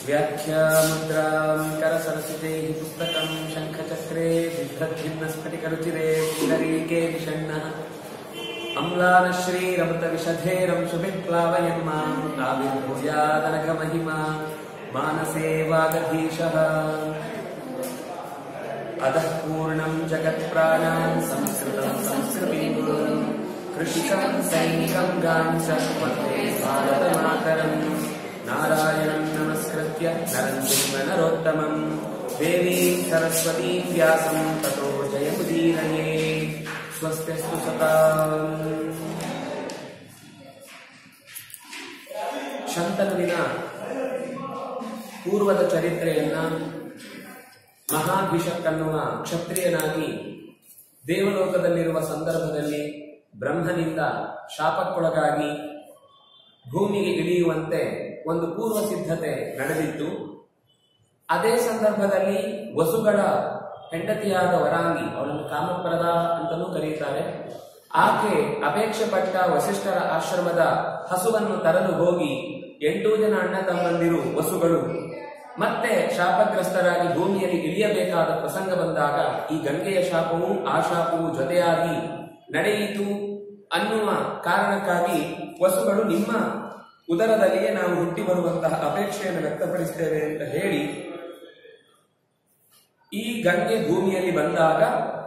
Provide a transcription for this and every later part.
व्याख्यामुद्रां करसरसिते हि पुस्तकं शङ्खचक्रे बिभ्रद्भिन्नस्फटिकरुचिरे पुण्डरीके विषण्णः अम्लानश्रीरमृतविशधेरं शुभिप्लावयन् मां आविर्भूयादनघमहिमा मानसे वागधीशः अतः पूर्णं जगत्प्राणान् संस्कृतं संस्कृतिम् कृषिकं सैनिकं गान् च वन्दे भारतमातरम् नारायणं नमस्कृत्य नरं चैव नरोत्तमम् देवीं सरस्वतीं व्यासं ततो जयमुदीरये स्वस्त्यस्तु सताम् ಶಂತನುವಿನ ಪೂರ್ವದ ಚರಿತ್ರೆಯನ್ನ ಮಹಾಭಿಷಕ್ ಅನ್ನುವ ಕ್ಷತ್ರಿಯನಾಗಿ ದೇವಲೋಕದಲ್ಲಿರುವ ಸಂದರ್ಭದಲ್ಲಿ ಬ್ರಹ್ಮನಿಂದ ಶಾಪಕ್ಕೊಳಗಾಗಿ ಭೂಮಿಗೆ ಇಳಿಯುವಂತೆ ಒಂದು ಪೂರ್ವ ಸಿದ್ಧತೆ ನಡೆದಿತ್ತು ಅದೇ ಸಂದರ್ಭದಲ್ಲಿ ವಸುಗಳ ಹೆಂಡತಿಯಾದ ವರಾಂಗಿ ಅವಳನ್ನು ಕಾಮಪ್ರದ ಅಂತಲೂ ಕರೆಯುತ್ತಾರೆ ಆಕೆ ಅಪೇಕ್ಷೆ ಪಟ್ಟ ವಸಿಷ್ಠರ ಆಶ್ರಮದ ಹಸುವನ್ನು ತರಲು ಹೋಗಿ ಎಂಟು ಜನ ಅಣ್ಣ ತಮ್ಮಂದಿರು ವಸುಗಳು ಮತ್ತೆ ಶಾಪಗ್ರಸ್ತರಾಗಿ ಭೂಮಿಯಲ್ಲಿ ಇಳಿಯಬೇಕಾದ ಪ್ರಸಂಗ ಬಂದಾಗ ಈ ಗಂಗೆಯ ಶಾಪವು ಆ ಶಾಪವು ಜೊತೆಯಾಗಿ ನಡೆಯಿತು ಅನ್ನುವ ಕಾರಣಕ್ಕಾಗಿ ವಸುಗಳು ನಿಮ್ಮ ಉದರದಲ್ಲಿಯೇ ನಾವು ಹುಟ್ಟಿ ಬರುವಂತಹ ಅಪೇಕ್ಷೆಯನ್ನು ವ್ಯಕ್ತಪಡಿಸ್ತೇವೆ ಅಂತ ಹೇಳಿ ಈ ಗಂಗೆ ಭೂಮಿಯಲ್ಲಿ ಬಂದಾಗ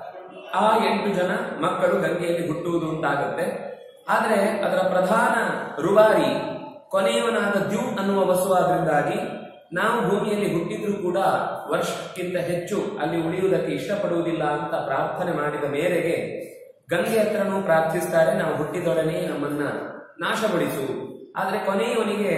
ಆ ಎಂಟು ಜನ ಮಕ್ಕಳು ಗಂಗೆಯಲ್ಲಿ ಹುಟ್ಟುವುದು ಅಂತಾಗುತ್ತೆ ಆದರೆ ಅದರ ಪ್ರಧಾನ ರುವಾರಿ ಕೊನೆಯವನಾದ ದ್ಯೂ ಅನ್ನುವ ವಸುವಾದ್ರಿಂದಾಗಿ ನಾವು ಭೂಮಿಯಲ್ಲಿ ಹುಟ್ಟಿದ್ರೂ ಕೂಡ ವರ್ಷಕ್ಕಿಂತ ಹೆಚ್ಚು ಅಲ್ಲಿ ಉಳಿಯುವುದಕ್ಕೆ ಇಷ್ಟಪಡುವುದಿಲ್ಲ ಅಂತ ಪ್ರಾರ್ಥನೆ ಮಾಡಿದ ಮೇರೆಗೆ ಗಂಗೆ ಹತ್ರನೂ ಪ್ರಾರ್ಥಿಸ್ತಾರೆ ನಾವು ಹುಟ್ಟಿದೊಡನೆ ನಮ್ಮನ್ನ ನಾಶಗೊಳಿಸು ಆದರೆ ಕೊನೆಯವನಿಗೆ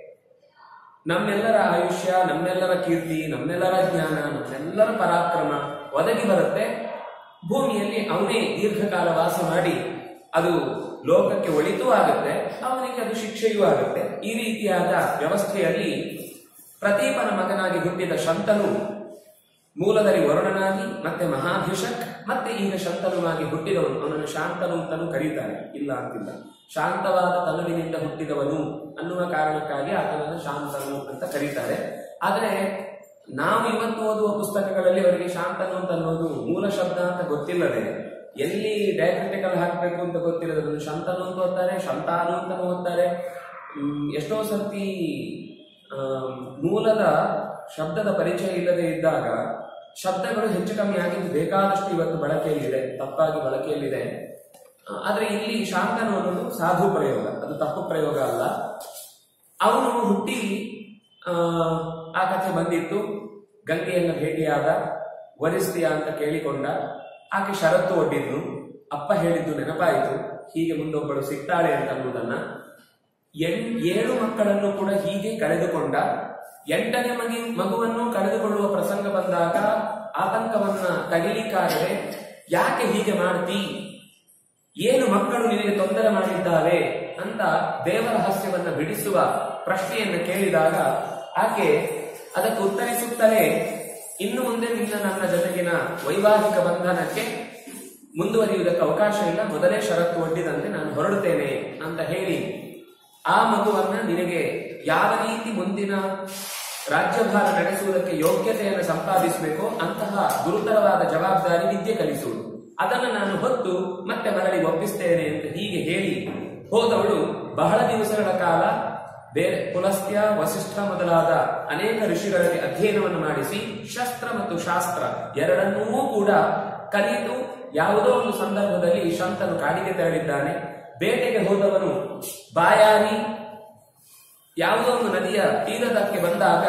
ನಮ್ಮೆಲ್ಲರ ಆಯುಷ್ಯ ನಮ್ಮೆಲ್ಲರ ಕೀರ್ತಿ ನಮ್ಮೆಲ್ಲರ ಜ್ಞಾನ ನಮ್ಮೆಲ್ಲರ ಪರಾಕ್ರಮ ಒದಗಿ ಬರುತ್ತೆ ಭೂಮಿಯಲ್ಲಿ ಅವನೇ ದೀರ್ಘಕಾಲ ವಾಸ ಮಾಡಿ ಅದು ಲೋಕಕ್ಕೆ ಒಳಿತೂ ಆಗುತ್ತೆ ಅವನಿಗೆ ಅದು ಶಿಕ್ಷೆಯೂ ಆಗುತ್ತೆ ಈ ರೀತಿಯಾದ ವ್ಯವಸ್ಥೆಯಲ್ಲಿ ಪ್ರದೀಪನ ಮಗನಾಗಿ ಹುಟ್ಟಿದ ಶಂತನು ಮೂಲದಲ್ಲಿ ವರುಣನಾಗಿ ಮತ್ತೆ ಮಹಾಭಿಷಕ್ ಮತ್ತೆ ಈಗ ಶಂತನುವಾಗಿ ಹುಟ್ಟಿದವನು ಅವನನ್ನು ಶಾಂತನು ಅಂತಲೂ ಕರೀತಾರೆ ಇಲ್ಲ ಅಂತಿಲ್ಲ ಶಾಂತವಾದ ತನುವಿನಿಂದ ಹುಟ್ಟಿದವನು ಅನ್ನುವ ಕಾರಣಕ್ಕಾಗಿ ಆತನನ್ನು ಶಾಂತನು ಅಂತ ಕರೀತಾರೆ ಆದರೆ ನಾವು ಇವತ್ತು ಓದುವ ಪುಸ್ತಕಗಳಲ್ಲಿ ಅವರಿಗೆ ಶಾಂತನು ಅಂತ ಅನ್ನೋದು ಮೂಲ ಶಬ್ದ ಅಂತ ಗೊತ್ತಿಲ್ಲದೆ ಎಲ್ಲಿ ಡಯಾಕ್ರಿಟಿಕಲ್ ಹಾಕಬೇಕು ಅಂತ ಗೊತ್ತಿರೋದ್ರಲ್ಲಿ ಶಾಂತನು ಅಂತ ಓದ್ತಾರೆ ಶಂತಾನು ಅಂತ ಓದ್ತಾರೆ ಹ್ಮ್, ಎಷ್ಟೋ ಸರ್ತಿ ಆ, ಮೂಲದ ಶಬ್ದದ ಪರಿಚಯ ಇಲ್ಲದೆ ಇದ್ದಾಗ ಶಬ್ದಗಳು ಹೆಚ್ಚು ಕಮ್ಮಿ ಆಗಿದ್ದು ಬೇಕಾದಷ್ಟು ಇವತ್ತು ಬಳಕೆಯಲ್ಲಿದೆ ತಪ್ಪಾಗಿ ಬಳಕೆಯಲ್ಲಿದೆ ಆ, ಆದ್ರೆ ಇಲ್ಲಿ ಶಾಂತನು ಅನ್ನೋದು ಸಾಧು ಪ್ರಯೋಗ ಅದು ತಪ್ಪು ಪ್ರಯೋಗ ಅಲ್ಲ ಅವನು ಹುಟ್ಟಿ ಆ, ಆ ಕಥೆ ಬಂದಿತ್ತು ಗಂಗೆಯನ್ನು ಭೇಟಿಯಾದ ವರಿಸ್ತೀಯ ಅಂತ ಕೇಳಿಕೊಂಡ ಆಕೆ ಷರತ್ತು ಒಡ್ಡಿದ್ನು ಅಪ್ಪ ಹೇಳಿದ್ದು ನೆನಪಾಯಿತು ಹೀಗೆ ಮುಂದೊಬ್ಬಳು ಸಿಗ್ತಾಳೆ ಅಂತ ಅನ್ನೋದನ್ನ ಎಂ ಏಳು ಮಕ್ಕಳನ್ನು ಕೂಡ ಹೀಗೆ ಕಳೆದುಕೊಂಡ ಎಂಟನೇ ಮಗಿ ಮಗುವನ್ನು ಕಳೆದುಕೊಳ್ಳುವ ಪ್ರಸಂಗ ಬಂದಾಗ ಆತಂಕವನ್ನ ತಗಿಲಿಕ್ಕಾಗದೆ ಯಾಕೆ ಹೀಗೆ ಮಾಡ್ತೀ ಏನು ಮಕ್ಕಳು ನಿನಗೆ ತೊಂದರೆ ಮಾಡಿದ್ದಾವೆ ಅಂತ ದೇವರಹಸ್ಯವನ್ನ ಬಿಡಿಸುವ ಪ್ರಶ್ನೆಯನ್ನ ಕೇಳಿದಾಗ ಆಕೆ ಅದಕ್ಕೆ ಉತ್ತರಿಸುತ್ತಲೇ ಇನ್ನು ಮುಂದೆ ನಿನ್ನ ನನ್ನ ಜೊತೆಗಿನ ವೈವಾಹಿಕ ಬಂಧನಕ್ಕೆ ಮುಂದುವರಿಯುವುದಕ್ಕೆ ಅವಕಾಶ ಇಲ್ಲ ಮೊದಲೇ ಷರತ್ತು ಒಡ್ಡಿದಂತೆ ನಾನು ಹೊರಡುತ್ತೇನೆ ಅಂತ ಹೇಳಿ ಆ ಮಗುವನ್ನ ನಿನಗೆ ಯಾವ ರೀತಿ ಮುಂದಿನ ರಾಜ್ಯಭಾರ ನಡೆಸುವುದಕ್ಕೆ ಯೋಗ್ಯತೆಯನ್ನು ಸಂಪಾದಿಸಬೇಕೋ ಅಂತಹ ಗುರುತರವಾದ ಜವಾಬ್ದಾರಿ ವಿದ್ಯೆ ಕಲಿಸುವುದು ಅದನ್ನು ನಾನು ಹೊತ್ತು ಮತ್ತೆ ಮರಳಿ ಒಪ್ಪಿಸ್ತೇನೆ ಅಂತ ಹೀಗೆ ಹೇಳಿ ಹೋದವಳು ಬಹಳ ದಿವಸಗಳ ಕಾಲ ಬೇರೆ ಪುಲಸ್ತ್ಯ ವಸಿಷ್ಠ ಮೊದಲಾದ ಅನೇಕ ಋಷಿಗಳಲ್ಲಿ ಅಧ್ಯಯನವನ್ನು ಮಾಡಿಸಿ ಶಸ್ತ್ರ ಮತ್ತು ಶಾಸ್ತ್ರ ಎರಡನ್ನೂ ಕೂಡ ಕಲಿತು ಯಾವುದೋ ಒಂದು ಸಂದರ್ಭದಲ್ಲಿ ಶಂತನು ಕಾಡಿಗೆ ತೆರಳಿದ್ದಾನೆ ಬೇಟೆಗೆ ಹೋದವನು ಬಾಯಾರಿ ಯಾವುದೋ ಒಂದು ನದಿಯ ತೀರದಕ್ಕೆ ಬಂದಾಗ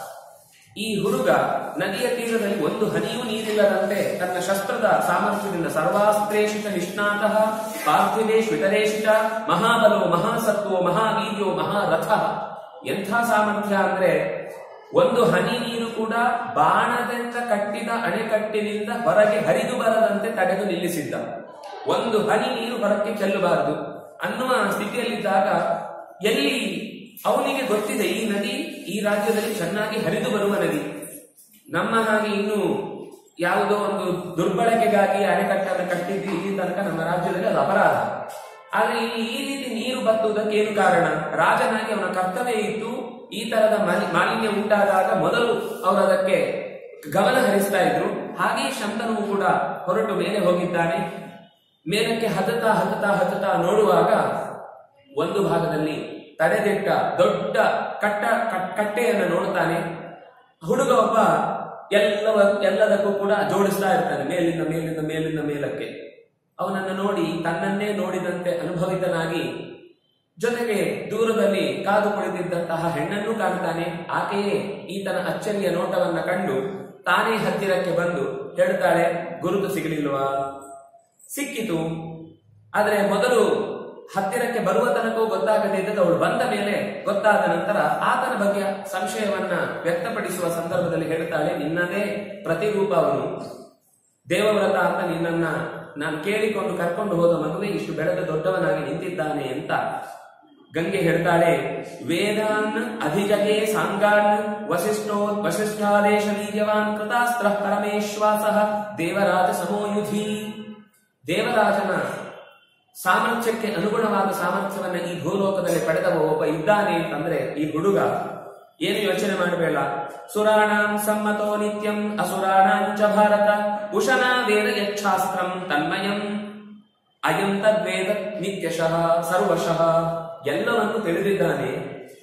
ಈ ಹುಡುಗ ನದಿಯ ತೀರದಲ್ಲಿ ಒಂದು ಹನಿಯೂ ನೀರಿಲ್ಲದಂತೆ ತನ್ನ ಶಸ್ತ್ರದ ಸಾಮರ್ಥ್ಯದಿಂದ ಸರ್ವಾಸ್ತ್ರೇಶಿತ ನಿಷ್ಣಾತ ಪಾರ್ಥಿವೇಶ್ ವಿತರೇಶಿತ ಮಹಾಬಲೋ ಮಹಾಸತ್ವೋ ಮಹಾವೀರ್ಯೋ ಮಹಾರಥ ಎಂಥ ಸಾಮರ್ಥ್ಯ ಅಂದ್ರೆ ಒಂದು ಹನಿ ನೀರು ಕೂಡ ಬಾಣದಿಂದ ಕಟ್ಟಿದ ಅಣೆಕಟ್ಟಿನಿಂದ ಹೊರಗೆ ಹರಿದು ಬರದಂತೆ ತಡೆದು ನಿಲ್ಲಿಸಿದ್ದ ಒಂದು ಹನಿ ನೀರು ಹೊರಕ್ಕೆ ಚೆಲ್ಲಬಾರದು ಅನ್ನುವ ಸ್ಥಿತಿಯಲ್ಲಿದ್ದಾಗ ಎಲ್ಲಿ ಅವನಿಗೆ ಗೊತ್ತಿದೆ ಈ ನದಿ ಈ ರಾಜ್ಯದಲ್ಲಿ ಚೆನ್ನಾಗಿ ಹರಿದು ಬರುವ ನದಿ ನಮ್ಮ ಹಾಗೆ ಇನ್ನು ಯಾವುದೋ ಒಂದು ದುರ್ಬಳಕೆಗಾಗಿ ಅಣೆಕಟ್ಟನ್ನು ಕಟ್ಟಿದ್ದು ಇಲ್ಲಿ ತನಕ ನಮ್ಮ ರಾಜ್ಯದಲ್ಲಿ ಅದು ಅಪರಾಧ ಆದ್ರೆ ಇಲ್ಲಿ ಈ ರೀತಿ ನೀರು ಬತ್ತುವುದಕ್ಕೆ ಏನು ಕಾರಣ ರಾಜನಾಗಿ ಅವನ ಕರ್ತವ್ಯ ಇತ್ತು ಈ ತರದ ಮಾಲಿ- ಮಾಲಿನ್ಯ ಉಂಟಾದಾಗ ಮೊದಲು ಅವರು ಅದಕ್ಕೆ ಗಮನ ಹರಿಸ್ತಾ ಇದ್ರು ಹಾಗೆ ಶಂತನು ಕೂಡ ಹೊರಟು ಮೇಲೆ ಹೋಗಿದ್ದಾನೆ ಮೇಲಕ್ಕೆ ಹತ್ತತಾ ಹತ್ತತಾ ಹತ್ತತಾ ನೋಡುವಾಗ ಒಂದು ಭಾಗದಲ್ಲಿ ತಡೆದಿಟ್ಟ ದೊಡ್ಡ ಕಟ್ಟ ಕಟ್- ಕಟ್ಟೆಯನ್ನು ನೋಡ್ತಾನೆ ಹುಡುಗ ಒಬ್ಬ ಎಲ್ಲವ ಎಲ್ಲದಕ್ಕೂ ಕೂಡ ಜೋಡಿಸ್ತಾ ಇರ್ತಾನೆ ಮೇಲಿಂದ ಮೇಲಿಂದ ಮೇಲಿಂದ ಮೇಲಕ್ಕೆ ಅವನನ್ನು ನೋಡಿ ತನ್ನನ್ನೇ ನೋಡಿದಂತೆ ಅನುಭವಿತನಾಗಿ ಜೊತೆಗೆ ದೂರದಲ್ಲಿ ಕಾದು ಕುಳಿತಿದ್ದಂತಹ ಹೆಣ್ಣನ್ನು ಕಾಣ್ತಾನೆ ಆಕೆಯೇ ಈತನ ಅಚ್ಚರಿಯ ನೋಟವನ್ನ ಕಂಡು ತಾನೇ ಹತ್ತಿರಕ್ಕೆ ಬಂದು ಹೇಳ್ತಾಳೆ ಗುರುತು ಸಿಗಲಿಲ್ವಾ ಸಿಕ್ಕಿತು ಆದ್ರೆ ಮೊದಲು ಹತ್ತಿರಕ್ಕೆ ಬರುವ ತನಕವೂ ಗೊತ್ತಾಗದೇ ಇದ್ದದ್ದು ಅವಳು ಬಂದ ಮೇಲೆ ಗೊತ್ತಾದ ನಂತರ ಆತನ ಬಗ್ಗೆ ಸಂಶಯವನ್ನ ವ್ಯಕ್ತಪಡಿಸುವ ಸಂದರ್ಭದಲ್ಲಿ ಹೇಳ್ತಾಳೆ ನಿನ್ನದೇ ಪ್ರತಿರೂಪ ಅವನು ದೇವವ್ರತ ಅಂತ ನಿನ್ನನ್ನ ನಾನು ಕೇಳಿಕೊಂಡು ಕರ್ಕೊಂಡು ಹೋದ ಮಗುವೆ ಇಷ್ಟು ಬೆಳೆದ ದೊಡ್ಡವನಾಗಿ ನಿಂತಿದ್ದಾನೆ ಅಂತ ಗಂಗೆ ಹೇಳ್ತಾಳೆ ವೇದಾನ್ ಅಧಿಜಗೆ ಸಾಂಗಾನ್ ವಸಿಷ್ಠೋ ವಸಿಷ್ಠಾದೇಶ ವೀರ್ಯವಾನ್ ಕೃತಾಸ್ತ್ರ ಪರಮೇಶ್ವಾಸ ದೇವರಾಜ ಸಮೋಯುಧಿ ದೇವರಾಜನ ಸಾಮರ್ಥ್ಯಕ್ಕೆ ಅನುಗುಣವಾದ ಸಾಮರ್ಥ್ಯವನ್ನ ಈ ಭೂಲೋಕದಲ್ಲಿ ಪಡೆದವ ಒಬ್ಬ ಇದ್ದಾನೆ ಅಂತಂದ್ರೆ ಈ ಹುಡುಗ ಏನು ಯೋಚನೆ ಮಾಡಬೇಡ ಸುರಾಣಾಂ ಸಮ್ಮತೋ ನಿತ್ಯಂ ಅಸುರಾಣಾಂ ಚ ಭಾರತ ಉಶನಾ ವೇದ ಯಚ್ಛಾಸ್ತ್ರಂ ತನ್ಮಯಂ ಅಯಂ ತದ್ವೇದ ನಿತ್ಯಶಃ ಸರ್ವಶಃ ಎಲ್ಲವನ್ನು ತಿಳಿದಿದ್ದಾನೆ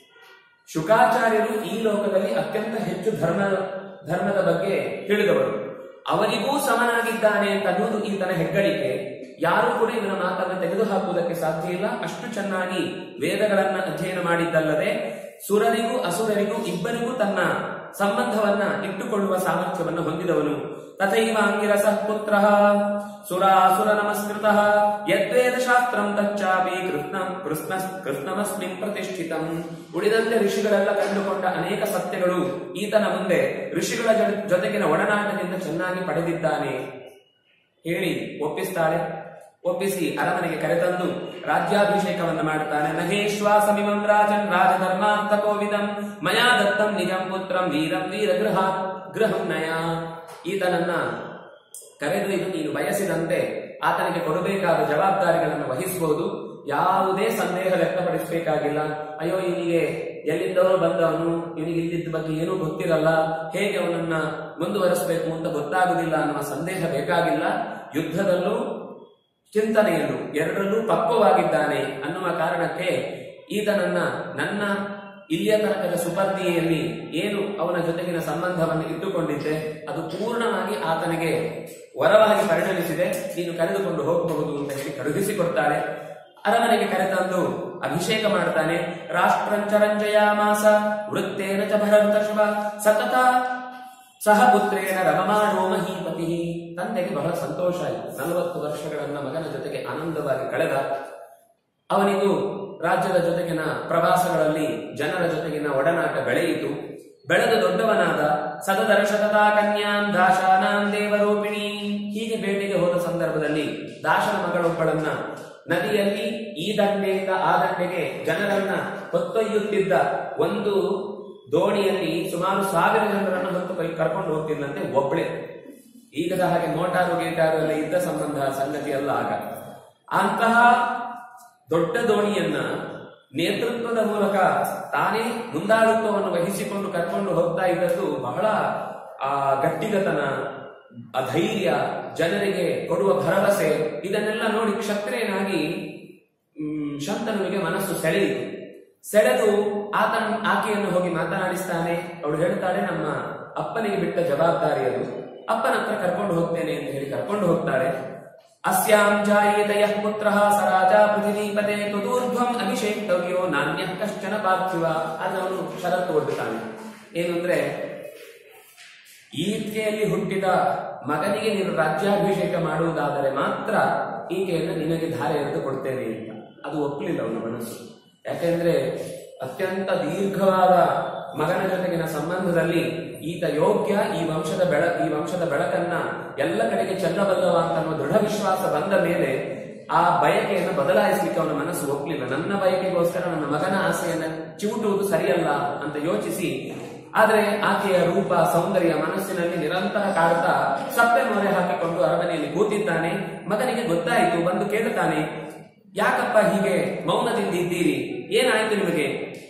ಶುಕಾಚಾರ್ಯರು ಈ ಲೋಕದಲ್ಲಿ ಅತ್ಯಂತ ಹೆಚ್ಚು ಧರ್ಮ ಧರ್ಮದ ಬಗ್ಗೆ ತಿಳಿದವರು ಅವರಿಗೂ ಸಮನಾಗಿದ್ದಾನೆ ಅಂತ ಅನ್ನೋದು ಈತನ ಹೆಗ್ಗಳಿಕೆ ಯಾರು ಕೂಡ ಇವನ ಮಾತನ್ನ ತೆಗೆದುಹಾಕುವುದಕ್ಕೆ ಸಾಧ್ಯ ಇಲ್ಲ ಅಷ್ಟು ಚೆನ್ನಾಗಿ ವೇದಗಳನ್ನ ಅಧ್ಯಯನ ಮಾಡಿದ್ದಲ್ಲದೆ ಸುರರಿಗೂ ಅಸುರರಿಗೂ ಇಬ್ಬರಿಗೂ ತನ್ನ ಸಂಬಂಧವನ್ನ ಇಟ್ಟುಕೊಳ್ಳುವ ಸಾಮರ್ಥ್ಯವನ್ನು ಹೊಂದಿದವನು ತಥೈವ ಅಂಗಿರಸ ಪುತ್ರ ಸುರಾಸುರ ನಮಸ್ಕೃತ ಯದ್ವೇದ ಶಾಸ್ತ್ರಂ ತಚ್ಚಾಪಿ ಕೃಷ್ಣ ಕೃಷ್ಣ ಕೃಷ್ಣಮಸ್ಮಿನ್ ಪ್ರತಿಷ್ಠಿತಂ ಉಳಿದಂತೆ ಋಷಿಗಳೆಲ್ಲ ಕಂಡುಕೊಂಡ ಅನೇಕ ಸತ್ಯಗಳು ಈತನ ಮುಂದೆ ಋಷಿಗಳ ಜೊ- ಜೊತೆಗಿನ ಒಡನಾಟದಿಂದ ಚೆನ್ನಾಗಿ ಪಡೆದಿದ್ದಾನೆ ಹೇಳಿ ಒಪ್ಪಿಸ್ತಾಳೆ ಒಪ್ಪಿಸಿ ಅರಮನೆಗೆ ಕರೆತಂದು ರಾಜ್ಯಾಭಿಷೇಕವನ್ನು ಮಾಡುತ್ತಾನೆ ಮಹೇಶ್ವಾಸಮಿಮಂ ರಾಜನ್ ರಾಜಧರ್ಮಾಂತ ಕೋವಿದಂ ಮಯಾ ದತ್ತಂ ನಿಜಂ ಪುತ್ರಂ ವೀರಂ ವೀರ ಗೃಹ ಗೃಹಂ ನಯ ಈತನನ್ನ ಕರೆದು ಇದು ನೀನು ಬಯಸಿದಂತೆ ಆತನಿಗೆ ಕೊಡಬೇಕಾದ ಜವಾಬ್ದಾರಿಗಳನ್ನು ವಹಿಸಬಹುದು ಯಾವುದೇ ಸಂದೇಹ ವ್ಯಕ್ತಪಡಿಸಬೇಕಾಗಿಲ್ಲ ಅಯ್ಯೋ ಇವನಿಗೆ ಎಲ್ಲಿದ್ದವೋ ಬಂದವನು ಇವನಿಗೆ ಇಲ್ಲಿದ್ದ ಬಗ್ಗೆ ಏನೂ ಗೊತ್ತಿರಲ್ಲ ಹೇಗೆ ಅವನನ್ನ ಮುಂದುವರಿಸಬೇಕು ಅಂತ ಗೊತ್ತಾಗುದಿಲ್ಲ ಅನ್ನುವ ಸಂದೇಹ ಬೇಕಾಗಿಲ್ಲ ಯುದ್ಧದಲ್ಲೂ ಚಿಂತನೆಯಲ್ಲೂ ಎರಡರಲ್ಲೂ ಪಕ್ವವಾಗಿದ್ದಾನೆ ಅನ್ನುವ ಕಾರಣಕ್ಕೆ ಈತನನ್ನ ನನ್ನ ಇಲ್ಲಿಯ ತನಕದ ಸುಪರ್ದಿಯಲ್ಲಿ ಏನು ಅವನ ಜೊತೆಗಿನ ಸಂಬಂಧವನ್ನು ಇಟ್ಟುಕೊಂಡಿದ್ದೆ ಅದು ಪೂರ್ಣವಾಗಿ ಆತನಿಗೆ ವರವಾಗಿ ಪರಿಣಮಿಸಿದೆ ನೀನು ಕರೆದುಕೊಂಡು ಹೋಗಬಹುದು ಅಂತ ಹೇಳಿ ಕಳುಹಿಸಿಕೊಡ್ತಾಳೆ ಅರಮನೆಗೆ ಕರೆತಂದು ಅಭಿಷೇಕ ಮಾಡ್ತಾನೆ ರಾಷ್ಟ್ರಂಚರಂಜಯಾಮಾಸ ವೃತ್ತೇನ ಚ ಭರತಶ್ವ ಸತತ ಸಹ ಪುತ್ರೇಣ ರಮಮಾಣೋ ಮಹೀಪತಿ ತಂದೆಗೆ ಬಹಳ ಸಂತೋಷ ಆಯಿತು ನಲವತ್ತು ವರ್ಷಗಳನ್ನ ಮಗನ ಜೊತೆಗೆ ಆನಂದವಾಗಿ ಕಳೆದ ಅವನಿಗೂ ರಾಜ್ಯದ ಜೊತೆಗಿನ ಪ್ರವಾಸಗಳಲ್ಲಿ ಜನರ ಜೊತೆಗಿನ ಒಡನಾಟ ಬೆಳೆಯಿತು ಬೆಳೆದು ದೊಡ್ಡವನಾದ ಸದದರ್ಶತತಾ ಕನ್ಯಾಂ ದಾಶಾನಾಂ ದೇವರೂಪಿಣಿ ಹೀಗೆ ಬೇಟೆಗೆ ಹೋದ ಸಂದರ್ಭದಲ್ಲಿ ದಾಶನ ಮಗಳೊಬ್ಬಳನ್ನ ನದಿಯಲ್ಲಿ ಈ ದಂಡೆಯಿಂದ ಆ ದಂಡೆಗೆ ಜನರನ್ನ ಹೊತ್ತೊಯ್ಯುತ್ತಿದ್ದ ಒಂದು ದೋಣಿಯಲ್ಲಿ ಸುಮಾರು ಸಾವಿರ ಜನರನ್ನು ಹೊತ್ತು ಕೈ ಕರ್ಕೊಂಡು ಹೋಗ್ತಿದ್ದಂತೆ ಒಬ್ಳೆ ಈಗದ ಹಾಗೆ ಮೋಟಾರು ಗೀಟಾರು ಎಲ್ಲ ಇದ್ದ ಸಂಬಂಧ ಸಂಗತಿ ಅಲ್ಲ ಆಗ ಅಂತಹ ದೊಡ್ಡ ದೋಣಿಯನ್ನ ನೇತೃತ್ವದ ಮೂಲಕ ತಾನೇ ಮುಂದಾಳುತ್ವವನ್ನು ವಹಿಸಿಕೊಂಡು ಕರ್ಕೊಂಡು ಹೋಗ್ತಾ ಇದ್ದದ್ದು ಬಹಳ ಆ ಗಟ್ಟಿಗತನ ಆ ಧೈರ್ಯ ಜನರಿಗೆ ಕೊಡುವ ಭರವಸೆ ಇದನ್ನೆಲ್ಲ ನೋಡಿ ಕ್ಷತ್ರಿಯನಾಗಿ ಮ್, ಶಂತನುವಿಗೆ ಮನಸ್ಸು ಸೆಳೆಯಿತು ಸೆಳೆದು ಆತನ ಆಕೆಯನ್ನು ಹೋಗಿ ಮಾತನಾಡಿಸ್ತಾನೆ ಅವಳು ಹೇಳ್ತಾಳೆ ನಮ್ಮ ಅಪ್ಪನಿಗೆ ಬಿಟ್ಟ ಜವಾಬ್ದಾರಿ ಅದು ಅಪ್ಪನ ಹತ್ರ ಕರ್ಕೊಂಡು ಹೋಗ್ತೇನೆ ಅಂತ ಹೇಳಿ ಕರ್ಕೊಂಡು ಹೋಗ್ತಾಳೆ ಅಸ್ಯಾಂ ಜಾಯೇತ ಯಃ ಪುತ್ರಃ ಸ ರಾಜ ಪೃಥಿವೀಪತೆ ತುದೂರ್ಧ್ವಂ ಅಭಿಷೇಕ್ತವ್ಯೋ ನಾಣ್ಯ ಕಶ್ಚನ ಪಾರ್ಥಿವ ಆದ್ರೆ ಅವನು ಷರತ್ತು ಒಡ್ಡುತ್ತಾನೆ ಏನು ಅಂದ್ರೆ ಈಕೆಯಲ್ಲಿ ಹುಟ್ಟಿದ ಮಗನಿಗೆ ನೀನು ರಾಜ್ಯಾಭಿಷೇಕ ಮಾಡುವುದಾದರೆ ಮಾತ್ರ ಈಕೆಯನ್ನು ನಿನಗೆ ಧಾರೆ ಎರೆದು ಕೊಡ್ತೇನೆ ಅಂತ ಅದು ಒಪ್ಪಲಿಲ್ಲ ಅವನ ಮನಸ್ಸು ಯಾಕೆಂದ್ರೆ ಅತ್ಯಂತ ದೀರ್ಘವಾದ ಮಗನ ಜೊತೆಗಿನ ಸಂಬಂಧದಲ್ಲಿ ಈತ ಯೋಗ್ಯ ಈ ವಂಶದ ಬೆಳ ಈ ವಂಶದ ಬೆಳಕನ್ನ ಎಲ್ಲ ಕಡೆಗೆ ಚೆಲ್ಲಬಲ್ಲವ ಅಂತ ಅನ್ನುವ ದೃಢ ವಿಶ್ವಾಸ ಬಂದ ಮೇಲೆ ಆ ಬಯಕೆಯನ್ನು ಬದಲಾಯಿಸಲಿಕ್ಕೆ ಅವನ ಮನಸ್ಸು ಒಪ್ಪಲಿಲ್ಲ ನನ್ನ ಬಯಕೆಗೋಸ್ಕರ ನನ್ನ ಮಗನ ಆಸೆಯನ್ನ ಚಿವುಟುವುದು ಸರಿಯಲ್ಲ ಅಂತ ಯೋಚಿಸಿ ಆದ್ರೆ ಆಕೆಯ ರೂಪ ಸೌಂದರ್ಯ ಮನಸ್ಸಿನಲ್ಲಿ ನಿರಂತರ ಕಾಡುತ್ತಾ ಸಪ್ಪೆ ಮೊರೆ ಹಾಕಿಕೊಂಡು ಅರಮನೆಯಲ್ಲಿ ಕೂತಿದ್ದಾನೆ ಮಗನಿಗೆ ಗೊತ್ತಾಯಿತು ಬಂದು ಕೇಳುತ್ತಾನೆ ಯಾಕಪ್ಪ ಹೀಗೆ ಮೌನದಿಂದ ಇದ್ದೀರಿ ಏನಾಯ್ತು ನಿಮಗೆ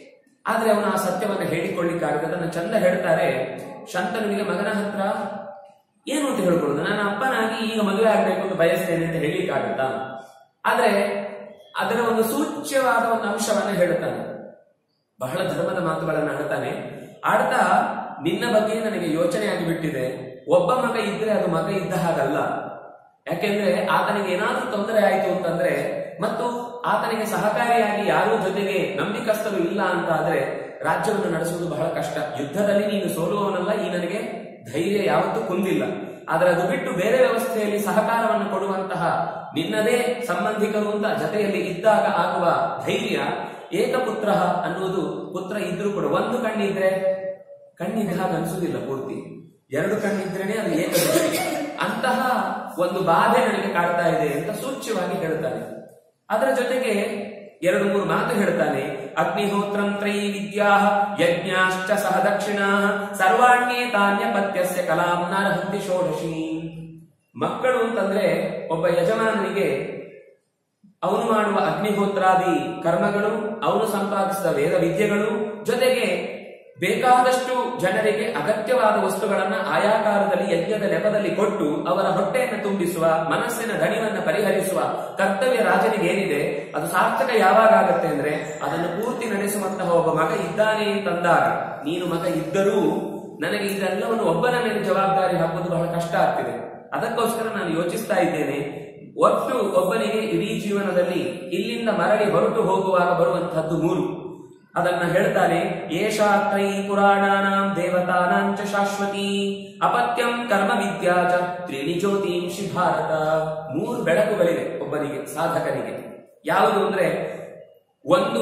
ಆದ್ರೆ ಅವನು ಆ ಸತ್ಯವನ್ನ ಹೇಳಿಕೊಳ್ಳಿಕ್ಕಾಗದೆ ಅದನ್ನ ಚಂದ ಹೇಳ್ತಾರೆ ಶಂತನುವಿಗೆ ಮಗನ ಹತ್ರ ಏನು ಅಂತ ಹೇಳ್ಕೊಳ್ಳೋದು ನಾನು ಅಪ್ಪನಾಗಿ ಈಗ ಮದುವೆ ಆಗ್ಬೇಕು ಅಂತ ಬಯಸ್ತೇನೆ ಅಂತ ಹೇಳಿಕ್ಕಾಗತ್ತಾ ಆದ್ರೆ ಅದರ ಒಂದು ಸೂಚ್ಯವಾದ ಒಂದು ಅಂಶವನ್ನ ಹೇಳುತ್ತಾನೆ ಬಹಳ ಧರ್ಮದ ಮಾತುಗಳನ್ನು ಆಡ್ತಾನೆ ಆಡ್ತಾ ನಿನ್ನ ಬಗ್ಗೆ ನನಗೆ ಯೋಚನೆ ಆಗಿಬಿಟ್ಟಿದೆ ಒಬ್ಬ ಮಗ ಇದ್ರೆ ಅದು ಮಗ ಇದ್ದ ಹಾಗಲ್ಲ ಯಾಕೆಂದ್ರೆ ಆತನಿಗೆ ಏನಾದ್ರೂ ತೊಂದರೆ ಆಯಿತು ಅಂತಂದ್ರೆ ಮತ್ತು ಆತನಿಗೆ ಸಹಕಾರಿಯಾಗಿ ಯಾರೂ ಜೊತೆಗೆ ನಂಬಿಕಸ್ಥರು ಇಲ್ಲ ಅಂತ ಆದ್ರೆ ರಾಜ್ಯವನ್ನು ನಡೆಸುವುದು ಬಹಳ ಕಷ್ಟ ಯುದ್ಧದಲ್ಲಿ ನೀನು ಸೋಲುವವನಲ್ಲ ಈ ನನಗೆ ಧೈರ್ಯ ಯಾವತ್ತೂ ಕುಂದಿಲ್ಲ ಆದ್ರೆ ಅದು ಬಿಟ್ಟು ಬೇರೆ ವ್ಯವಸ್ಥೆಯಲ್ಲಿ ಸಹಕಾರವನ್ನು ಕೊಡುವಂತಹ ನಿನ್ನದೇ ಸಂಬಂಧಿಕರು ಅಂತ ಜೊತೆಯಲ್ಲಿ ಇದ್ದಾಗ ಆಗುವ ಧೈರ್ಯ ಏಕಪುತ್ರ ಅನ್ನುವುದು ಪುತ್ರ ಇದ್ರೂ ಕೂಡ ಒಂದು ಕಣ್ಣಿದ್ರೆ ಕಣ್ಣಿದ್ದ ಹಾಗೆ ಅನ್ಸುವುದಿಲ್ಲ ಪೂರ್ತಿ ಎರಡು ಕಣ್ಣಿದ್ರೇನೆ ಅದು ಏಕದೃಷ್ಟಿ ಅಂತಹ ಒಂದು ಬಾಧೆ ನನಗೆ ಕಾಡ್ತಾ ಇದೆ ಅಂತ ಸೂಚ್ಯವಾಗಿ ಹೇಳ್ತಾನೆ ಅದರ ಜೊತೆಗೆ ಎರಡು ಮೂರು ಮಾತು ಹೇಳ್ತಾನೆ ಅಗ್ನಿಹೋತ್ರಂ ತ್ರೈ ವಿದ್ಯಾ ಯಜ್ಞಾಶ್ಚ ಸಹ ದಕ್ಷಿಣ ಸರ್ವಾಣ್ಯೇ ತಾನ್ಯ ಪತ್ಯಸ್ಯ ಕಲಾಂ ನರಹಂತಿ ಷೋಡಶಿ ಮಕ್ಕಳು ಅಂತಂದ್ರೆ ಒಬ್ಬ ಯಜಮಾನನಿಗೆ ಅವನು ಮಾಡುವ ಅಗ್ನಿಹೋತ್ರಾದಿ ಕರ್ಮಗಳು ಅವನು ಸಂಪಾದಿಸಿದ ವೇದ ವಿದ್ಯೆಗಳು ಜೊತೆಗೆ ಬೇಕಾದಷ್ಟು ಜನರಿಗೆ ಅಗತ್ಯವಾದ ವಸ್ತುಗಳನ್ನ ಆಯಾ ಕಾಲದಲ್ಲಿ ಯಜ್ಞದ ನೆಪದಲ್ಲಿ ಕೊಟ್ಟು ಅವರ ಹೊಟ್ಟೆಯನ್ನು ತುಂಬಿಸುವ ಮನಸ್ಸಿನ ದಣಿವನ್ನ ಪರಿಹರಿಸುವ ಕರ್ತವ್ಯ ರಾಜನಿಗೆ ಏನಿದೆ ಅದು ಸಾರ್ಥಕ ಯಾವಾಗ ಆಗತ್ತೆ ಅಂದ್ರೆ ಅದನ್ನು ಪೂರ್ತಿ ನಡೆಸುವಂತಹ ಒಬ್ಬ ಮಗ ಇದ್ದಾನೆ ಅಂತಂದಾಗ ನೀನು ಮಗ ಇದ್ದರೂ ನನಗೆ ಇದೆಲ್ಲವನ್ನು ಒಬ್ಬನ ಮೇಲೆ ಜವಾಬ್ದಾರಿ ಹಾಕುವುದು ಬಹಳ ಕಷ್ಟ ಆಗ್ತಿದೆ ಅದಕ್ಕೋಸ್ಕರ ನಾನು ಯೋಚಿಸ್ತಾ ಇದ್ದೇನೆ ಒಟ್ಟು ಒಬ್ಬನಿಗೆ ಇಡೀ ಜೀವನದಲ್ಲಿ ಇಲ್ಲಿಂದ ಮರಳಿ ಹೊರಟು ಹೋಗುವಾಗ ಬರುವಂತಹದ್ದು ಮೂರು ಅದನ್ನ ಹೇಳ್ತಾನೆ ಏಷಾ ತ್ರೈ ಪುರಾಣಾನಾಂ ದೇವತಾನಾಂಚ ಶಾಶ್ವತಿ ಅಪತ್ಯಂ ಕರ್ಮ ವಿದ್ಯಾ ಚ ತ್ರೀಣಿ ಜ್ಯೋತಿಂಷಿ ಭಾರತ ಮೂರು ಬೆಳಕುಗಳಿವೆ ಒಬ್ಬನಿಗೆ ಸಾಧಕನಿಗೆ ಯಾವುದು ಅಂದ್ರೆ ಒಂದು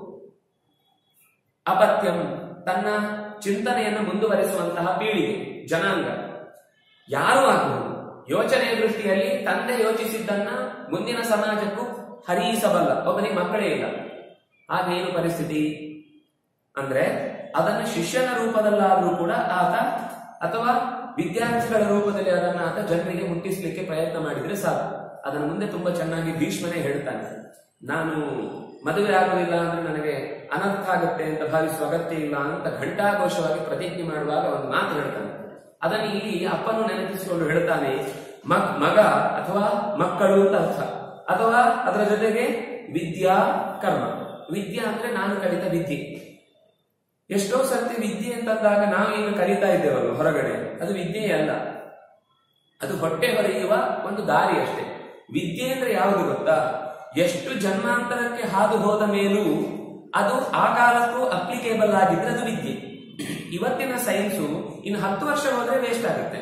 ಅಪತ್ಯಂ ತನ್ನ ಚಿಂತನೆಯನ್ನು ಮುಂದುವರಿಸುವಂತಹ ಪೀಳಿಗೆ ಜನಾಂಗ ಯಾರು ಆಗಬಹುದು ಯೋಚನೆಯ ದೃಷ್ಟಿಯಲ್ಲಿ ತಂದೆ ಯೋಚಿಸಿದ್ದನ್ನ ಮುಂದಿನ ಸಮಾಜಕ್ಕೂ ಹರಿಸಬಲ್ಲ ಒಬ್ಬನಿಗೆ ಮಕ್ಕಳೇ ಇಲ್ಲ ಆಗೇನು ಪರಿಸ್ಥಿತಿ ಅಂದ್ರೆ ಅದನ್ನು ಶಿಷ್ಯನ ರೂಪದಲ್ಲಾದ್ರೂ ಕೂಡ ಆತ ಅಥವಾ ವಿದ್ಯಾರ್ಥಿಗಳ ರೂಪದಲ್ಲಿ ಅದನ್ನ ಆತ ಜನರಿಗೆ ಮುಟ್ಟಿಸ್ಲಿಕ್ಕೆ ಪ್ರಯತ್ನ ಮಾಡಿದ್ರೆ ಸಾಕು ಅದನ್ನ ಮುಂದೆ ತುಂಬಾ ಚೆನ್ನಾಗಿ ಭೀಷ್ಮನೇ ಹೇಳ್ತಾನೆ ನಾನು ಮದುವೆ ಆಗುವುದಿಲ್ಲ ಅಂದ್ರೆ ನನಗೆ ಅನರ್ಥ ಆಗುತ್ತೆ ಅಂತ ಭಾವಿಸುವ ಅಗತ್ಯ ಇಲ್ಲ ಅಂತ ಘಂಟಾಘೋಷವಾಗಿ ಪ್ರತಿಜ್ಞೆ ಮಾಡುವಾಗ ಒಂದು ಮಾತು ಹೇಳ್ತಾನೆ ಅದನ್ನು ಇಲ್ಲಿ ಅಪ್ಪನು ನೆನಪಿಸಿಕೊಂಡು ಹೇಳ್ತಾನೆ ಮಗ್ ಮಗ ಅಥವಾ ಮಕ್ಕಳು ಅಂತ ಅರ್ಥ ಅಥವಾ ಅದರ ಜೊತೆಗೆ ವಿದ್ಯಾ ಕರ್ಮ ವಿದ್ಯಾ ಅಂದ್ರೆ ನಾನು ಕಲಿತ ವಿದ್ಯೆ ಎಷ್ಟೋ ಸರ್ತಿ ವಿದ್ಯೆ ಅಂತಂದಾಗ ನಾವೇನು ಕಲಿತಾ ಇದ್ದೇವಲ್ಲ ಹೊರಗಡೆ ಅದು ವಿದ್ಯೆಯೇ ಅಲ್ಲ ಅದು ಹೊಟ್ಟೆ ಹೊರೆಯುವ ಒಂದು ದಾರಿ ಅಷ್ಟೇ ವಿದ್ಯೆ ಅಂದ್ರೆ ಯಾವುದು ಗೊತ್ತಾ ಎಷ್ಟು ಜನ್ಮಾಂತರಕ್ಕೆ ಹಾದು ಹೋದ ಮೇಲೂ ಅದು ಆ ಕಾಲಕ್ಕೂ ಅಪ್ಲಿಕೇಬಲ್ ಆಗಿದ್ರೆ ಅದು ವಿದ್ಯೆ ಇವತ್ತಿನ ಸೈನ್ಸು ಇನ್ನು ಹತ್ತು ವರ್ಷ ಹೋದ್ರೆ ವೇಸ್ಟ್ ಆಗುತ್ತೆ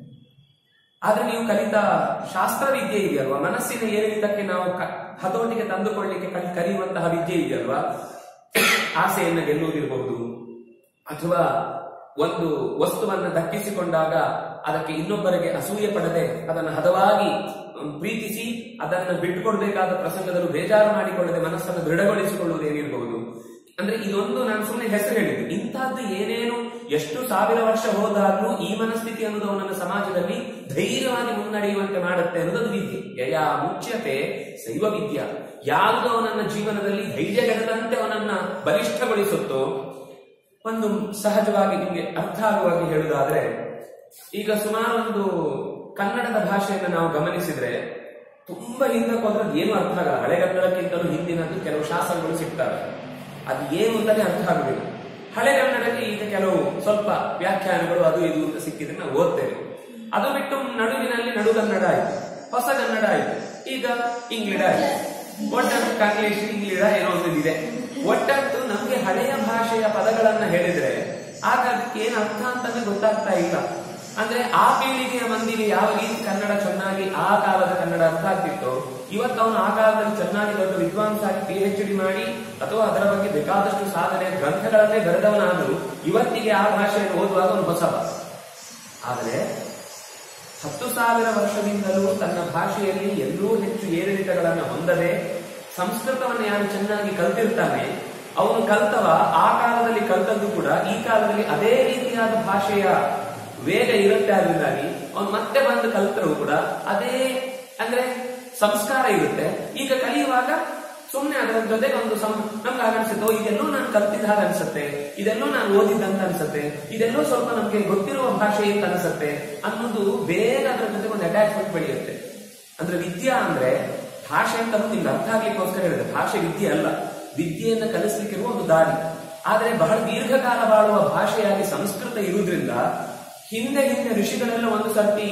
ಆದ್ರೆ ನೀವು ಕಲಿತ ಶಾಸ್ತ್ರ ವಿದ್ಯೆ ಇದೆಯಲ್ವಾ ಮನಸ್ಸಿನ ಏರಿಳಿತಕ್ಕೆ ನಾವು ಕ- ಹತೋಟಿಗೆ ತಂದುಕೊಳ್ಳಿಕ್ಕೆ ಕಲಿ- ಕಲಿಯುವಂತಹ ವಿದ್ಯೆ ಇದೆಯಲ್ವಾ ಆಸೆಯನ್ನು ಗೆಲ್ಲುವುದಿರಬಹುದು ಅಥವಾ ಒಂದು ವಸ್ತುವನ್ನ ದಕ್ಕಿಸಿಕೊಂಡಾಗ ಅದಕ್ಕೆ ಇನ್ನೊಬ್ಬರಿಗೆ ಅಸೂಯೆ ಪಡದೆ ಅದನ್ನು ಹದವಾಗಿ ಮ್, ಪ್ರೀತಿಸಿ ಅದನ್ನು ಬಿಟ್ಟುಕೊಡ್ಬೇಕಾದ ಪ್ರಸಂಗದಲ್ಲೂ ಬೇಜಾರು ಮಾಡಿಕೊಳ್ಳದೆ ಮನಸ್ಸನ್ನು ದೃಢಗೊಳಿಸಿಕೊಳ್ಳುವುದು ಏನಿರಬಹುದು ಅಂದ್ರೆ ಇದೊಂದು ನಾನು ಸುಮ್ಮನೆ ಹೆಸರು ಹೇಳಿದ್ದು ಇಂತಹದ್ದು ಏನೇನು ಎಷ್ಟು ಸಾವಿರ ವರ್ಷ ಹೋದಾಗ್ಲೂ ಈ ಮನಸ್ಥಿತಿ ಅನ್ನೋದು ಅವನನ್ನ ಸಮಾಜದಲ್ಲಿ ಧೈರ್ಯವಾಗಿ ಮುನ್ನಡೆಯುವಂತೆ ಮಾಡುತ್ತೆ ಅನ್ನೋದು ವಿದ್ಯೆ ಯಯಾ ಮುಚ್ಯತೆ ಶೈವ ವಿದ್ಯಾ ಯಾವುದು ಅವನನ್ನ ಜೀವನದಲ್ಲಿ ಧೈರ್ಯಗೆಡದಂತೆ ಅವನನ್ನ ಬಲಿಷ್ಠಗೊಳಿಸುತ್ತೋ ಒಂದು ಸಹಜವಾಗಿ ನಿಮಗೆ ಅರ್ಥ ಆಗುವಾಗಿ ಹೇಳುವುದಾದ್ರೆ ಈಗ ಸುಮಾರು ಒಂದು ಕನ್ನಡದ ಭಾಷೆಯನ್ನು ನಾವು ಗಮನಿಸಿದ್ರೆ ತುಂಬಾ ಹಿಂದಕ್ಕೆ ಹೋದ್ರೆ ಅದು ಏನು ಅರ್ಥ ಆಗಲ್ಲ ಹಳೆಗನ್ನಡಕ್ಕಿಂತಲೂ ಹಿಂದಿನದ್ದು ಕೆಲವು ಶಾಸನಗಳು ಸಿಗ್ತವೆ ಅದು ಏನು ಅಂತಾನೆ ಅರ್ಥ ಆಗುದಿಲ್ಲ ಹಳೆಗನ್ನಡಕ್ಕೆ ಈಗ ಕೆಲವು ಸ್ವಲ್ಪ ವ್ಯಾಖ್ಯಾನಗಳು ಅದು ಇದು ಅಂತ ಸಿಕ್ಕಿದ್ರೆ ನಾವು ಓದ್ತೇವೆ ಅದು ಬಿಟ್ಟು ನಡುವಿನಲ್ಲಿ ನಡುಗನ್ನಡ ಆಯ್ತು ಹೊಸ ಕನ್ನಡ ಆಯ್ತು ಈಗ ಇಂಗ್ಲಿಡ ಆಯ್ತು ಒಟ್ಟಂತೂ ಕಾಂಗ್ಲೀಷ್ ಇಂಗ್ಲಿಡ ಏನೋ ಒಂದು ಇದೆ ಒಟ್ಟಂತೂ ನಮ್ಗೆ ಹಳೆಯ ಭಾಷೆಯ ಪದಗಳನ್ನ ಹೇಳಿದ್ರೆ ಆಗ ಅದಕ್ಕೆ ಏನು ಅರ್ಥ ಅಂತಾನೆ ಗೊತ್ತಾಗ್ತಾ ಇಲ್ಲ ಅಂದ್ರೆ ಆ ಪೀಳಿಗೆಯ ಮಂದಿಗೆ ಯಾವ ರೀತಿ ಕನ್ನಡ ಚೆನ್ನಾಗಿ ಆ ಕಾಲದ ಕನ್ನಡ ಅರ್ಥ ಆಗ್ತಿತ್ತು ಇವತ್ತು ಅವನು ಆ ಕಾಲದಲ್ಲಿ ಚೆನ್ನಾಗಿ ದೊಡ್ಡ ವಿದ್ವಾಂಸ ಆಗಿ ಪಿ ಎಚ್ ಡಿ ಮಾಡಿ ಅಥವಾ ಅದರ ಬಗ್ಗೆ ಬೇಕಾದಷ್ಟು ಸಾಧನೆ ಗ್ರಂಥಗಳನ್ನೇ ಬರೆದವನಾದರೂ ಇವತ್ತಿಗೆ ಆ ಭಾಷೆಯನ್ನು ಓದುವಾಗ ಅವನು ಹೊಸಬ ಆದರೆ ಹತ್ತು ಸಾವಿರ ವರ್ಷದಿಂದಲೂ ತನ್ನ ಭಾಷೆಯಲ್ಲಿ ಎಲ್ಲೂ ಹೆಚ್ಚು ಏರಿಳಿತಗಳನ್ನು ಹೊಂದದೆ ಸಂಸ್ಕೃತವನ್ನು ಯಾರು ಚೆನ್ನಾಗಿ ಕಲ್ತಿರ್ತಾನೆ ಅವನು ಕಲ್ತವ ಆ ಕಾಲದಲ್ಲಿ ಕಲ್ತದ್ದು ಕೂಡ ಈ ಕಾಲದಲ್ಲಿ ಅದೇ ರೀತಿಯಾದ ಭಾಷೆಯ ವೇಗ ಇರುತ್ತೆ ಅದರಿಂದಾಗಿ ಅವನು ಮತ್ತೆ ಬಂದು ಕಲ್ತರೂ ಕೂಡ ಅದೇ ಅಂದ್ರೆ ಸಂಸ್ಕಾರ ಇರುತ್ತೆ ಈಗ ಕಲಿಯುವಾಗ ಸುಮ್ಮನೆ ಅದರ ಜೊತೆಗೆ ಒಂದು ಸಂ ನಮ್ಗೆ ಹಾಗೆ ಅನ್ಸುತ್ತೆ ಓ, ಇದೆಲ್ಲೋ ನಾನು ಕಲ್ತಿದ್ದ ಹಾಗೆ ಅನ್ಸುತ್ತೆ ಇದೆಲ್ಲೋ ನಾನು ಓದಿದ್ದಂತ ಅನ್ಸುತ್ತೆ ಇದೆಲ್ಲೋ ಸ್ವಲ್ಪ ನಮ್ಗೆ ಗೊತ್ತಿರುವ ಭಾಷೆ ಅಂತ ಅನ್ಸುತ್ತೆ ಅನ್ನೋದು ಬೇಗ ಅದರ ಜೊತೆಗೆ ಒಂದು ಅಟ್ಯಾಚ್ಮೆಂಟ್ ಬೆಳೆಯುತ್ತೆ ಅಂದ್ರೆ ವಿದ್ಯಾ ಅಂದ್ರೆ ಭಾಷೆ ಅಂತ ಅನ್ನೋದು ನಿಮ್ಗೆ ಅರ್ಥ ಆಗ್ಲಿಕ್ಕೋಸ್ಕರ ಹೇಳಿದೆ ಭಾಷೆ ವಿದ್ಯೆ ಅಲ್ಲ ವಿದ್ಯೆಯನ್ನ ಕಲಿಸ್ಲಿಕ್ಕಿರುವ ಒಂದು ದಾರಿ ಆದ್ರೆ ಬಹಳ ದೀರ್ಘಕಾಲ ಬಾಳುವ ಭಾಷೆಯಾಗಿ ಸಂಸ್ಕೃತ ಇರುವುದ್ರಿಂದ ಹಿಂದೆ ಹಿಂದೆ ಋಷಿಗಳೆಲ್ಲ ಒಂದು ಸರ್ತಿ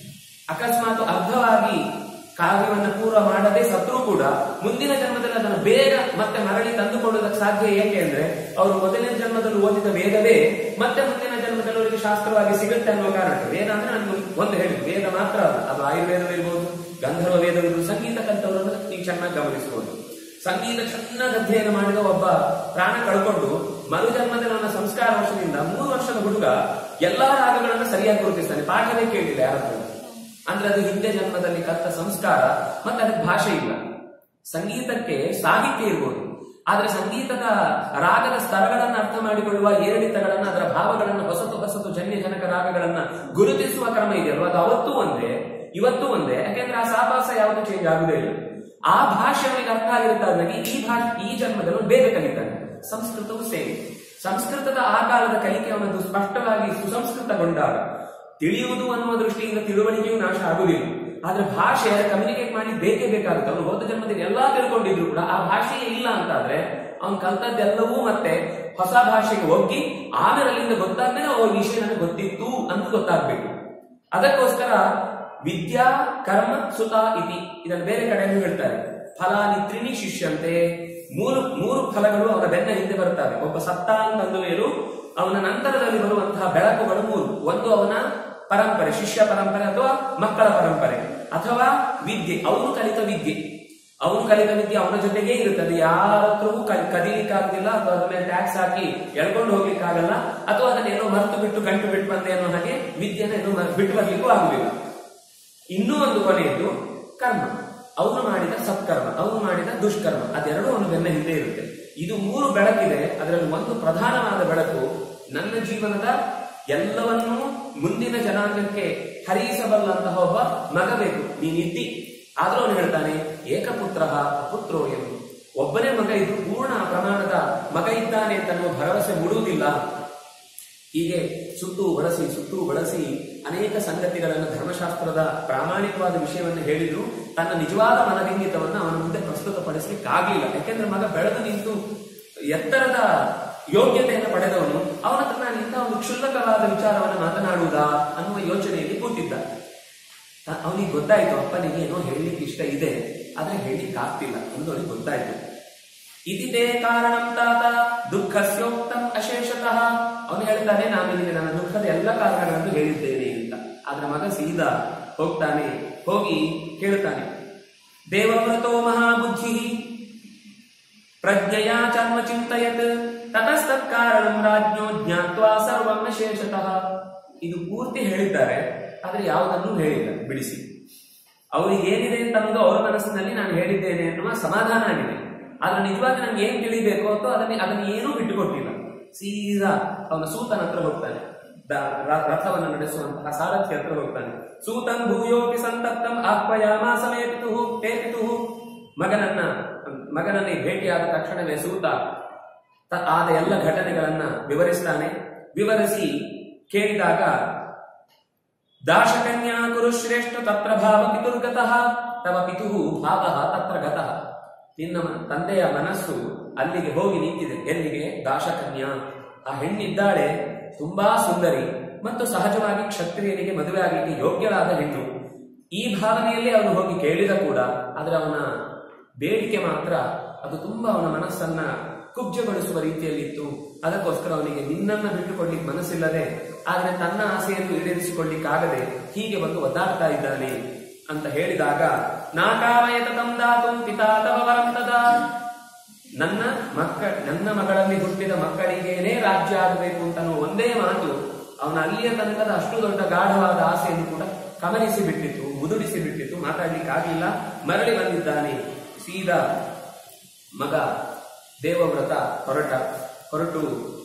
ಅಕಸ್ಮಾತ್ ಅರ್ಧವಾಗಿ ಕಾವ್ಯವನ್ನ ಪೂರ್ವ ಮಾಡದೆ ಸತ್ರು ಕೂಡ ಮುಂದಿನ ಜನ್ಮದಲ್ಲಿ ಅದನ್ನು ಬೇಗ ಮತ್ತೆ ಮರಳಿ ತಂದುಕೊಳ್ಳುವುದಕ್ಕೆ ಸಾಧ್ಯ ಏಕೆ ಅಂದ್ರೆ ಅವರು ಮೊದಲನೇ ಜನ್ಮದಲ್ಲಿ ಓದಿದ ವೇದವೇ ಮತ್ತೆ ಮುಂದಿನ ಜನ್ಮದಲ್ಲಿ ಅವರಿಗೆ ಶಾಸ್ತ್ರವಾಗಿ ಸಿಗುತ್ತೆ ಅನ್ನುವ ಕಾರಣಕ್ಕೆ ವೇದ ಅಂದ್ರೆ ನಾನು ಒಂದು ಹೇಳಿ ವೇದ ಮಾತ್ರ ಅಲ್ಲ ಅದು ಆಯುರ್ವೇದವಿರ್ಬೋದು ಗಂಧರ್ವ ವೇದವಿರ್ಬೋದು ಸಂಗೀತ ಕಲಿತವರನ್ನು ನೀವು ಚೆನ್ನಾಗಿ ಗಮನಿಸಬಹುದು ಸಂಗೀತ ಚೆನ್ನಾಗಿ ಅಧ್ಯಯನ ಮಾಡಿದ ಒಬ್ಬ ಪ್ರಾಣ ಕಳ್ಕೊಂಡು ಮರು ಜನ್ಮದಲ್ಲಿ ಅವನ ಸಂಸ್ಕಾರ ವರ್ಷದಿಂದ ಮೂರು ವರ್ಷದ ಹುಡುಗ ಎಲ್ಲಾ ರಾಗಗಳನ್ನು ಸರಿಯಾಗಿ ಗುರುತಿಸ್ತಾನೆ ಪಾಠವೇ ಕೇಳಿಲ್ಲ ಯಾರತ್ರ ಅಂದ್ರೆ ಅದು ಹಿಂದೆ ಜನ್ಮದಲ್ಲಿ ಕಲಿತ ಸಂಸ್ಕಾರ ಮತ್ತೆ ಅದಕ್ಕೆ ಭಾಷೆ ಇಲ್ಲ ಸಂಗೀತಕ್ಕೆ ಸಾಹಿತ್ಯ ಇರ್ಬೋದು ಆದ್ರೆ ಸಂಗೀತದ ರಾಗದ ಸ್ತರಗಳನ್ನ ಅರ್ಥ ಮಾಡಿಕೊಳ್ಳುವ ಏರಿಳಿತಗಳನ್ನ ಅದರ ಭಾವಗಳನ್ನ ಹೊಸತು ಹೊಸತು ಜನ್ಯ ಜನಕ ರಾಗಗಳನ್ನ ಗುರುತಿಸುವ ಕ್ರಮ ಇದೆಯಲ್ವ ಅದು ಅವತ್ತೂ ಒಂದೇ ಇವತ್ತು ಒಂದೇ ಯಾಕೆಂದ್ರೆ ಆ ಸಾಪಾಸ ಯಾವುದು ಚೇಂಜ್ ಆಗುದೇ ಇಲ್ಲ ಆ ಭಾಷೆ ಅವನಿಗೆ ಅರ್ಥ ಆಗಿರುತ್ತಾಗಿ ಈ ಭಾಷೆ ಈ ಜನ್ಮದಲ್ಲಿ ಅವ್ನು ಬೇಗ ಕಲಿತಾನೆ ಸಂಸ್ಕೃತವು ಸೇರಿ ಸಂಸ್ಕೃತದ ಆ ಕಾಲದ ಕಲಿಕೆ ಅವನದು ಸ್ಪಷ್ಟವಾಗಿ ಸುಸಂಸ್ಕೃತಗೊಂಡಾಗ ತಿಳಿಯುವುದು ಅನ್ನುವ ದೃಷ್ಟಿಯಿಂದ ತಿಳುವಳಿಕೆಯೂ ನಾಶ ಆಗುವುದಿಲ್ಲ ಆದ್ರೆ ಭಾಷೆ ಕಮ್ಯುನಿಕೇಟ್ ಮಾಡಿ ಬೇಕೇ ಬೇಕಾಗುತ್ತೆ ಅವನು ಹೋದ ಜನ್ಮದಲ್ಲಿ ಎಲ್ಲಾ ತಿಳ್ಕೊಂಡಿದ್ರು ಕೂಡ ಆ ಭಾಷೆಯೇ ಇಲ್ಲ ಅಂತಾದ್ರೆ ಅವನು ಕಲ್ತದ್ದೆಲ್ಲವೂ ಮತ್ತೆ ಹೊಸ ಭಾಷೆಗೆ ಒಗ್ಗಿ ಆಮೇಲೆ ಅಲ್ಲಿಂದ ಗೊತ್ತಾದ್ಮೇಲೆ ಓ ಈ ವಿಷಯ ನನಗೆ ಗೊತ್ತಿತ್ತು ಅಂತ ಗೊತ್ತಾಗ್ಬೇಕು ಅದಕ್ಕೋಸ್ಕರ ವಿದ್ಯಾ ಕರ್ಮ ಸುತ ಇತಿ ಇದನ್ನು ಬೇರೆ ಕಡೆಯಲ್ಲೂ ಹೇಳ್ತಾರೆ ಫಲಾನಿತ್ರಿನಿ ಶಿಷ್ಯಂತೆ ಮೂರು ಮೂರು ಫಲಗಳು ಅವನ ಬೆನ್ನ ಹಿಂದೆ ಬರುತ್ತವೆ ಒಬ್ಬ ಸತ್ತ ಅಂತಂದ ಮೇಲೂ ಅವನ ನಂತರದಲ್ಲಿ ಬರುವಂತಹ ಬೆಳಕುಗಳು ಮೂರು ಒಂದು ಅವನ ಪರಂಪರೆ ಶಿಷ್ಯ ಪರಂಪರೆ ಅಥವಾ ಮಕ್ಕಳ ಪರಂಪರೆ ಅಥವಾ ವಿದ್ಯೆ ಅವನು ಕಲಿತ ವಿದ್ಯೆ ಅವನು ಕಲಿತ ವಿದ್ಯೆ ಅವನ ಜೊತೆಗೇ ಇರುತ್ತದೆ ಯಾರ ಹತ್ರವೂ ಕ- ಕದೀಲಿಕ್ಕಾಗುದಿಲ್ಲ ಅಥವಾ ಅದ್ರ ಮೇಲೆ ಟ್ಯಾಕ್ಸ್ ಹಾಕಿ ಎಳ್ಕೊಂಡು ಹೋಗ್ಲಿಕ್ಕಾಗಲ್ಲ ಅಥವಾ ಅದನ್ನೇನೋ ಮರೆತು ಬಿಟ್ಟು ಗಂಟು ಬಿಟ್ಟು ಬಂದೆ ಅನ್ನೋ ಹಾಗೆ ವಿದ್ಯೆನ ಏನೋ ಮ- ಬಿಟ್ಟು ಬರ್ಲಿಕ್ಕೂ ಆಗುದಿಲ್ಲ ಇನ್ನೂ ಒಂದು ಕೊನೆಯದ್ದು ಕರ್ಮ ಅವನು ಮಾಡಿದ ಸತ್ಕರ್ಮ ಅವನು ಮಾಡಿದ ದುಷ್ಕರ್ಮ ಅದೆರಡೂ ಅವನು ಬೆನ್ನ ಹಿಂದೆ ಇರುತ್ತೆ ಇದು ಮೂರು ಬೆಳಕಿದೆ ಅದರಲ್ಲಿ ಒಂದು ಪ್ರಧಾನವಾದ ಬೆಳಕು ನನ್ನ ಜೀವನದ ಎಲ್ಲವನ್ನೂ ಮುಂದಿನ ಜನಾಂಗಕ್ಕೆ ಹರಿಸಬಲ್ಲಂತಹ ಒಬ್ಬ ಮಗ ಬೇಕು ನೀನಿದ್ದಿ ಆದ್ರೂ ಅವನು ಹೇಳ್ತಾನೆ ಏಕಪುತ್ರ ಪುತ್ರೋ ಎಂದು ಒಬ್ಬನೇ ಮಗ ಇದ್ದು ಪೂರ್ಣ ಪ್ರಮಾಣದ ಮಗ ಇದ್ದಾನೆ ಅಂತ ಅನ್ನುವ ಭರವಸೆ ಮೂಡುವುದಿಲ್ಲ ಹೀಗೆ ಸುತ್ತು ಬಳಸಿ ಸುತ್ತು ಬಳಸಿ ಅನೇಕ ಸಂಗತಿಗಳನ್ನು ಧರ್ಮಶಾಸ್ತ್ರದ ಪ್ರಾಮಾಣಿಕವಾದ ವಿಷಯವನ್ನು ಹೇಳಿದ್ರು ತನ್ನ ನಿಜವಾದ ಮನದಿಂಗಿತವನ್ನು ಅವನ ಮುಂದೆ ಪ್ರಸ್ತುತಪಡಿಸಲಿಕ್ಕೆ ಆಗ್ಲಿಲ್ಲ ಯಾಕೆಂದ್ರೆ ಮಗ ಬೆಳೆದು ನಿಂತು ಎತ್ತರದ ಯೋಗ್ಯತೆಯನ್ನು ಪಡೆದವನು ಅವನ ಹತ್ರ ನಾನು ಇಂಥ ಒಂದು ಕ್ಷುಲ್ಲಕವಾದ ವಿಚಾರವನ್ನು ಮಾತನಾಡುವುದಾ ಅನ್ನುವ ಯೋಚನೆಯಲ್ಲಿ ಕೂತಿದ್ದ ತ- ಅವನಿಗೆ ಗೊತ್ತಾಯ್ತು ಅಪ್ಪನಿಗೆ ಏನೋ ಹೇಳಲಿಕ್ಕೆ ಇಷ್ಟ ಇದೆ ಆದ್ರೆ ಹೇಳಲಿಕ್ಕೆ ಆಗ್ತಿಲ್ಲ ಎಂದು ಅವನಿಗೆ ಗೊತ್ತಾಯ್ತು ಇದಿದೆ ಕಾರಣಂ ತಾತ ದುಃಖಸ್ಯೋಕ್ತಂ ಅಶೇಷತಃ ಅವನು ಹೇಳ್ತಾನೆ ನಾನು ನಿನಗೆ ನನ್ನ ದುಃಖದ ಎಲ್ಲ ಕಾರಣಗಳನ್ನು ಹೇಳಿದ್ದೇನೆ ಅಂತ ಆದ್ರೆ ಮಗ ಸೀದಾ ಹೋಗ್ತಾನೆ ಹೋಗಿ ಕೇಳ್ತಾನೆ ದೇವವ್ರತೋ ಮಹಾಬುದ್ಧಿ ಪ್ರಜ್ಞೆಯ ಚರ್ಮ ಚಿಂತಯತ್ ತತಸ್ತತ್ ಕಾರಣಂ ರಾಜ್ಞೋ ಜ್ಞಾತ್ವಾ ಸರ್ವಂ ಶೇಷತಃ ಇದು ಪೂರ್ತಿ ಹೇಳಿದ್ದಾರೆ ಆದ್ರೆ ಯಾವುದನ್ನು ಹೇಳಿಲ್ಲ ಬಿಡಿಸಿ ಅವರಿಗೆ ಏನಿದೆ ಅಂತ ಅನ್ನೋದು ಅವರ ಮನಸ್ಸಿನಲ್ಲಿ ನಾನು ಹೇಳಿದ್ದೇನೆ ಎನ್ನುವ ಸಮಾಧಾನ ಆಗಿದೆ ಆದ್ರೆ ನಿಜವಾಗಿ ನಂಗೆ ಏನ್ ತಿಳಿಬೇಕು ಅಥವಾ ಅದನ್ನ ಅದನ್ನ ಏನೂ ಬಿಟ್ಟುಕೊಟ್ಟಿಲ್ಲ ಸೀದಾ ಅವನ ಸೂತನ ಹತ್ರ ಹೋಗ್ತಾನೆ ದ- ರ- ರಥವನ್ನು ನಡೆಸುವಂತಹ ಸಾರಥಿ ಹತ್ರ ಹೋಗ್ತಾನೆ ಸೂತಂ ಭೂಯೋಪಿ ಸಂತಪ್ತಂ ಆಹ್ವಯಾಮ ಸಮೇಪಿತು ಪೇಪಿತು ಮಗನನ್ನ ಮಗನನ್ನೇ ಭೇಟಿಯಾದ ತಕ್ಷಣವೇ ಸೂತ ತ- ಆದ ಎಲ್ಲ ಘಟನೆಗಳನ್ನ ವಿವರಿಸ್ತಾನೆ ವಿವರಿಸಿ ಕೇಳಿದಾಗ ದಾಶಕನ್ಯಾ ಕುರು ಶ್ರೇಷ್ಠ ತತ್ರ ಭಾವ ಪಿತುರ್ಗತಃ ತವ ಪಿತುಹು ಭಾವ ತತ್ರ ಗತಃ ನಿನ್ನ ಮ- ತಂದೆಯ ಮನಸ್ಸು ಅಲ್ಲಿಗೆ ಹೋಗಿ ನಿಂತಿದೆ ಎಲ್ಲಿಗೆ ದಾಶಕನ್ಯಾ ಆ ಹೆಣ್ಣಿದ್ದಾಳೆ ತುಂಬಾ ಸುಂದರಿ ಮತ್ತು ಸಹಜವಾಗಿ ಕ್ಷತ್ರಿಯನಿಗೆ ಮದುವೆ ಆಗಲಿಕ್ಕೆ ಯೋಗ್ಯಳಾದ ಹೆಣ್ಣು ಈ ಭಾವನೆಯಲ್ಲಿ ಅವನು ಹೋಗಿ ಕೇಳಿದ ಕೂಡ ಆದ್ರೆ ಅವನ ಬೇಡಿಕೆ ಮಾತ್ರ ಅದು ತುಂಬಾ ಅವನ ಮನಸ್ಸನ್ನ ಕುಬ್ಜಗೊಳಿಸುವ ರೀತಿಯಲ್ಲಿತ್ತು ಅದಕ್ಕೋಸ್ಕರ ಅವನಿಗೆ ನಿನ್ನನ್ನ ಬಿಟ್ಟುಕೊಳ್ಳಿಕ್ ಮನಸ್ಸಿಲ್ಲದೆ ಆದ್ರೆ ತನ್ನ ಆಸೆಯನ್ನು ಈಡೇರಿಸಿಕೊಳ್ಳಿಕ್ಕಾಗದೆ ಹೀಗೆ ಬಂದು ಒದ್ದಾಡ್ತಾ ಇದ್ದಾನೆ ಅಂತ ಹೇಳಿದಾಗ ನಾಕಾಮಯತ ತಂದಾತು ಪಿತಾ ತವ ವರಂ ತದಾ ನನ್ನ ಮಕ್ಕ ನನ್ನ ಮಗಳಲ್ಲಿ ಹುಟ್ಟಿದ ಮಕ್ಕಳಿಗೇನೇ ರಾಜ್ಯ ಆಗಬೇಕು ಅಂತ ಅನ್ನೋ ಒಂದೇ ಮಾತು ಅವನ ಅಲ್ಲಿಯ ತನಕದ ಅಷ್ಟು ದೊಡ್ಡ ಗಾಢವಾದ ಆಸೆಯನ್ನು ಕೂಡ ಕಮಲಿಸಿ ಬಿಟ್ಟಿತ್ತು ಮುದುಡಿಸಿ ಬಿಟ್ಟಿತ್ತು ಮಾತಾಡ್ಲಿಕ್ಕಾಗಿಲ್ಲ ಮರಳಿ ಬಂದಿದ್ದಾನೆ ಸೀದಾ ಮಗ ದೇವವ್ರತ ಹೊರಟ ಹೊರಟು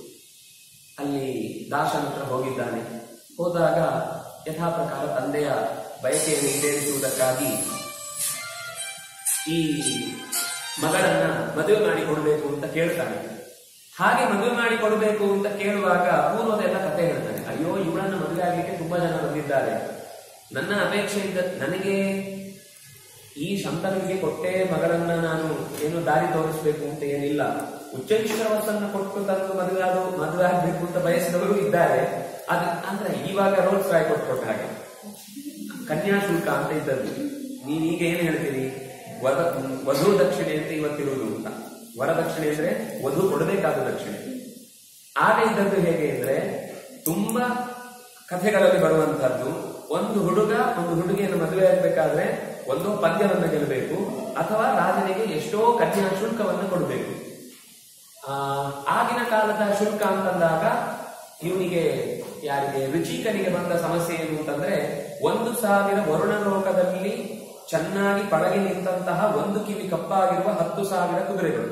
ಅಲ್ಲಿ ದಾಸನ ಹತ್ರ ಹೋಗಿದ್ದಾನೆ ಹೋದಾಗ ಯಥಾ ಪ್ರಕಾರ ತಂದೆಯ ಬಯಕೆಯನ್ನು ಈಡೇರಿಸುವುದಕ್ಕಾಗಿ ಈ ಮಗಳನ್ನ ಮದುವೆ ಮಾಡಿ ಕೊಡಬೇಕು ಅಂತ ಕೇಳ್ತಾನೆ ಹಾಗೆ ಮದುವೆ ಮಾಡಿ ಕೊಡಬೇಕು ಅಂತ ಕೇಳುವಾಗ ಪೂರ್ವದೆಲ್ಲ ಕಥೆ ಹೇಳ್ತಾನೆ ಅಯ್ಯೋ ಇವಳನ್ನ ಮದುವೆ ಆಗ್ಲಿಕ್ಕೆ ತುಂಬಾ ಜನ ಬಂದಿದ್ದಾರೆ ನನ್ನ ಅಪೇಕ್ಷೆಯಿಂದ ನನಗೆ ಈ ಶಂತನಿಗೆ ಕೊಟ್ಟೆ ಮಗಳನ್ನ ನಾನು ಏನು ದಾರಿ ತೋರಿಸ್ಬೇಕು ಅಂತ ಏನಿಲ್ಲ ಉಚ್ಚೈಶ್ವರವಸನ್ನ ಕೊಟ್ಟು ತಂದು ಮದುವೆ ಆದ ಮದುವೆ ಆಗ್ಬೇಕು ಅಂತ ಬಯಸಿದವರು ಇದ್ದಾರೆ ಅದ್ ಅಂದ್ರೆ ಇವಾಗ ರೋಲ್ಸ್ ರಾಯ್ ಕೊಟ್ಟು ಹಾಗೆ ಕನ್ಯಾಶುಲ್ಕ ಅಂತ ಇದ್ದದ್ದು ನೀವೀಗ ಏನ್ ಹೇಳ್ತೀರಿ ವದ ವಧು ದಕ್ಷಿಣೆ ಅಂತ ಇವತ್ತಿರುವುದು ಅಂತ ವರದಕ್ಷಿಣೆ ಅಂದ್ರೆ ವಧು ಕೊಡಬೇಕಾದ ದಕ್ಷಿಣೆ ಆಗ ಇದ್ದದ್ದು ಹೇಗೆ ಅಂದ್ರೆ ತುಂಬಾ ಕಥೆಗಳಲ್ಲಿ ಬರುವಂತಹದ್ದು ಒಂದು ಹುಡುಗ ಒಂದು ಹುಡುಗಿಯನ್ನು ಮದುವೆ ಆಗಬೇಕಾದ್ರೆ ಒಂದು ಪದ್ಯವನ್ನ ಗೆಲ್ಲಬೇಕು ಅಥವಾ ರಾಜನಿಗೆ ಎಷ್ಟೋ ಕಠಿಣ ಶುಲ್ಕವನ್ನು ಕೊಡಬೇಕು ಆ, ಆಗಿನ ಕಾಲದ ಶುಲ್ಕ ಅಂತಂದಾಗ ಇವನಿಗೆ ಯಾರಿಗೆ ರುಚಿಕನಿಗೆ ಬಂದ ಸಮಸ್ಯೆ ಏನು ಅಂತಂದ್ರೆ ಒಂದು ಸಾವಿರ ವರುಣ ಲೋಕದಲ್ಲಿ ಚೆನ್ನಾಗಿ ಪಳಗಿ ನಿಂತಹ ಒಂದು ಕಿವಿ ಕಪ್ಪಾಗಿರುವ ಹತ್ತು ಸಾವಿರ ಕುದುರೆಗಳು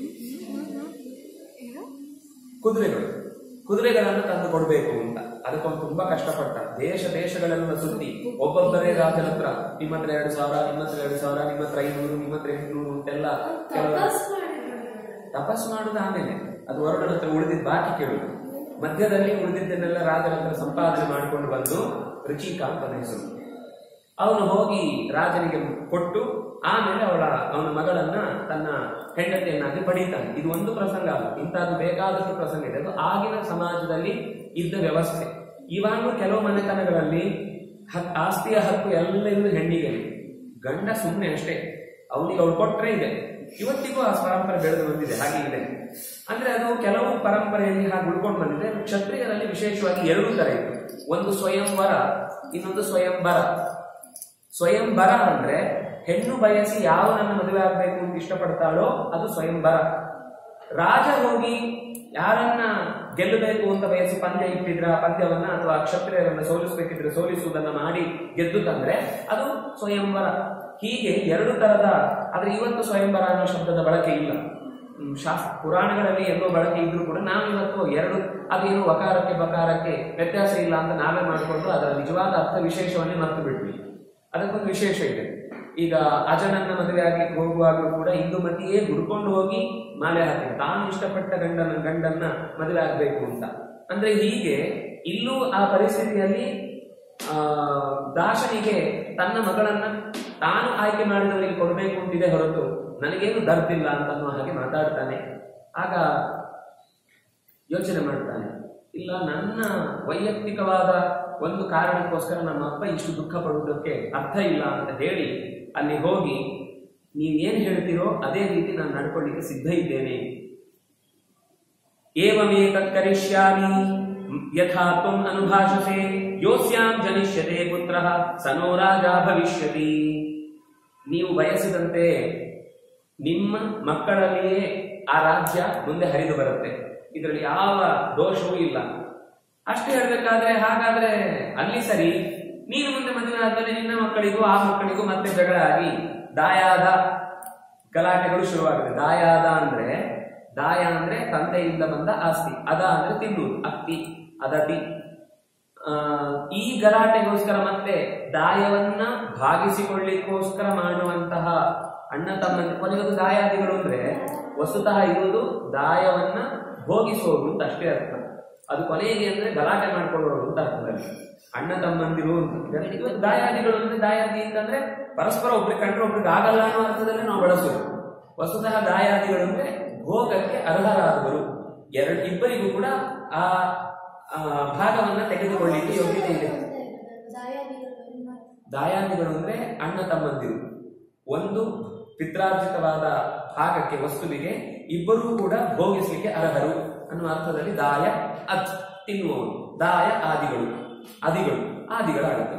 ಕುದುರೆಗಳು ಕುದುರೆಗಳನ್ನು ತಂದು ಕೊಡಬೇಕು ಅಂತ ಅದಕ್ಕೊಂದು ತುಂಬಾ ಕಷ್ಟಪಟ್ಟ ದೇಶ ದೇಶಗಳೆಲ್ಲ ಸುತ್ತಿ ಒಬ್ಬೊಬ್ಬರೇ ರಾಜನ ಹತ್ರ ನಿಮ್ಮ ಹತ್ರ ಎರಡು ಸಾವಿರ ನಿಮ್ಮ ಹತ್ರ ಎರಡು ಸಾವಿರ ನಿಮ್ಮ ಹತ್ರ ಐನೂರು ನಿಮ್ಮ ಹತ್ರ ಎಂಟುನೂರು ಅಂತೆಲ್ಲ ಕೆಲವರು ತಪಸ್ ಮಾಡುದು ಆಮೇಲೆ ಅದು ವರುಣನ ಹತ್ರ ಉಳಿದಿದ್ದ ಬಾಕಿ ಕೇಳುದು ಮಧ್ಯದಲ್ಲಿ ಉಳಿದಿದ್ದನ್ನೆಲ್ಲ ರಾಜನ ಹತ್ರ ಸಂಪಾದನೆ ಮಾಡಿಕೊಂಡು ಬಂದು ರುಚಿಕ ಅಂತ ಹೆಸರು ಅವನು ಹೋಗಿ ರಾಜನಿಗೆ ಕೊಟ್ಟು ಆಮೇಲೆ ಅವಳ ಅವನ ಮಗಳನ್ನ ತನ್ನ ಹೆಂಡತಿಯನ್ನಾಗಿ ಪಡೀತಾನೆ ಇದು ಒಂದು ಪ್ರಸಂಗ ಅಲ್ಲ ಇಂಥದ್ದು ಬೇಕಾದಷ್ಟು ಪ್ರಸಂಗ ಇದೆ ಅದು ಆಗಿನ ಸಮಾಜದಲ್ಲಿ ಇದ್ದ ವ್ಯವಸ್ಥೆ ಇವಾಗಲೂ ಕೆಲವು ಮನೆತನಗಳಲ್ಲಿ ಹಕ್- ಆಸ್ತಿಯ ಹಕ್ಕು ಎಲ್ಲ ಇರುವುದು ಹೆಣ್ಣಿಗೆ ಗಂಡ ಸುಮ್ಮನೆ ಅಷ್ಟೇ ಅವನಿಗೆ ಅವ್ಳು ಕೊಟ್ರೆ ಇದೆ ಇವತ್ತಿಗೂ ಆ ಪರಂಪರೆ ಬೆಳೆದು ಬಂದಿದೆ ಹಾಗೆ ಇದೆ ಅಂದ್ರೆ ಅದು ಕೆಲವು ಪರಂಪರೆಯಲ್ಲಿ ಹಾಗೆ ಉಳ್ಕೊಂಡು ಬಂದಿದೆ ಕ್ಷತ್ರಿಯರಲ್ಲಿ ವಿಶೇಷವಾಗಿ ಎರಡು ತರ ಇತ್ತು ಒಂದು ಸ್ವಯಂವರ ಇನ್ನೊಂದು ಸ್ವಯಂವರ ಸ್ವಯಂವರ ಅಂದ್ರೆ ಹೆಣ್ಣು ಬಯಸಿ ಯಾವನನ್ನ ಮದುವೆ ಆಗ್ಬೇಕು ಅಂತ ಇಷ್ಟಪಡ್ತಾಳೋ ಅದು ಸ್ವಯಂವರ ರಾಜ ಹೋಗಿ ಯಾರನ್ನ ಗೆಲ್ಲಬೇಕು ಅಂತ ಬಯಸಿ ಪಂದ್ಯ ಇಟ್ಟಿದ್ರ ಆ ಪಂದ್ಯವನ್ನ ಅಥವಾ ಕ್ಷತ್ರಿಯರನ್ನ ಸೋಲಿಸಬೇಕಿದ್ರೆ ಸೋಲಿಸುವುದನ್ನ ಮಾಡಿ ಗೆದ್ದು ತಂದ್ರೆ ಅದು ಸ್ವಯಂವರ ಹೀಗೆ ಎರಡು ತರದ ಆದ್ರೆ ಇವತ್ತು ಸ್ವಯಂವರ ಅನ್ನೋ ಶಬ್ದದ ಬಳಕೆ ಇಲ್ಲ ಹ್ಮ್, ಶಾಸ್ತ್ರ ಪುರಾಣಗಳಲ್ಲಿ ಎಲ್ಲೋ ಬಳಕೆ ಇದ್ರೂ ಕೂಡ ನಾವು ಇವತ್ತು ಎರಡು ಅದೇನು ವಕಾರಕ್ಕೆ ಬಕಾರಕ್ಕೆ ವ್ಯತ್ಯಾಸ ಇಲ್ಲ ಅಂತ ನಾವೇ ಮಾಡಿಕೊಂಡು ಅದರ ನಿಜವಾದ ಅರ್ಥ ವಿಶೇಷವನ್ನೇ ಮರೆತು ಬಿಟ್ವಿ ಅದಕ್ಕೊಂದು ವಿಶೇಷ ಇದೆ ಈಗ ಅಜನನ್ನ ಮದುವೆ ಆಗ್ಲಿಕ್ಕೆ ಹೋಗುವಾಗಲೂ ಕೂಡ ಇಂದುಮತಿಯೇ ಹುಡ್ಕೊಂಡು ಹೋಗಿ ಮಾಲೆ ಹಾಕಿ ತಾನು ಇಷ್ಟಪಟ್ಟ ಗಂಡನ ಗಂಡನ್ನ ಮದುವೆ ಆಗ್ಬೇಕು ಅಂತ ಅಂದ್ರೆ ಹೀಗೆ ಇಲ್ಲೂ ಆ ಪರಿಸ್ಥಿತಿಯಲ್ಲಿ ಆ ದಾಸನಿಗೆ ತನ್ನ ಮಗಳನ್ನ ತಾನು ಆಯ್ಕೆ ಮಾಡಿದವರಿಗೆ ಕೊಡಬೇಕು ಅಂತಿದೆ ಹೊರತು ನನಗೇನು ದರ್ದಿಲ್ಲ ಅಂತ ಅನ್ನುವ ಹಾಗೆ ಮಾತಾಡ್ತಾನೆ ಆಗ ಯೋಚನೆ ಮಾಡ್ತಾನೆ ಇಲ್ಲ ನನ್ನ ವೈಯಕ್ತಿಕವಾದ ಒಂದು ಕಾರಣಕ್ಕೋಸ್ಕರ ನಮ್ಮ ಅಪ್ಪ ಇಷ್ಟು ದುಃಖ ಪಡುವುದಕ್ಕೆ ಅರ್ಥ ಇಲ್ಲ ಅಂತ ಹೇಳಿ ಅಲ್ಲಿ ಹೋಗಿ ನೀವೇನ್ ಹೇಳ್ತೀರೋ ಅದೇ ರೀತಿ ನಾನು ನಡ್ಕೊಳ್ಳಿಕ್ಕೆ ಸಿದ್ಧ ಇದ್ದೇನೆ ಏವಮೇತತ್ ಕರಿಷ್ಯಾಮಿ ಯಥಾ ತ್ವಂ ಅನುಭಾಷಸೆ ಯೋಸ್ಯಾಂ ಜನಿಷ್ಯತೆ ಪುತ್ರ ಸನೋ ರಾಜ ಭವಿಷ್ಯತಿ ನೀವು ಬಯಸಿದಂತೆ ನಿಮ್ಮ ಮಕ್ಕಳಲ್ಲಿಯೇ ಆ ರಾಜ್ಯ ಮುಂದೆ ಹರಿದು ಬರುತ್ತೆ ಇದರಲ್ಲಿ ಯಾವ ದೋಷವೂ ಇಲ್ಲ ಅಷ್ಟೇ ಹೇಳ್ಬೇಕಾದ್ರೆ ಹಾಗಾದ್ರೆ ಅಲ್ಲಿ ಸರಿ ನೀನು ಮುಂದೆ ಮದುವೆ ಆದ್ಮೇಲೆ ನಿನ್ನ ಮಕ್ಕಳಿಗೂ ಆ ಮಕ್ಕಳಿಗೂ ಮತ್ತೆ ಜಗಳ ಆಗಿ ದಾಯಾದ ಗಲಾಟೆಗಳು ಶುರುವಾಗುತ್ತೆ ದಾಯಾದ ಅಂದ್ರೆ ದಾಯ ಅಂದ್ರೆ ತಂದೆಯಿಂದ ಬಂದ ಆಸ್ತಿ ಅದ ಅಂದ್ರೆ ತಿನ್ನುವುದು ಅಕ್ಕಿ ಅದತಿ ಆ, ಈ ಗಲಾಟೆಗೋಸ್ಕರ ಮತ್ತೆ ದಾಯವನ್ನ ಭಾಗಿಸಿಕೊಳ್ಳಿಕ್ಕೋಸ್ಕರ ಮಾಡುವಂತಹ ಅಣ್ಣ ತಮ್ಮನ ಕೊನೆಗೊಂದು ದಾಯಾದಿಗಳು ಅಂದ್ರೆ ವಸ್ತುತಃ ಇರುವುದು ದಾಯವನ್ನ ಭೋಗಿಸೋದು ಅಂತ ಅಷ್ಟೇ ಅರ್ಥ ಅದು ಕೊನೆಗೆ ಅಂದ್ರೆ ಗಲಾಟೆ ಮಾಡ್ಕೊಳ್ಳೋರು ಅಂತ ಅರ್ಥದಲ್ಲಿ ಅಣ್ಣ ತಮ್ಮಂದಿರು ಅಂತ ಇದರಲ್ಲಿ ಇವತ್ತು ದಾಯಾದಿಗಳು ಅಂದ್ರೆ ದಾಯಾದಿ ಅಂತಂದ್ರೆ ಪರಸ್ಪರ ಒಬ್ರಿಗೆ ಕಂಡ್ರೆ ಒಬ್ರಿಗೆ ಆಗಲ್ಲ ಅನ್ನೋ ಅರ್ಥದಲ್ಲಿ ನಾವು ಬಳಸೋದು ವಸ್ತುತಃ ದಾಯಾದಿಗಳು ಅಂದ್ರೆ ಭೋಗಕ್ಕೆ ಅರ್ಹರಾದವರು ಎರಡು ಇಬ್ಬರಿಗೂ ಕೂಡ ಆ ಆ, ಭಾಗವನ್ನ ತೆಗೆದುಕೊಳ್ಳಿಕ್ಕೆ ಯೋಗ್ಯತೆ ಇದೆ ದಾಯಾದಿಗಳು ಅಂದ್ರೆ ಅಣ್ಣ ತಮ್ಮಂದಿರು ಒಂದು ಪಿತ್ರಾರ್ಜಿತವಾದ ಭಾಗಕ್ಕೆ ವಸ್ತುವಿಗೆ ಇಬ್ಬರೂ ಕೂಡ ಭೋಗಿಸಲಿಕ್ಕೆ ಅರ್ಹರು ಅನ್ನುವ ಅರ್ಥದಲ್ಲಿ ದಾಯ ಅತ್ ತಿನ್ನುವವರು ದಾಯ ಆದಿಗಳು ಆದಿಗಳು ಆದಿಗಳಾಗುತ್ತದೆ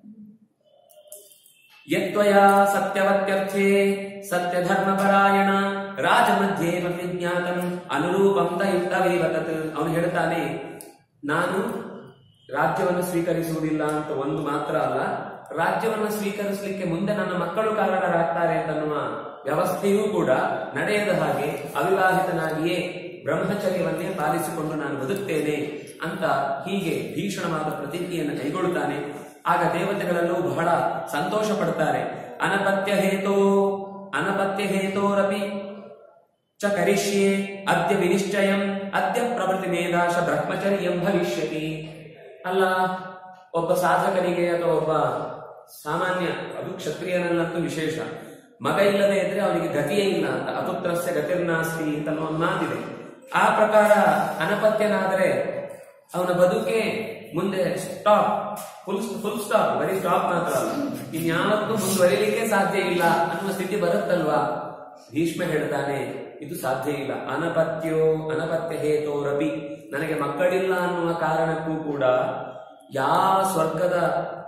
ಯತ್ವಯ ಸತ್ಯವತ್ಯರ್ಥೆ ಸತ್ಯಧರ್ಮಪರಾಯಣ ರಾಜಮಧ್ಯೆ ಪ್ರತಿಜ್ಞಾತಂ ಅನುರೂಪಂ ದೈವತವೇವ ತತ್ ಅವನು ಹೇಳ್ತಾನೆ ನಾನು ರಾಜ್ಯವನ್ನು ಸ್ವೀಕರಿಸುವುದಿಲ್ಲ ಅಂತ ಒಂದು ಮಾತ್ರ ಅಲ್ಲ ರಾಜ್ಯವನ್ನು ಸ್ವೀಕರಿಸಲಿಕ್ಕೆ ಮುಂದೆ ನನ್ನ ಮಕ್ಕಳು ಕಾರಣರಾಗ್ತಾರೆ ಅಂತನ್ನುವ ವ್ಯವಸ್ಥೆಯೂ ಕೂಡ ನಡೆಯದ ಹಾಗೆ ಅವಿವಾಹಿತನಾಗಿಯೇ ಬ್ರಹ್ಮಚರ್ಯವನ್ನೇ ಪಾಲಿಸಿಕೊಂಡು ನಾನು ಬದುಕ್ತೇನೆ ಅಂತ ಹೀಗೆ ಭೀಷಣವಾದ ಪ್ರತಿಜ್ಞೆಯನ್ನು ಕೈಗೊಳ್ಳುತ್ತಾನೆ ಆಗ ದೇವತೆಗಳೆಲ್ಲೂ ಬಹಳ ಸಂತೋಷ ಪಡ್ತಾರೆ ಅನಪತ್ಯ ಹೇತೋ ಅನಪತ್ಯ ಹೇತೋರಪಿ ಚ ಕರಿಷ್ಯೆ ಅದ್ಯ ವಿನಿಶ್ಚಯಂ ಅದ್ಯ ಪ್ರವೃತ್ತಿ ಮೇಧಾಶ ಬ್ರಹ್ಮಚರ್ಯಂ ಭವಿಷ್ಯತಿ ಅಲ್ಲ ಒಬ್ಬ ಸಾಧಕನಿಗೆ ಅಥವಾ ಒಬ್ಬ ಸಾಮಾನ್ಯ ಅದು ಕ್ಷತ್ರಿಯನಲ್ಲಂತೂ ವಿಶೇಷ ಮಗ ಇಲ್ಲದೆ ಇದ್ರೆ ಅವನಿಗೆ ಗತಿಯೇ ಇಲ್ಲ ಅಂತ ಅಪುತ್ರಸ್ಯ ಗತಿರ್ನಾಸ್ತಿ ಅಂತ ಅನ್ನೋ ಒಂದು ಮಾತಿದೆ ಆ ಪ್ರಕಾರ ಅನಪತ್ಯನಾದರೆ ಅವನ ಬದುಕೆ ಮುಂದೆ ಸ್ಟಾಪ್ ಫುಲ್ ಫುಲ್ ಸ್ಟಾಪ್ ಬರೀ ಸ್ಟಾಪ್ ಮಾತ್ರ ಅಲ್ಲ ಇನ್ಯಾವತ್ತೂ ಮುಂದುವರಿಲಿಕ್ಕೆ ಸಾಧ್ಯ ಇಲ್ಲ ಅನ್ನುವ ಸ್ಥಿತಿ ಬರುತ್ತಲ್ವಾ ಭೀಷ್ಮ ಹೇಳ್ತಾನೆ ಇದು ಸಾಧ್ಯ ಇಲ್ಲ ಅನಪತ್ಯೋ ಅನಪತ್ಯ ಹೇತೋರಪಿ ನನಗೆ ಮಕ್ಕಳಿಲ್ಲ ಅನ್ನುವ ಕಾರಣಕ್ಕೂ ಕೂಡ ಯಾವ ಸ್ವರ್ಗದ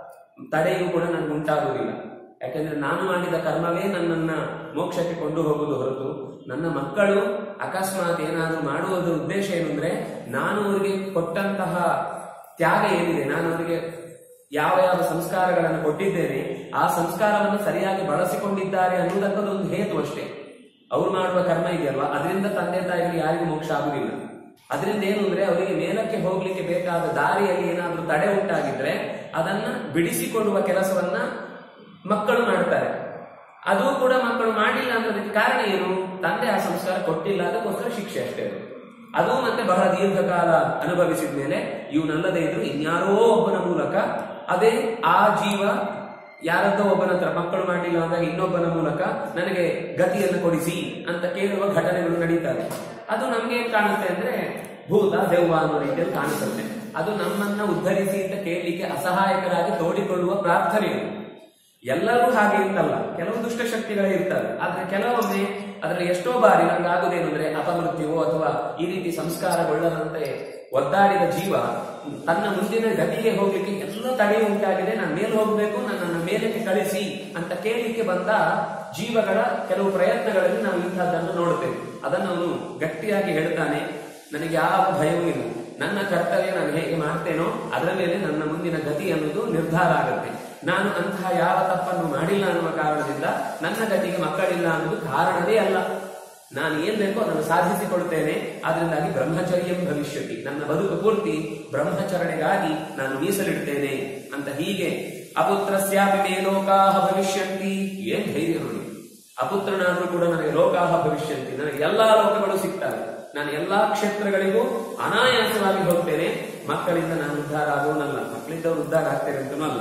ತಡೆಯೂ ಕೂಡ ನನಗೆ ಉಂಟಾಗುವುದಿಲ್ಲ ಯಾಕಂದ್ರೆ ನಾನು ಮಾಡಿದ ಕರ್ಮವೇ ನನ್ನನ್ನ ಮೋಕ್ಷಕ್ಕೆ ಕೊಂಡು ಹೋಗುವುದು ಹೊರತು ನನ್ನ ಮಕ್ಕಳು ಅಕಸ್ಮಾತ್ ಏನಾದರೂ ಮಾಡುವುದರ ಉದ್ದೇಶ ಏನು ಅಂದ್ರೆ ನಾನು ಅವರಿಗೆ ಕೊಟ್ಟಂತಹ ತ್ಯಾಗ ಏನಿದೆ ನಾನು ಅವರಿಗೆ ಯಾವ ಯಾವ ಸಂಸ್ಕಾರಗಳನ್ನು ಕೊಟ್ಟಿದ್ದೇನೆ ಆ ಸಂಸ್ಕಾರವನ್ನು ಸರಿಯಾಗಿ ಬಳಸಿಕೊಂಡಿದ್ದಾರೆ ಅನ್ನುವುದಕ್ಕದೊಂದು ಹೇತು ಅಷ್ಟೇ ಅವ್ರು ಮಾಡುವ ಕರ್ಮ ಇದೆಯಲ್ವಾ ಅದರಿಂದ ತಂದೆ ತಾಯಿಗೆ ಯಾರಿಗೂ ಮೋಕ್ಷ ಆಗುದಿಲ್ಲ ಅದರಿಂದ ಏನು ಅಂದ್ರೆ ಅವರಿಗೆ ಮೇಲಕ್ಕೆ ಹೋಗ್ಲಿಕ್ಕೆ ಬೇಕಾದ ದಾರಿಯಲ್ಲಿ ಏನಾದ್ರೂ ತಡೆ ಉಂಟಾಗಿದ್ರೆ ಅದನ್ನ ಬಿಡಿಸಿಕೊಡುವ ಕೆಲಸವನ್ನ ಮಕ್ಕಳು ಮಾಡ್ತಾರೆ ಅದು ಕೂಡ ಮಕ್ಕಳು ಮಾಡಿಲ್ಲ ಅನ್ನೋದಕ್ಕೆ ಕಾರಣ ಏನು ತಂದೆ ಆ ಸಂಸ್ಕಾರ ಕೊಟ್ಟಿಲ್ಲ ಅದಕ್ಕೋಸ್ಕರ ಶಿಕ್ಷೆ ಅಷ್ಟೇ ಅದು. ಅದು ಮತ್ತೆ ಬಹಳ ದೀರ್ಘಕಾಲ ಅನುಭವಿಸಿದ ಮೇಲೆ ಇವನಲ್ಲದೆ ಇದ್ರು ಇನ್ಯಾರೋ ಒಬ್ಬನ ಮೂಲಕ ಅದೇ ಆ ಜೀವ ಯಾರದ್ದೋ ಒಬ್ಬನ ಹತ್ರ ಮಕ್ಕಳು ಮಾಡಿಲ್ಲ ಅಂದಾಗ ಇನ್ನೊಬ್ಬನ ಮೂಲಕ ನನಗೆ ಗತಿಯನ್ನು ಕೊಡಿಸಿ ಅಂತ ಕೇಳುವ ಘಟನೆಗಳು ನಡೀತವೆ ಅದು ನಮ್ಗೆ ಏನ್ ಕಾಣುತ್ತೆ ಅಂದ್ರೆ ಭೂತ ದೆವ್ವ ಅನ್ನೋ ರೀತಿಯಲ್ಲಿ ಕಾಣಿಸುತ್ತೆ ಅದು ನಮ್ಮನ್ನ ಉದ್ಧರಿಸಿ ಅಂತ ಕೇಳಲಿಕ್ಕೆ ಅಸಹಾಯಕರಾಗಿ ತೋಡಿಕೊಳ್ಳುವ ಪ್ರಾರ್ಥನೆಗಳು ಎಲ್ಲರೂ ಹಾಗೆ ಇರ್ತಲ್ಲ ಕೆಲವು ದುಷ್ಟಶಕ್ತಿಗಳೇ ಇರ್ತವೆ ಆದ್ರೆ ಕೆಲವೊಮ್ಮೆ ಅದರಲ್ಲಿ ಎಷ್ಟೋ ಬಾರಿ ನಮ್ಗಾಗುದೇನು ಅಂದ್ರೆ ಅಪಮೃತ್ಯುವೋ ಅಥವಾ ಈ ರೀತಿ ಸಂಸ್ಕಾರಗೊಳ್ಳದಂತೆ ಒದ್ದಾಡಿದ ಜೀವ ತನ್ನ ಮುಂದಿನ ಗತಿಗೆ ಹೋಗ್ಲಿಕ್ಕೆ ಎಲ್ಲ ತಡೆ ಉಂಟಾಗಿದೆ ನಾನು ಮೇಲೆ ಹೋಗ್ಬೇಕು ನನ್ನನ್ನು ಮೇಲಕ್ಕೆ ಕಳಿಸಿ ಅಂತ ಕೇಳಲಿಕ್ಕೆ ಬಂದ ಜೀವಗಳ ಕೆಲವು ಪ್ರಯತ್ನಗಳಲ್ಲಿ ನಾವು ಇಂಥದ್ದನ್ನು ನೋಡ್ತೇವೆ ಅದನ್ನು ಅವನು ಗಟ್ಟಿಯಾಗಿ ಹೇಳ್ತಾನೆ ನನಗೆ ಯಾವ ಭಯವೂ ಇಲ್ಲ ನನ್ನ ಕರ್ತವ್ಯ ನಾನು ಹೇಗೆ ಮಾಡ್ತೇನೋ ಅದರ ಮೇಲೆ ನನ್ನ ಮುಂದಿನ ಗತಿ ಅನ್ನೋದು ನಿರ್ಧಾರ ಆಗುತ್ತೆ ನಾನು ಅಂತಹ ಯಾವ ತಪ್ಪನ್ನು ಮಾಡಿಲ್ಲ ಅನ್ನುವ ಕಾರಣದಿಂದ ನನ್ನ ಗತಿಗೆ ಮಕ್ಕಳಿಲ್ಲ ಅನ್ನೋದು ಕಾರಣವೇ ಅಲ್ಲ ನಾನು ಏನ್ ಬೇಕೋ ಅದನ್ನು ಸಾಧಿಸಿಕೊಳ್ತೇನೆ ಅದರಿಂದಾಗಿ ಬ್ರಹ್ಮಚರ್ಯಂ ಭವಿಷ್ಯತಿ ನನ್ನ ಬದುಕು ಪೂರ್ತಿ ಬ್ರಹ್ಮಚರಣೆಗಾಗಿ ನಾನು ಮೀಸಲಿಡ್ತೇನೆ ಅಂತ ಹೀಗೆ ಅಪುತ್ರಸ್ಯಾಪಿ ಮೇ ಲೋಕಾಹ ಭವಿಷ್ಯಂತಿ ಏನ್ ಧೈರ್ಯ ನೋಡಿ ಅಪುತ್ರನಾದ್ರೂ ಕೂಡ ನನಗೆ ಲೋಕಾಹ ಭವಿಷ್ಯಂತಿ ನನಗೆ ಎಲ್ಲಾ ಲೋಕಗಳು ಸಿಗ್ತವೆ ನಾನು ಎಲ್ಲಾ ಕ್ಷೇತ್ರಗಳಿಗೂ ಅನಾಯಾಸವಾಗಿ ಹೋಗ್ತೇನೆ ಮಕ್ಕಳಿಂದ ನಾನು ಉದ್ಧಾರ ಆಗೋನಲ್ಲ ಮಕ್ಕಳಿದ್ದವರು ಉದ್ಧಾರ ಆಗ್ತೇನೆ ಅಂತನೂ ಅಲ್ಲ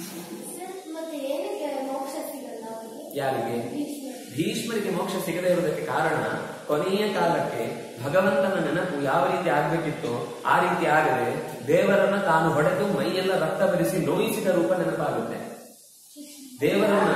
ಮತ್ತೆ ಏನಕ್ಕೆ ಮೋಕ್ಷ ಸಿಗಲ್ಲ ಅವರಿಗೆ ಯಾರಿಗೆ ಭೀಷ್ಮ ಭೀಷ್ಮರಿಗೆ ಮೋಕ್ಷ ಸಿಗದೇ ಇರುವುದಕ್ಕೆ ಕಾರಣ ಕೊನೆಯ ಕಾಲಕ್ಕೆ ಭಗವಂತನ ನೆನಪು ಯಾವ ರೀತಿ ಆಗ್ಬೇಕಿತ್ತೋ ಆ ರೀತಿ ಆಗದೆ ದೇವರನ್ನ ತಾನು ಹೊಡೆದು ಮೈಯೆಲ್ಲ ರಕ್ತ ಬರಿಸಿ ನೋಯಿಸಿದ ರೂಪ ನೆನಪಾಗುತ್ತೆ ದೇವರನ್ನ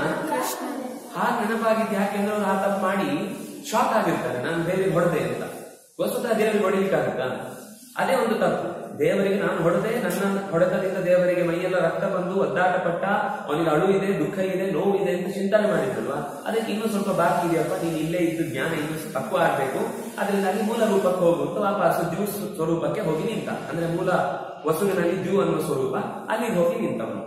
ಹಾಗೆ ನೆನಪಾಗಿದ್ದು ಯಾಕೆಂದ್ರೆ ಅವ್ರು ಆ ತಪ್ಪು ಮಾಡಿ ಶಾಕ್ ಆಗಿರ್ತಾರೆ ನಾನು ದೇವರಿಗೆ ಹೊಡೆದೆ ಅಂತ ವಸ್ತುತಃ ದೇವರಿಗೆ ಹೊಡಿಲಿಕ್ಕಾಗುತ್ತಾ ಅದೇ ಒಂದು ತಪ್ಪು ದೇವರಿಗೆ ನಾನು ಹೊಡೆದೆ ನನ್ನ ಹೊಡೆತದಿಂದ ದೇವರಿಗೆ ಮೈಯೆಲ್ಲ ರಕ್ತ ಬಂದು ಒದ್ದಾಟ ಪಟ್ಟ ಅವನಿಗೆ ಅಳು ಇದೆ ದುಃಖ ಇದೆ ನೋವು ಇದೆ ಅಂತ ಚಿಂತನೆ ಮಾಡಿದ್ರಲ್ವಾ ಅದಕ್ಕೆ ಇನ್ನೂ ಸ್ವಲ್ಪ ಬಾಕಿ ಇದೆಯಪ್ಪ ನೀನು ಇಲ್ಲೇ ಇದ್ದು ಜ್ಞಾನ ಇನ್ನೂ ತక్కుವ ಆಗ್ಬೇಕು ಅದರಿಂದಾಗಿ ಮೂಲ ರೂಪಕ್ಕೆ ಹೋಗುತ್ತ ವಾಪಸ್ ದ್ಯೂ ಸ್ವರೂಪಕ್ಕೆ ಹೋಗಿ ನಿಂತ ಅಂದ್ರೆ ಮೂಲ ವಸುವಿನಲ್ಲಿ ದ್ಯೂ ಅನ್ನುವ ಸ್ವರೂಪ ಅಲ್ಲಿಗೆ ಹೋಗಿ ನಿಂತವನು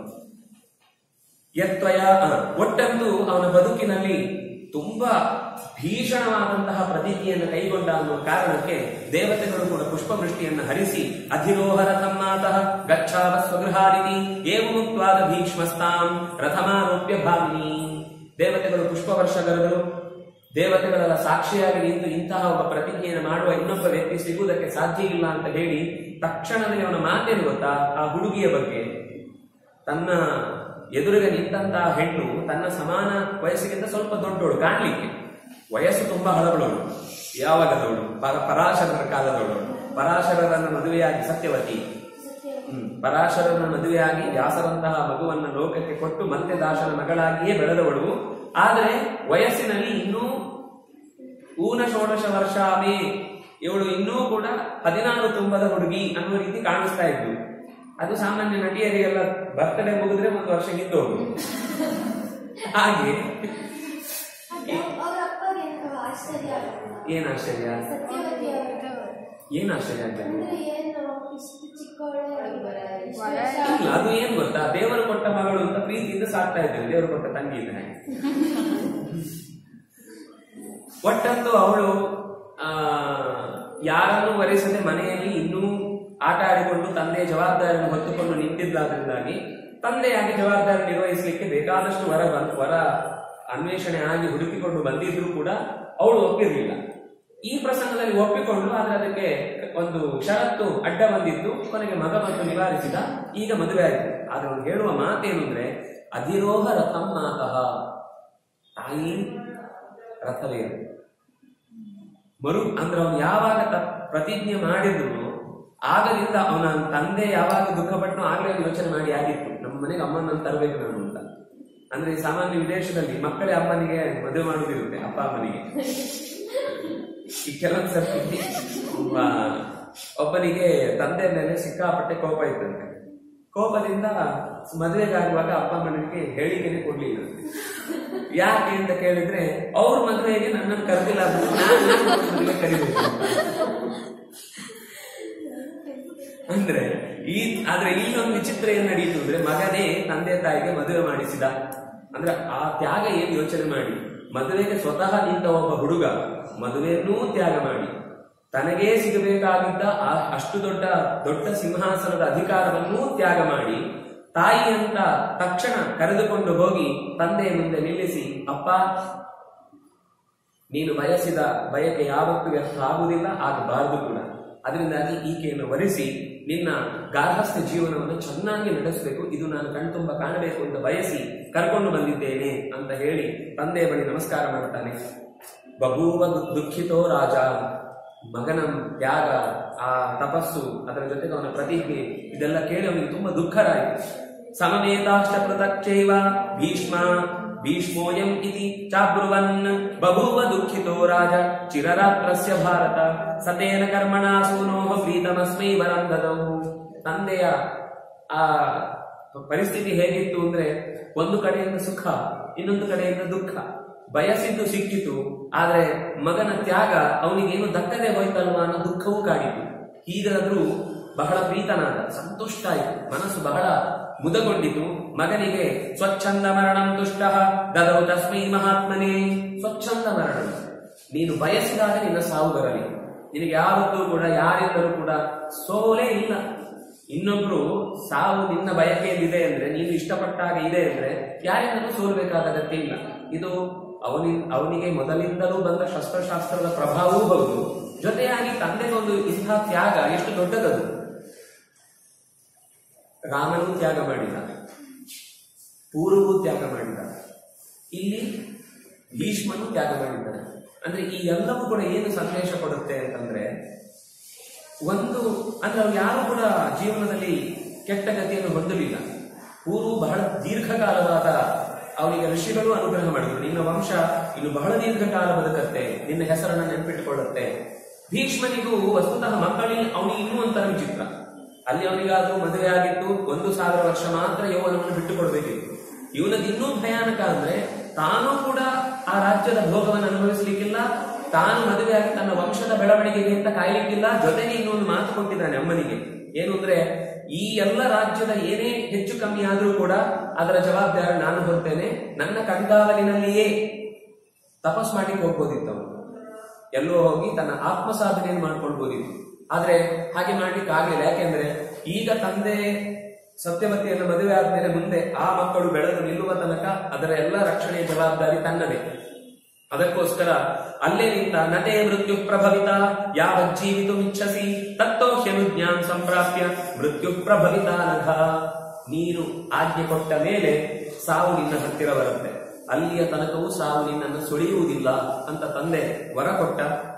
ಯತ್ವಯ ಆ, ಒಟ್ಟಂದು ಅವನ ಬದುಕಿನಲ್ಲಿ ತುಂಬಾ ಭೀಷಣವಾದಂತಹ ಪ್ರತೀತಿಯನ್ನು ಕೈಗೊಂಡ ಅನ್ನುವ ಕಾರಣಕ್ಕೆ ದೇವತೆಗಳು ಕೂಡ ಪುಷ್ಪವೃಷ್ಟಿಯನ್ನು ಹರಿಸಿ ಅಧಿರೋಹ ರಥಮಾತಃ ಗಚ್ಛಾವ ಸ್ವಗೃಹಾದಿನಿ ಏವ ಮುಕ್ತವಾದ ಭೀಷ್ಮಸ್ತಾಂ ರಥಮಾರೋಪ್ಯ ಭಾಮಿನಿ ದೇವತೆಗಳು ಪುಷ್ಪವರ್ಷಗರರು ದೇವತೆಗಳೆಲ್ಲ ಸಾಕ್ಷಿಯಾಗಿ ನಿಂತು ಇಂತಹ ಒಬ್ಬ ಪ್ರತಿಜ್ಞೆಯನ್ನು ಮಾಡುವ ಇನ್ನೊಬ್ಬ ವ್ಯಕ್ತಿ ಸಿಗುವುದಕ್ಕೆ ಸಾಧ್ಯ ಇಲ್ಲ ಅಂತ ಹೇಳಿ ತಕ್ಷಣವೇ ಅವನ ಮಾತೇನು ಗೊತ್ತಾ ಆ ಹುಡುಗಿಯ ಬಗ್ಗೆ ತನ್ನ ಎದುರಿಗೆ ನಿಂತಹ ಹೆಣ್ಣು ತನ್ನ ಸಮಾನ ವಯಸ್ಸಿಗಿಂತ ಸ್ವಲ್ಪ ದೊಡ್ಡವಳು ಕಾಣ್ಲಿಕ್ಕೆ ವಯಸ್ಸು ತುಂಬಾ ಹಳಬಳವಳು ಯಾವಾಗದವಳು ಪರ ಪರಾಶರರ ಕಾಲದವಳು ಪರಾಶರರನ್ನ ಮದುವೆಯಾಗಿ ಸತ್ಯವತಿ ಸತ್ಯ ಹ್ಮ್. ಪರಾಶರನ ಮದುವೆಯಾಗಿ ವ್ಯಾಸರಂತಹ ಮಗುವನ್ನ ಲೋಕಕ್ಕೆ ಕೊಟ್ಟು ಮತ್ತೆ ದಾಸನ ಮಗಳಾಗಿಯೇ ಬೆಳೆದವಳು ಆದರೆ ವಯಸ್ಸಿನಲ್ಲಿ ಇನ್ನೂ ಊನ ಷೋಡಶ ವರ್ಷ ಆಮೆ ಇವಳು ಇನ್ನೂ ಕೂಡ ಹದಿನಾರು ತುಂಬದ ಹುಡುಗಿ ಅನ್ನುವ ರೀತಿ ಕಾಣಿಸ್ತಾ ಇದ್ಲು ಅದು ಸಾಮಾನ್ಯ ನಟಿಯರಿಗೆಲ್ಲ ಬರ್ತಡೇ ಮುಗಿದ್ರೆ ಒಂದು ವರ್ಷ ಹಿಂದೆ ಹೋಗುದು ಹಾಗೆ ಅದೇ ಅವ್ರ ಅಪ್ಪಗೆ ಆಶ್ಚರ್ಯ ಆಗಲ್ಲ ಏನ್ ಆಶ್ಚರ್ಯ ಸತ್ಯವತಿ ಅವರು ಏನ್ ಆಶ್ಚರ್ಯ ಅಂತ ಅಂದ್ರೆ ಏನು ಇಷ್ಟು ಚಿಕ್ಕವಳೆ ಇಷ್ಟು ವರ್ಷ ಇಲ್ಲ ಅದು ಏನ್ ಗೊತ್ತಾ ದೇವರು ಕೊಟ್ಟ ಮಗಳು ಅಂತ ಪ್ರೀತಿಯಿಂದ ಸಾಕ್ತಾ ಇದ್ದೇವೆ ದೇವರು ಕೊಟ್ಟ ತಂಗಿ ಇದ್ದಾನೆ ಒಟ್ಟಂದು ಅವಳು ಆ ಯಾರನ್ನು ವರಿಸದೆ ಮನೆಯಲ್ಲಿ ಇನ್ನೂ ಆಟ ಆಡಿಕೊಂಡು ತಂದೆಯ ಜವಾಬ್ದಾರಿಯನ್ನು ಹೊತ್ತುಕೊಂಡು ನಿಂತಿದ್ದಾದ್ರಿಂದಾಗಿ ತಂದೆಯಾಗಿ ಜವಾಬ್ದಾರಿ ನಿರ್ವಹಿಸಲಿಕ್ಕೆ ಬೇಕಾದಷ್ಟು ವರ ಬಂದ್- ವರ ಅನ್ವೇಷಣೆ ಆಗಿ ಹುಡುಕಿಕೊಂಡು ಬಂದಿದ್ರು ಕೂಡ ಅವಳು ಒಪ್ಪಿರಲಿಲ್ಲ ಈ ಪ್ರಸಂಗದಲ್ಲಿ ಒಪ್ಪಿಕೊಂಡು ಆದ್ರೆ ಅದಕ್ಕೆ ಒಂದು ಷರತ್ತು ಅಡ್ಡ ಬಂದಿದ್ದು ಕೊನೆಗೆ ಮಗ ಬಂದು ನಿವಾರಿಸಿದ ಈಗ ಮದುವೆ ಆಯಿತು ಆದ್ರೆ ಅವನು ಹೇಳುವ ಮಾತೇನು ಅಂದ್ರೆ ಅಧಿರೋಹ ರಥಂ ಮಾತಃ ತಾಯಿ ರಥವೇನು ಮರು ಅಂದ್ರೆ ಅವನು ಯಾವಾಗ ತ- ಪ್ರತಿಜ್ಞೆ ಮಾಡಿದ್ರು ಆಗದಿಂದ ಅವನ ತಂದೆ ಯಾವಾಗ ದುಃಖಪಟ್ಟು ಆಗ್ಲೇ ಅವ್ನು ಯೋಚನೆ ಮಾಡಿ ಆಗಿತ್ತು ನಮ್ಮ ಮನೆಗೆ ಅಮ್ಮನ ತರಬೇಕು ನಾನು ಅಂತ ಅಂದ್ರೆ ಈ ಸಾಮಾನ್ಯ ವಿದೇಶದಲ್ಲಿ ಮಕ್ಕಳೇ ಅಮ್ಮನಿಗೆ ಮದುವೆ ಮಾಡುದಿರುತ್ತೆ ಅಪ್ಪ ಅಮ್ಮನಿಗೆ ಈ ಕೆಲವೊಂದು ಸರ್ತಿ ಒಬ್ಬ ಒಬ್ಬನಿಗೆ ತಂದೆ ಮೇಲೆ ಸಿಕ್ಕಾಪಟ್ಟೆ ಕೋಪ ಇತ್ತಂತೆ ಕೋಪದಿಂದ ಮದುವೆಗಾಗುವಾಗ ಅಪ್ಪ ಅಮ್ಮನಿಗೆ ಹೇಳಿಕೆನೆ ಕೊಡ್ಲಿಲ್ಲ ಯಾಕೆ ಅಂತ ಕೇಳಿದ್ರೆ ಅವ್ರ ಮದುವೆಗೆ ನನ್ನನ್ನು ಕರೆದಿಲ್ಲ ಅಂದ್ರೆ ನಾನು ಯಾಕೆ ಅವ್ರ ಮದುವೆಗೆ ಕರಿಬೇಕು ಅಂದ್ರೆ ಈ ಆದ್ರೆ ಇಲ್ಲೊಂದು ವಿಚಿತ್ರ ಏನ್ ನಡೀತು ಅಂದ್ರೆ ಮಗನೇ ತಂದೆ ತಾಯಿಗೆ ಮದುವೆ ಮಾಡಿಸಿದ ಅಂದ್ರೆ ಆ ತ್ಯಾಗ ಏನ್ ಯೋಚನೆ ಮಾಡಿ ಮದುವೆಗೆ ಸ್ವತಃ ನಿಂತ ಒಬ್ಬ ಹುಡುಗ ಮದುವೆಯನ್ನೂ ತ್ಯಾಗ ಮಾಡಿ ತನಗೇ ಸಿಗಬೇಕಾಗಿದ್ದ ಆ ಅಷ್ಟು ದೊಡ್ಡ ದೊಡ್ಡ ಸಿಂಹಾಸನದ ಅಧಿಕಾರವನ್ನೂ ತ್ಯಾಗ ಮಾಡಿ ತಾಯಿ ಅಂತ ತಕ್ಷಣ ಕರೆದುಕೊಂಡು ಹೋಗಿ ತಂದೆಯ ಮುಂದೆ ನಿಲ್ಲಿಸಿ ಅಪ್ಪ ನೀನು ಬಯಸಿದ ಬಯಕೆ ಯಾವತ್ತೂ ವ್ಯರ್ಥ ಆಗುವುದಿಲ್ಲ ಆಗಬಾರದು ಕೂಡ ಅದರಿಂದಾಗಿ ಈಕೆಯನ್ನು ವರಿಸಿ ನಿನ್ನ ಗಾರ್ಹಸ್ಥ ಜೀವನವನ್ನು ಚೆನ್ನಾಗಿ ನಡೆಸಬೇಕು ಇದು ನಾನು ಕಣ್ತುಂಬ ಕಾಣಬೇಕು ಅಂತ ಬಯಸಿ ಕರ್ಕೊಂಡು ಬಂದಿದ್ದೇನೆ ಅಂತ ಹೇಳಿ ತಂದೆಯ ಬಳಿ ನಮಸ್ಕಾರ ಮಾಡ್ತಾನೆ ಬಭೂವ ದು- ದುಃಖಿತೋ ರಾಜ ಮಗನ ತ್ಯಾಗ ಆ ತಪಸ್ಸು ಅದರ ಜೊತೆಗೆ ಅವನ ಪ್ರತಿಜ್ಞೆ ಇದೆಲ್ಲ ಕೇಳಿ ಅವನಿಗೆ ತುಂಬಾ ದುಃಖರಾಯಿತು ಸಮಮೇತಾಶ್ಚ ಪೃಥಕ್ಚೈವ ಭೀಷ್ಮ ಭೀಷ್ಮೋಯಂ ಇತಿ ಚಾಬ್ರುವನ್ ಬಭೂವ ದುಃಖಿತೋ ರಾಜ ಚಿರರಾತ್ರಸ್ಯ ಭಾರತ ಸತೇನ ಕರ್ಮಣ ಸೂನೋಹ ಪ್ರೀತಮಸ್ಮೈ ವರಂ ದದೌ ತಂದೆಯ ಆ ಪರಿಸ್ಥಿತಿ ಹೇಗಿತ್ತು ಅಂದ್ರೆ ಒಂದು ಕಡೆಯಿಂದ ಸುಖ ಇನ್ನೊಂದು ಕಡೆಯಿಂದ ದುಃಖ ಬಯಸಿದ್ದು ಸಿಕ್ಕಿತು ಆದ್ರೆ ಮಗನ ತ್ಯಾಗ ಅವನಿಗೇನು ದಕ್ಕದೆ ಹೋಯ್ತಲ್ವಾ ಅನ್ನೋ ದುಃಖವೂ ಕಾಡಿತು ಹೀಗಾದ್ರೂ ಬಹಳ ಪ್ರೀತನಾದ ಸಂತುಷ್ಟ ಆಯಿತು ಮನಸ್ಸು ಬಹಳ ಮುದಗೊಂಡಿತು ಮಗನಿಗೆ ಸ್ವಚ್ಛಂದ ಮರಣಂ ತುಷ್ಟ ದದೌ ತಸ್ಮೈ ಮಹಾತ್ಮನೇ ಸ್ವಚ್ಛಂದ ಮರಣ ನೀನು ಬಯಸಿದಾಗ ನಿನ್ನ ಸಾವು ಬರಲಿ ನಿನಗೆ ಯಾವತ್ತೂ ಕೂಡ ಯಾರಿಂದಲೂ ಕೂಡ ಸೋಲೇ ಇಲ್ಲ ಇನ್ನೊಬ್ರು ಸಾವು ನಿನ್ನ ಬಯಕೆಯಲ್ಲಿದೆ ಅಂದ್ರೆ ನೀನು ಇಷ್ಟಪಟ್ಟಾಗ ಇದೆ ಅಂದ್ರೆ ಯಾರಿಂದಲೂ ಸೋಲ್ಬೇಕಾದ ಅಗತ್ಯ ಇಲ್ಲ ಇದು ಅವನಿ ಅವನಿಗೆ ಮೊದಲಿಂದಲೂ ಬಂದ ಶಸ್ತ್ರಶಾಸ್ತ್ರದ ಪ್ರಭಾವವೂ ಹೌದು ಜೊತೆಯಾಗಿ ತಂದೆಗೊಂದು ಇಂಥ ತ್ಯಾಗ ಎಷ್ಟು ದೊಡ್ಡದದು ರಾಮನೂ ತ್ಯಾಗ ಮಾಡಿದ ಪೂರ್ವವೂ ತ್ಯಾಗ ಮಾಡಿದ ಇಲ್ಲಿ ಭೀಷ್ಮನು ತ್ಯಾಗ ಮಾಡಿದ್ದಾನೆ ಅಂದ್ರೆ ಈ ಎಲ್ಲವೂ ಕೂಡ ಏನು ಸಂದೇಶ ಕೊಡುತ್ತೆ ಅಂತಂದ್ರೆ ಒಂದು ಅಂದ್ರೆ ಅವ್ರು ಯಾರು ಕೂಡ ಜೀವನದಲ್ಲಿ ಕೆಟ್ಟ ಗತಿಯನ್ನು ಹೊಂದಲಿಲ್ಲ ಪೂರ್ವ ಬಹಳ ದೀರ್ಘಕಾಲವಾದ ಅವನಿಗೆ ಋಷಿಗಳು ಅನುಗ್ರಹ ಮಾಡಿದ್ರು ನಿನ್ನ ವಂಶ ಇನ್ನು ಬಹಳ ದೀರ್ಘಕಾಲ ಬದುಕತ್ತೆ ನಿನ್ನ ಹೆಸರನ್ನ ನೆನಪಿಟ್ಟುಕೊಳ್ಳುತ್ತೆ ಭೀಷ್ಮನಿಗೂ ವಸ್ತುತಃ ಮಕ್ಕಳಿಗೆ ಅವನಿಗೆ ಇನ್ನೂ ಒಂಥರ ವಿಚಿತ್ರ ಅಲ್ಲಿ ಅವನಿಗಾದ್ರೂ ಮದುವೆ ಆಗಿತ್ತು ಒಂದು ಸಾವಿರ ವರ್ಷ ಮಾತ್ರ ಯೌವನವನ್ನು ಬಿಟ್ಟು ಕೊಡಬೇಕಿತ್ತು ಇವನದ್ದು ಇನ್ನೂ ಭಯಾನಕ ಅಂದ್ರೆ ತಾನೂ ಕೂಡ ಆ ರಾಜ್ಯದ ಭೋಗವನ್ನು ಅನುಭವಿಸಲಿಕ್ಕಿಲ್ಲ ತಾನು ಮದುವೆಯಾಗಿ ತನ್ನ ವಂಶದ ಬೆಳವಣಿಗೆಗೆ ಅಂತ ಕಾಯಲಿಕ್ಕಿಲ್ಲ ಜೊತೆಗೆ ಇನ್ನೊಂದು ಮಾತು ಕೊಟ್ಟಿದ್ದಾನೆ ಅಮ್ಮನಿಗೆ ಏನು ಅಂದ್ರೆ ಈ ಎಲ್ಲ ರಾಜ್ಯದ ಏನೇ ಹೆಚ್ಚು ಕಮ್ಮಿ ಆದ್ರೂ ಕೂಡ ಅದರ ಜವಾಬ್ದಾರಿ ನಾನು ಹೊರ್ತೇನೆ ನನ್ನ ಕಣ್ಗಾವಲಿನಲ್ಲಿಯೇ ತಪಸ್ ಮಾಡ್ಲಿಕ್ಕೆ ಹೋಗ್ಬೋದಿತ್ತು ಅವನು ಎಲ್ಲೋ ಹೋಗಿ ತನ್ನ ಆತ್ಮ ಸಾಧನೆಯನ್ನು ಮಾಡ್ಕೊಳ್ಬೋದಿತ್ತು ಆದ್ರೆ ಹಾಗೆ ಮಾಡ್ಲಿಕ್ಕೆ ಆಗ್ಲಿಲ್ಲ ಯಾಕೆಂದ್ರೆ ಈಗ ತಂದೆ ಸತ್ಯವತಿಯನ್ನು ಮದುವೆ ಆದ್ಮೇಲೆ ಮುಂದೆ ಆ ಮಕ್ಕಳು ಬೆಳೆದು ನಿಲ್ಲುವ ತನಕ ಅದರ ಎಲ್ಲ ರಕ್ಷಣೆಯ ಜವಾಬ್ದಾರಿ ತನ್ನದೇ ಅದಕ್ಕೋಸ್ಕರ ಅಲ್ಲೇ ನಿಂತ ನಟೇ ಮೃತ್ಯು ಪ್ರಭವಿತ ಯಾವ ಜೀವಿತು ಇಚ್ಛಸಿ ತತ್ತೋಹ್ಯನುಜ್ಞಾನ್ ಸಂಪ್ರಾಪ್ಯ ಮೃತ್ಯು ಪ್ರಭವಿತ ನಘ ನೀನು ಆಜ್ಞೆ ಕೊಟ್ಟ ಮೇಲೆ ಸಾವು ನಿನ್ನ ಹತ್ತಿರ ಬರುತ್ತೆ ಅಲ್ಲಿಯ ತನಕವೂ ಸಾವು ನಿನ್ನನ್ನು ಸುಳಿಯುವುದಿಲ್ಲ ಅಂತ ತಂದೆ ವರ ಕೊಟ್ಟ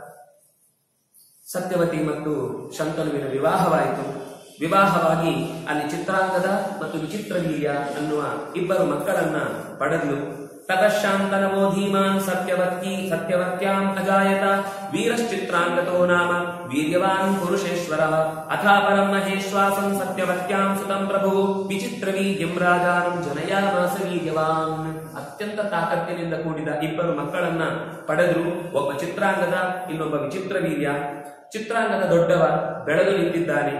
ಸತ್ಯವತಿ ಮತ್ತು ಶಂತನುವಿನ ವಿವಾಹವಾಯಿತು ವಿವಾಹವಾಗಿ ಅಲ್ಲಿ ಚಿತ್ರಾಂಗದ ಮತ್ತು ವಿಚಿತ್ರವೀರ್ಯ ಅನ್ನುವ ಇಬ್ಬರು ಮಕ್ಕಳನ್ನ ಪಡೆದಲು ತತಶಾಂತನವೋ ಧೀಮಾನ್ ಸತ್ಯವತ್ತಿ ಸತ್ಯವತ್ಯಾಂ ಅಜಾಯತ ವೀರಶ್ಚಿತ್ರಾಂಗತೋ ನಾಮ ವೀರ್ಯವಾನ್ ಪುರುಷೇಶ್ವರ ಅಥಾಪರಂ ಮಹೇಶ್ವಾಸಂ ಸತ್ಯವತ್ಯಾಂ ಸುತಂ ಪ್ರಭು ವಿಚಿತ್ರವೀರ್ಯಂ ರಾಜಾನಂ ಜನಯಾಮಾಸ ವೀರ್ಯವಾನ್ ಅತ್ಯಂತ ತಾಕತ್ತಿನಿಂದ ಕೂಡಿದ ಇಬ್ಬರು ಮಕ್ಕಳನ್ನ ಪಡೆದ್ರು ಒಬ್ಬ ಚಿತ್ರಾಂಗದ ಇನ್ನೊಬ್ಬ ವಿಚಿತ್ರ ವೀರ್ಯ ಚಿತ್ರಾಂಗದ ದೊಡ್ಡವ ಬೆಳೆದು ನಿಂತಿದ್ದಾನೆ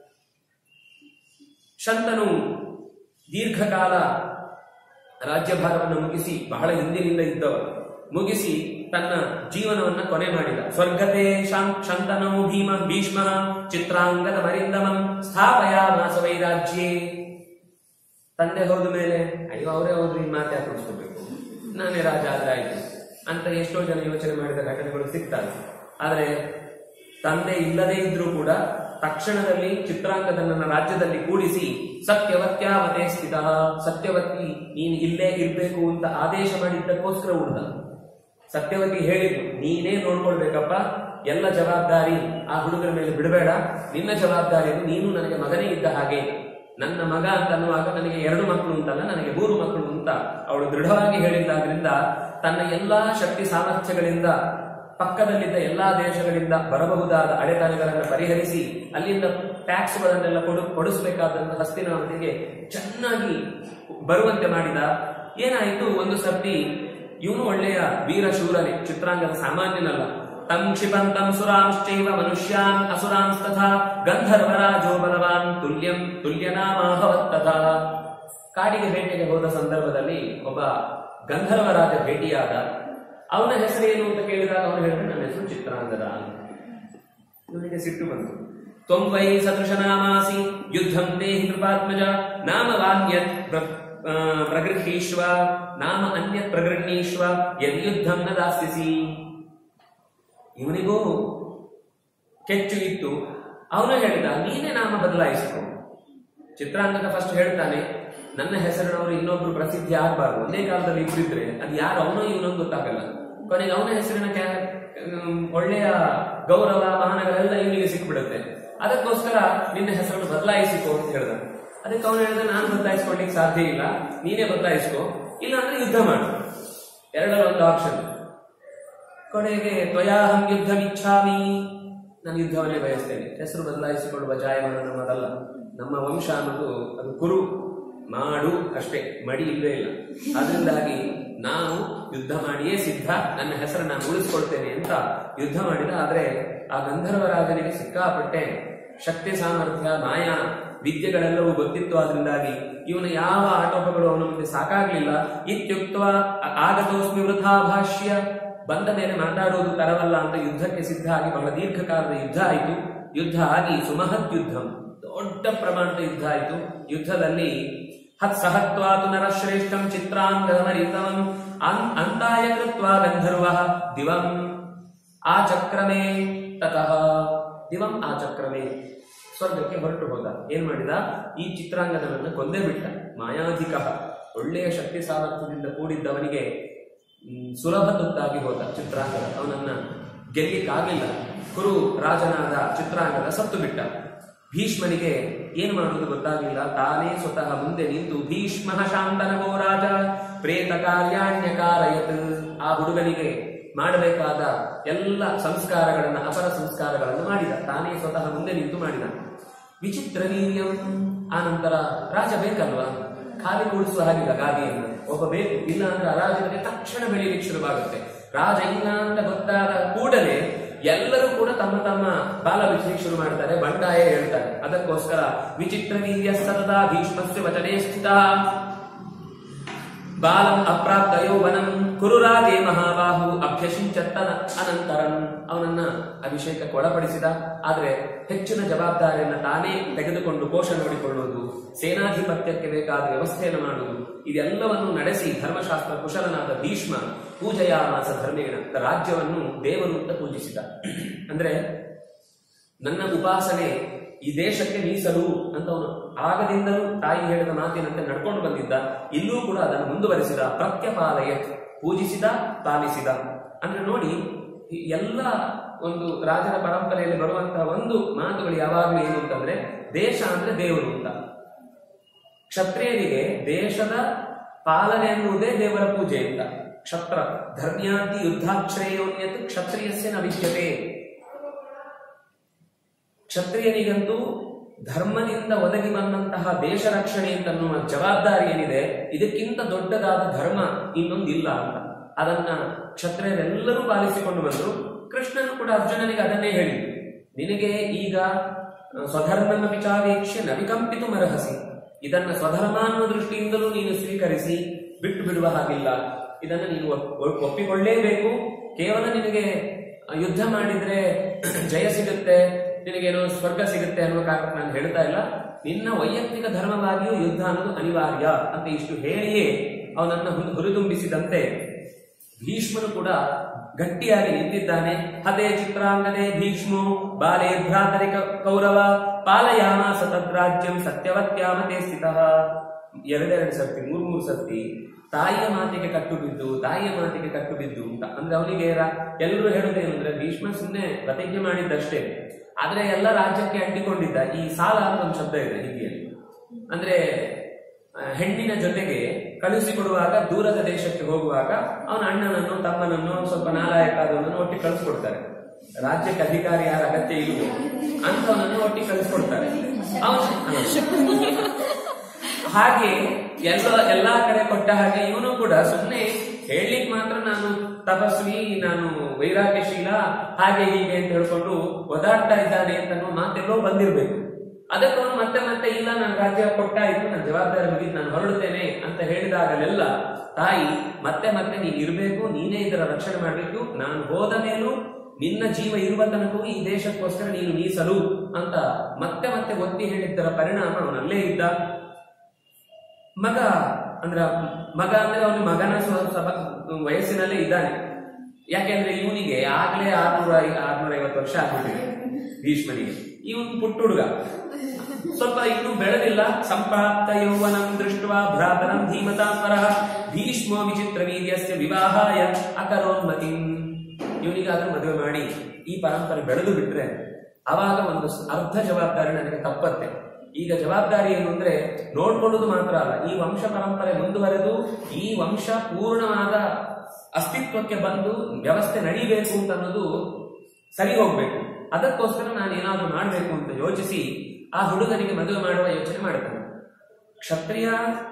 ಶಂತನು ದೀರ್ಘಕಾಲ ರಾಜ್ಯಭಾರವನ್ನು ಮುಗಿಸಿ ಬಹಳ ಹಿಂದಿನಿಂದ ಇದ್ದವ ಮುಗಿಸಿ ತನ್ನ ಜೀವನವನ್ನ ಕೊನೆ ಮಾಡಿದ ಸ್ವರ್ಗತೆ ಶಾಂ- ಶಂತನೋ ಭೀಮ ಭೀಷ್ಮ ಚಿತ್ರಾಂಗದ ಮರಿಂದಮಂ ಸ್ಥಾಪಯಾಮಾಸ ವೈರಾಜ್ಯೇ ತಂದೆ ಹೋದ ಮೇಲೆ ಅಯ್ಯೋ ಅವರೇ ಹೋದ್ರು ಈ ಮಾತು ಯಾಕೆ ಉಳಿಸ್ಕೋಬೇಕು ನಾನೇ ರಾಜ ಆದ್ರೆ ಆಯ್ತು ಅಂತ ಎಷ್ಟೋ ಜನ ಯೋಚನೆ ಮಾಡಿದ ಘಟನೆಗಳು ಸಿಗ್ತವೆ ಆದರೆ ತಂದೆ ಇಲ್ಲದೇ ಇದ್ರೂ ಕೂಡ ತಕ್ಷಣದಲ್ಲಿ ಚಿತ್ರಾಂಗದನ್ನ ರಾಜ್ಯದಲ್ಲಿ ಕೂಡಿಸಿ ಸತ್ಯವತ್ಯಾವತೆ ಸ್ಥಿತ ಸತ್ಯವತಿ ನೀನು ಇಲ್ಲೇ ಇರ್ಬೇಕು ಅಂತ ಆದೇಶ ಮಾಡಿದ್ದಕ್ಕೋಸ್ಕರ ಉಳ್ದ ಸತ್ಯವತಿ ಹೇಳಿದ್ರು ನೀನೇ ನೋಡ್ಕೊಳ್ಬೇಕಪ್ಪ ಎಲ್ಲ ಜವಾಬ್ದಾರಿ ಆ ಹುಡುಗರ ಮೇಲೆ ಬಿಡಬೇಡ ನಿನ್ನ ಜವಾಬ್ದಾರಿ ನೀನು ನನಗೆ ಮಗನೇ ಇದ್ದ ಹಾಗೆ ನನ್ನ ಮಗ ಅಂತ ಅನ್ನುವಾಗ ನನಗೆ ಎರಡು ಮಕ್ಕಳು ಅಂತಲ್ಲ ನನಗೆ ಮೂರು ಮಕ್ಕಳು ಅಂತ ಅವಳು ದೃಢವಾಗಿ ಹೇಳಿದ್ದಾದ್ರಿಂದ ತನ್ನ ಎಲ್ಲಾ ಶಕ್ತಿ ಸಾಮರ್ಥ್ಯಗಳಿಂದ ಪಕ್ಕದಲ್ಲಿದ್ದ ಎಲ್ಲಾ ದೇಶಗಳಿಂದ ಬರಬಹುದಾದ ಅಡೆತಡೆಗಳನ್ನು ಪರಿಹರಿಸಿ ಅಲ್ಲಿಂದ ಟ್ಯಾಕ್ಸ್ಗಳನ್ನೆಲ್ಲ ಕೊಡು ಕೊಡಿಸಬೇಕಾದಂತಹ ಹಸ್ತಿನಾವತಿಗೆ ಚೆನ್ನಾಗಿ ಬರುವಂತೆ ಮಾಡಿದ ಏನಾಯಿತು ಒಂದು ಸರ್ತಿ ಇವನು ಒಳ್ಳೆಯ ವೀರ ಶೂರನೇ ಚಿತ್ರಾಂಗದ ಸಾಮಾನ್ಯನಲ್ಲ ತಂ ಕ್ಷಿಪಂತಂ ಸುರಾಂಶ್ಚೈವ ಮನುಷ್ಯಾನ್ ಅಸುರಾಂಸ್ತಥಾ ಗಂಧರ್ವರಾಜೋ ಬಲವಾನ್ ತುಲ್ಯಂ ತುಲ್ಯನಾಮಾಭವತ್ ತಥಾ ಕಾಡಿಗೆ ಬೇಟೆಗೆ ಹೋದ ಸಂದರ್ಭದಲ್ಲಿ ಒಬ್ಬ ಗಂಧರ್ವರಾಜ ಭೇಟಿಯಾದ ಅವನ ಹೆಸರೇನು ಅಂತ ಕೇಳಿದಾಗ ಅವನು ಹೇಳಿದ್ರೆ ನನ್ನ ಹೆಸರು ಚಿತ್ರಾಂಗದ ಅಂತ ಇವನಿಗೆ ಸಿಟ್ಟು ಬಂತು ತ್ವಂ ವೈ ಸದೃಶ ನಾಮಾಸಿ ಯುದ್ಧಂ ದೇಹಿ ಕೃಪಾತ್ಮಜ ನಾಮ ವಾನ್ಯತ್ ಪ್ರ- ಆ, ಪ್ರಗೃಹೀಶ್ವ ನಾಮ ಅನ್ಯತ್ ಪ್ರಗೃಹೀಶ್ವ ಯದ್ ಯುದ್ಧಂ ನ ದಾಸ್ಯಸಿ ಇವನಿಗೂ ಕೆಚ್ಚು ಇತ್ತು ಅವನು ಹೇಳಿದ ನೀನೇ ನಾಮ ಬದಲಾಯಿಸಿಕೊ ಚಿತ್ರಾಂಗದ ಫಸ್ಟ್ ಹೇಳ್ತಾನೆ ನನ್ನ ಹೆಸರಿನವರು ಇನ್ನೊಬ್ರು ಪ್ರಸಿದ್ಧಿ ಆಗಬಾರ್ದು ಒಂದೇ ಕಾಲದಲ್ಲಿ ಇಬ್ಬರಿದ್ರೆ ಅದು ಯಾರು ಅವನೋ ಇವನೊಂದು ಗೊತ್ತಾಗಲ್ಲ ಕೊನೆಗೆ ಅವನ ಹೆಸರಿನ ಕ್ಯಾ- ಹ್ಮ್, ಒಳ್ಳೆಯ ಗೌರವ ಮಾನಗಳೆಲ್ಲ ಇವನಿಗೆ ಸಿಕ್ಬಿಡುತ್ತೆ ಅದಕ್ಕೋಸ್ಕರ ನಿನ್ನ ಹೆಸರನ್ನು ಬದಲಾಯಿಸಿಕೊ ಅಂತ ಹೇಳ್ದ ಅದಕ್ಕೆ ಅವನು ಹೇಳಿದ ನಾನು ಬದಲಾಯಿಸ್ಕೊಳ್ಲಿಕ್ಕೆ ಸಾಧ್ಯ ಇಲ್ಲ ನೀನೇ ಬದಲಾಯಿಸ್ಕೊ ಇಲ್ಲ ಅಂದ್ರೆ ಯುದ್ಧ ಮಾಡು ಎರಡರ ಒಂದು ಆಪ್ಷನ್ ಕೊನೆಗೆ ತ್ವಯಾಹಂ ಯುದ್ಧಮಿಚ್ಛಾಮಿ ನಾನು ಯುದ್ಧವನ್ನೇ ಬಯಸ್ತೇನೆ ಹೆಸರು ಬದಲಾಯಿಸಿಕೊಳ್ಳುವ ಜಾಯಮಾನ ನಮ್ಮದಲ್ಲ ನಮ್ಮ ವಂಶ ಅನ್ನೋದು ಅದು ಕುರು ಮಾಡು ಅಷ್ಟೇ ಮಡಿ ಇಲ್ಲವೇ ಇಲ್ಲ ಅದರಿಂದಾಗಿ ನಾನು ಯುದ್ಧ ಮಾಡಿಯೇ ಸಿದ್ಧ ನನ್ನ ಹೆಸರು ನಾನು ಉಳಿಸ್ಕೊಳ್ತೇನೆ ಅಂತ ಯುದ್ಧ ಮಾಡಿದ ಆದ್ರೆ ಆ ಗಂಧರ್ವ ರಾಜನಿಗೆ ಸಿಕ್ಕಾಪಟ್ಟೆ ಶಕ್ತಿ ಸಾಮರ್ಥ್ಯ ಮಾಯಾ ವಿದ್ಯೆಗಳೆಲ್ಲವೂ ಗೊತ್ತಿತ್ತು ಆದ್ರಿಂದಾಗಿ ಇವನ ಯಾವ ಆಟೋಪಗಳು ಅವನ ಮುಂದೆ ಸಾಕಾಗ್ಲಿಲ್ಲ ಇತ್ಯುಕ್ತ ಆಗತೋಸ್ಮಿ ವೃಥಾ ಭಾಷ್ಯ ಬಂದ ಮೇಲೆ ಮಾತಾಡೋದು ತರವಲ್ಲ ಅಂತ ಯುದ್ಧಕ್ಕೆ ಸಿದ್ಧ ಆಗಿ ಬಹಳ ದೀರ್ಘಕಾಲದ ಯುದ್ಧ ಆಯಿತು ಯುದ್ಧ ಆಗಿ ಸುಮಹತ್ ಯುದ್ಧ ದೊಡ್ಡ ಪ್ರಮಾಣದ ಯುದ್ಧ ಆಯಿತು ಯುದ್ಧದಲ್ಲಿ ಹತ್ ಸಹತ್ವಾತು ನರಶ್ರೇಷ್ಠಂ ಚಿತ್ರಾಂಗಮರಿತವಂ ಅನ್ ಅಂತಾಯ ಕೃತ್ವ ಗಂಧರ್ವ ದಿವಂ ಆಚಕ್ರಮೇ ತತಃ ದಿವಂ ಆಚಕ್ರಮೇ ಸ್ವರ್ಗಕ್ಕೆ ಹೊರಟು ಹೋದ ಏನ್ ಮಾಡಿದ ಈ ಚಿತ್ರಾಂಗದವನ್ನ ಕೊಂದೇ ಬಿಟ್ಟ ಮಾಯಾಧಿಕ ಒಳ್ಳೆಯ ಶಕ್ತಿ ಸಾಮರ್ಥ್ಯದಿಂದ ಕೂಡಿದ್ದವನಿಗೆ ಮ್, ಸುಲಭ ತುತ್ತಾಗಿ ಹೋದ ಚಿತ್ರಾಂಗದ ಅವನನ್ನ ಗೆಲ್ಲಿಕ್ಕಾಗಲಿಲ್ಲ ಕುರು ರಾಜನಾದ ಚಿತ್ರಾಂಗದ ಸತ್ತು ಬಿಟ್ಟ ಭೀಷ್ಮನಿಗೆ ಏನು ಮಾಡುವುದು ಗೊತ್ತಾಗಲಿಲ್ಲ ತಾನೇ ಸ್ವತಃ ಮುಂದೆ ನಿಂತು ಭೀಷ್ಮ ಶಾಂತನಗೋ ರಾಜ ಪ್ರೇತ ಕಾರ್ಯಾಣ್ಯಕಾರಯತ್ ಆ ಹುಡುಗನಿಗೆ ಮಾಡಬೇಕಾದ ಎಲ್ಲ ಸಂಸ್ಕಾರಗಳನ್ನ ಅಪರ ಸಂಸ್ಕಾರಗಳನ್ನು ಮಾಡಿದ ತಾನೇ ಸ್ವತಃ ಮುಂದೆ ನಿಂತು ಮಾಡಿದ ವಿಚಿತ್ರ ವೀರ್ಯಂ ಆ ನಂತರ ರಾಜ ಬೇಕಲ್ವಾ ಖಾಲಿ ಕೂಡಿಸುವ ಹಾಗಿಲ್ಲ ಗಾದಿಯನ್ನು ಒಬ್ಬ ಬೇಕು ಇಲ್ಲ ಅಂದ್ರೆ ಅರಾಜಕತೆ ತಕ್ಷಣ ಬೆಳೆಯಲಿಕ್ಕೆ ಶುರುವಾಗುತ್ತೆ ರಾಜ ಇಲ್ಲ ಅಂತ ಗೊತ್ತಾದ ಕೂಡಲೇ ಎಲ್ಲರೂ ಕೂಡ ತಮ್ಮ ತಮ್ಮ ಬಾಲ ಬಿಚ್ಚಲಿಕ್ಕೆ ಶುರು ಮಾಡ್ತಾರೆ ಬಂಡಾಯ ಹೇಳ್ತಾರೆ ಅದಕ್ಕೋಸ್ಕರ ವಿಚಿತ್ರ ವೀರ್ಯ ಸತತ ಭೀಷ್ಮಸ್ಯ ವಚನೇ ಸ್ಥಿತ ಬಾಲಂ ಅಪ್ರಾಪ್ತ ಯೌವನಂ ಕುರುರಾಜೇ ಮಹಾಬಾಹು ಅಭ್ಯಸಿಂಚತ್ತನ ಅನಂತರಂ ಅವನನ್ನ ಅಭಿಷೇಕಕ್ಕೆ ಒಳಪಡಿಸಿದ ಆದ್ರೆ ಹೆಚ್ಚಿನ ಜವಾಬ್ದಾರಿಯನ್ನ ತಾನೇ ತೆಗೆದುಕೊಂಡು ಕೋಶ ನೋಡಿಕೊಳ್ಳುವುದು ಸೇನಾಧಿಪತ್ಯಕ್ಕೆ ಬೇಕಾದ ವ್ಯವಸ್ಥೆಯನ್ನು ಮಾಡುವುದು ಇದೆಲ್ಲವನ್ನು ನಡೆಸಿ ಧರ್ಮಶಾಸ್ತ್ರ ಕುಶಲನಾದ ಭೀಷ್ಮ ಪೂಜೆಯಾಮಾಸ ಧರ್ಮೇಣ ರಾಜ್ಯವನ್ನು ದೇವರು ಅಂತ ಪೂಜಿಸಿದ ಅಂದ್ರೆ ನನ್ನ ಉಪಾಸನೆ ಈ ದೇಶಕ್ಕೆ ಮೀಸಲು ಅಂತ ಅವನು ಆಗದಿಂದಲೂ ತಾಯಿ ಹೇಳಿದ ಮಾತಿನಂತೆ ನಡ್ಕೊಂಡು ಬಂದಿದ್ದ ಇಲ್ಲೂ ಕೂಡ ಅದನ್ನು ಮುಂದುವರಿಸಿದ ಪ್ರತ್ಯಪಾಲಯ ಪೂಜಿಸಿದ ಪಾಲಿಸಿದ ಅಂದ್ರೆ ನೋಡಿ ಈ ಎಲ್ಲ ಒಂದು ರಾಜನ ಪರಂಪರೆಯಲ್ಲಿ ಬರುವಂತಹ ಒಂದು ಮಾತುಗಳು ಯಾವಾಗಲೂ ಏನು ಅಂತಂದ್ರೆ ದೇಶ ಅಂದ್ರೆ ದೇವರು ಅಂತ ಕ್ಷತ್ರಿಯರಿಗೆ ದೇಶದ ಪಾಲನೆ ಎನ್ನುವುದೇ ದೇವರ ಪೂಜೆ ಅಂತ ಕ್ಷತ್ರ ಧರ್ಮ್ಯಾಂತಿ ಯುದ್ಧಾಶ್ರಯೋನ್ಯತ್ ಕ್ಷತ್ರಿಯಸ್ಯ ನ ವಿದ್ಯತೆ ಕ್ಷತ್ರಿಯನಿಗಂತೂ ಧರ್ಮದಿಂದ ಒದಗಿ ಬಂದಂತಹ ದೇಶ ರಕ್ಷಣೆ ಅಂತನ್ನುವ ಜವಾಬ್ದಾರಿ ಏನಿದೆ ಇದಕ್ಕಿಂತ ದೊಡ್ಡದಾದ ಧರ್ಮ ಇನ್ನೊಂದಿಲ್ಲ ಅಂತ ಅದನ್ನ ಕ್ಷತ್ರಿಯರೆಲ್ಲರೂ ಪಾಲಿಸಿಕೊಂಡು ಬಂದರು ಕೃಷ್ಣನು ಕೂಡ ಅರ್ಜುನನಿಗೆ ಅದನ್ನೇ ಹೇಳಿದ್ರು ನಿನಗೆ ಈಗ ಆ, ಸ್ವಧರ್ಮನ ವಿಚಾರೇಕ್ಷ್ಯ ನವಿಕಂಪಿತು ಮರಹಸಿ ಇದನ್ನ ಸ್ವಧರ್ಮ ಅನ್ನುವ ದೃಷ್ಟಿಯಿಂದಲೂ ನೀನು ಸ್ವೀಕರಿಸಿ ಬಿಟ್ಟು ಬಿಡುವ ಹಾಗಿಲ್ಲ ಇದನ್ನು ನೀನು ಒಪ್- ಒಪ್- ಒಪ್ಪಿಕೊಳ್ಳೇಬೇಕು ಕೇವಲ ನಿನಗೆ ಆ, ಯುದ್ಧ ಮಾಡಿದ್ರೆ ಜಯ ಸಿಗುತ್ತೆ ನಿನಗೇನೋ ಸ್ವರ್ಗ ಸಿಗುತ್ತೆ ಅನ್ನುವ ಕಾರಣಕ್ಕೆ ನಾನು ಹೇಳ್ತಾ ಇಲ್ಲ ನಿನ್ನ ವೈಯಕ್ತಿಕ ಧರ್ಮವಾಗಿಯೂ ಯುದ್ಧ ಅನ್ನೋದು ಅನಿವಾರ್ಯ ಅಂತ ಇಷ್ಟು ಹೇಳಿಯೇ ಅವನನ್ನ ಹುರಿ- ಹುರಿದುಂಬಿಸಿದಂತೆ ಭೀಷ್ಮನು ಕೂಡ ಗಟ್ಟಿಯಾಗಿ ನಿಂತಿದ್ದಾನೆ ಹತೆ ಚಿತ್ರಾಂಗದೆ ಭೀಷ್ಮೋ ಬಾಲೆ ಭ್ರಾತರಿ ಕ- ಕೌರವ ಪಾಲಯಾಮಾಸ ತದ್ರಾಜ್ಯಂ ಸತ್ಯವತ್ಯಾಮತೆ ಸ್ಥಿತಃ ಎರಡೆರಡು ಸರ್ತಿ ಮೂರ್ ಮೂರು ಸರ್ತಿ ತಾಯಿಯ ಮಾತಿಗೆ ಕಟ್ಟು ಬಿದ್ದು ತಾಯಿಯ ಮಾತಿಗೆ ಕಟ್ಟು ಬಿದ್ದು ಅಂತ ಅಂದ್ರೆ ಅವನಿಗೆ ಎಲ್ಲರೂ ಹೇಳುದೇನು ಅಂದ್ರೆ ಭೀಷ್ಮ ಸುಮ್ಮನೆ ಪ್ರತಿಜ್ಞೆ ಮಾಡಿದ್ದಷ್ಟೇ ಆದ್ರೆ ಎಲ್ಲ ರಾಜ್ಯಕ್ಕೆ ಅಂಟಿಕೊಂಡಿದ್ದ ಈ ಸಾಲ ಅಂತ ಒಂದು ಶಬ್ದ ಇದೆ ಹಿಂದಿಯಲ್ಲಿ ಅಂದ್ರೆ ಆ, ಹೆಣ್ಣಿನ ಜೊತೆಗೆ ಕಳುಹಿಸಿಕೊಡುವಾಗ ದೂರದ ದೇಶಕ್ಕೆ ಹೋಗುವಾಗ ಅವನ ಅಣ್ಣನನ್ನು ತಮ್ಮನನ್ನು ಸ್ವಲ್ಪ ನಾಲಾಯಕ ಆದವನನ್ನು ಒಟ್ಟಿಗೆ ಕಳಿಸ್ಕೊಡ್ತಾರೆ ರಾಜ್ಯಕ್ಕೆ ಅಧಿಕಾರಿ ಯಾರ ಅಗತ್ಯ ಇಲ್ಲವೋ ಅಂತವನನ್ನು ಒಟ್ಟಿಗೆ ಕಳಿಸ್ಕೊಡ್ತಾರೆ ಅವನು ಹಾಗೆ ಎಲ್ಲ ಎಲ್ಲಾ ಕಡೆ ಕೊಟ್ಟ ಹಾಗೆ ಇವನು ಕೂಡ ಸುಮ್ಮನೆ ಹೇಳಲಿಕ್ಕೆ ಮಾತ್ರ ನಾನು ತಪಸ್ವಿ ನಾನು ವೈರಾಗ್ಯಶೀಲ ಹಾಗೆ ಹೀಗೆ ಅಂತ ಹೇಳ್ಕೊಂಡು ಒದಾಡ್ತಾ ಇದ್ದಾನೆ ಅಂತ ಅನ್ನೋ ಮಾತೆಲ್ಲೋ ಬಂದಿರ್ಬೇಕು ಅದಕ್ಕೆ ಅವನು ಮತ್ತೆ ಮತ್ತೆ ಇಲ್ಲ ನನ್ನ ರಾಜ್ಯ ಕೊಟ್ಟಾಯ್ತು ನನ್ನ ಜವಾಬ್ದಾರಿ ಮುಗಿದು ನಾನು ಹೊರಡುತ್ತೇನೆ ಅಂತ ಹೇಳಿದಾಗಲೆಲ್ಲ ತಾಯಿ ಮತ್ತೆ ಮತ್ತೆ ನೀನ್ ಇರಬೇಕು ನೀನೇ ಇದರ ರಕ್ಷಣೆ ಮಾಡಬೇಕು ನಾನು ಹೋದ ಮೇಲೂ ನಿನ್ನ ಜೀವ ಇರುವ ತನಕವೂ ಈ ದೇಶಕ್ಕೋಸ್ಕರ ನೀನು ಮೀಸಲು ಅಂತ ಮತ್ತೆ ಮತ್ತೆ ಒತ್ತಿ ಹೇಳಿದ್ದರ ಪರಿಣಾಮ ಅವನಲ್ಲೇ ಇದ್ದ ಮಗ ಅಂದ್ರ ಮಗ ಅಂದ್ರೆ ಅವನ ಮಗನ ಸ್ವ- ಸಭ- ವಯಸ್ಸಿನಲ್ಲೇ ಇದ್ದಾನೆ ಯಾಕೆಂದ್ರೆ ಇವನಿಗೆ ಆಗ್ಲೇ ಆರ್ನೂರ ಆರ್ನೂರ ಐವತ್ತು ವರ್ಷ ಆಗ್ಬಿಟ್ಟಿದೆ ಭೀಷ್ಮನಿಗೆ ಇವನ್ ಪುಟ್ಟ ಹುಡುಗ ಸ್ವಲ್ಪ ಇನ್ನೂ ಬೆಳೆದಿಲ್ಲ ಸಂಪ್ರಾಪ್ತ ಯೌವನಂ ದೃಷ್ಟ ಭ್ರಾತರಂ ಧೀಮತಾಪರ ಭೀಷ್ಮೋ ವಿಚಿತ್ರ ವೀರ್ಯಸ್ಯ ವಿವಾಹಾಯ ಅಕರೋನ್ಮತಿಂ ಇವನಿಗಾದ್ರೂ ಮದುವೆ ಮಾಡಿ ಈ ಪರಂಪರೆ ಬೆಳೆದು ಬಿಟ್ರೆ ಅವಾಗ ಒಂದು ಸ್- ಅರ್ಧ ಜವಾಬ್ದಾರಿ ನನಗೆ ತಪ್ಪತ್ತೆ ಈಗ ಜವಾಬ್ದಾರಿ ಏನು ಅಂದ್ರೆ ನೋಡ್ಕೊಳ್ಳೋದು ಮಾತ್ರ ಅಲ್ಲ ಈ ವಂಶ ಪರಂಪರೆ ಮುಂದುವರೆದು ಈ ವಂಶ ಪೂರ್ಣವಾದ ಅಸ್ತಿತ್ವಕ್ಕೆ ಬಂದು ವ್ಯವಸ್ಥೆ ನಡೀಬೇಕು ಅಂತ ಅನ್ನೋದು ಸರಿ ಹೋಗ್ಬೇಕು ಅದಕ್ಕೋಸ್ಕರ ನಾನು ಏನಾದ್ರೂ ಮಾಡಬೇಕು ಅಂತ ಯೋಚಿಸಿ ಆ ಹುಡುಗನಿಗೆ ಮದುವೆ ಮಾಡುವ ಯೋಚನೆ ಮಾಡ್ತಾನೆ ಕ್ಷತ್ರಿಯ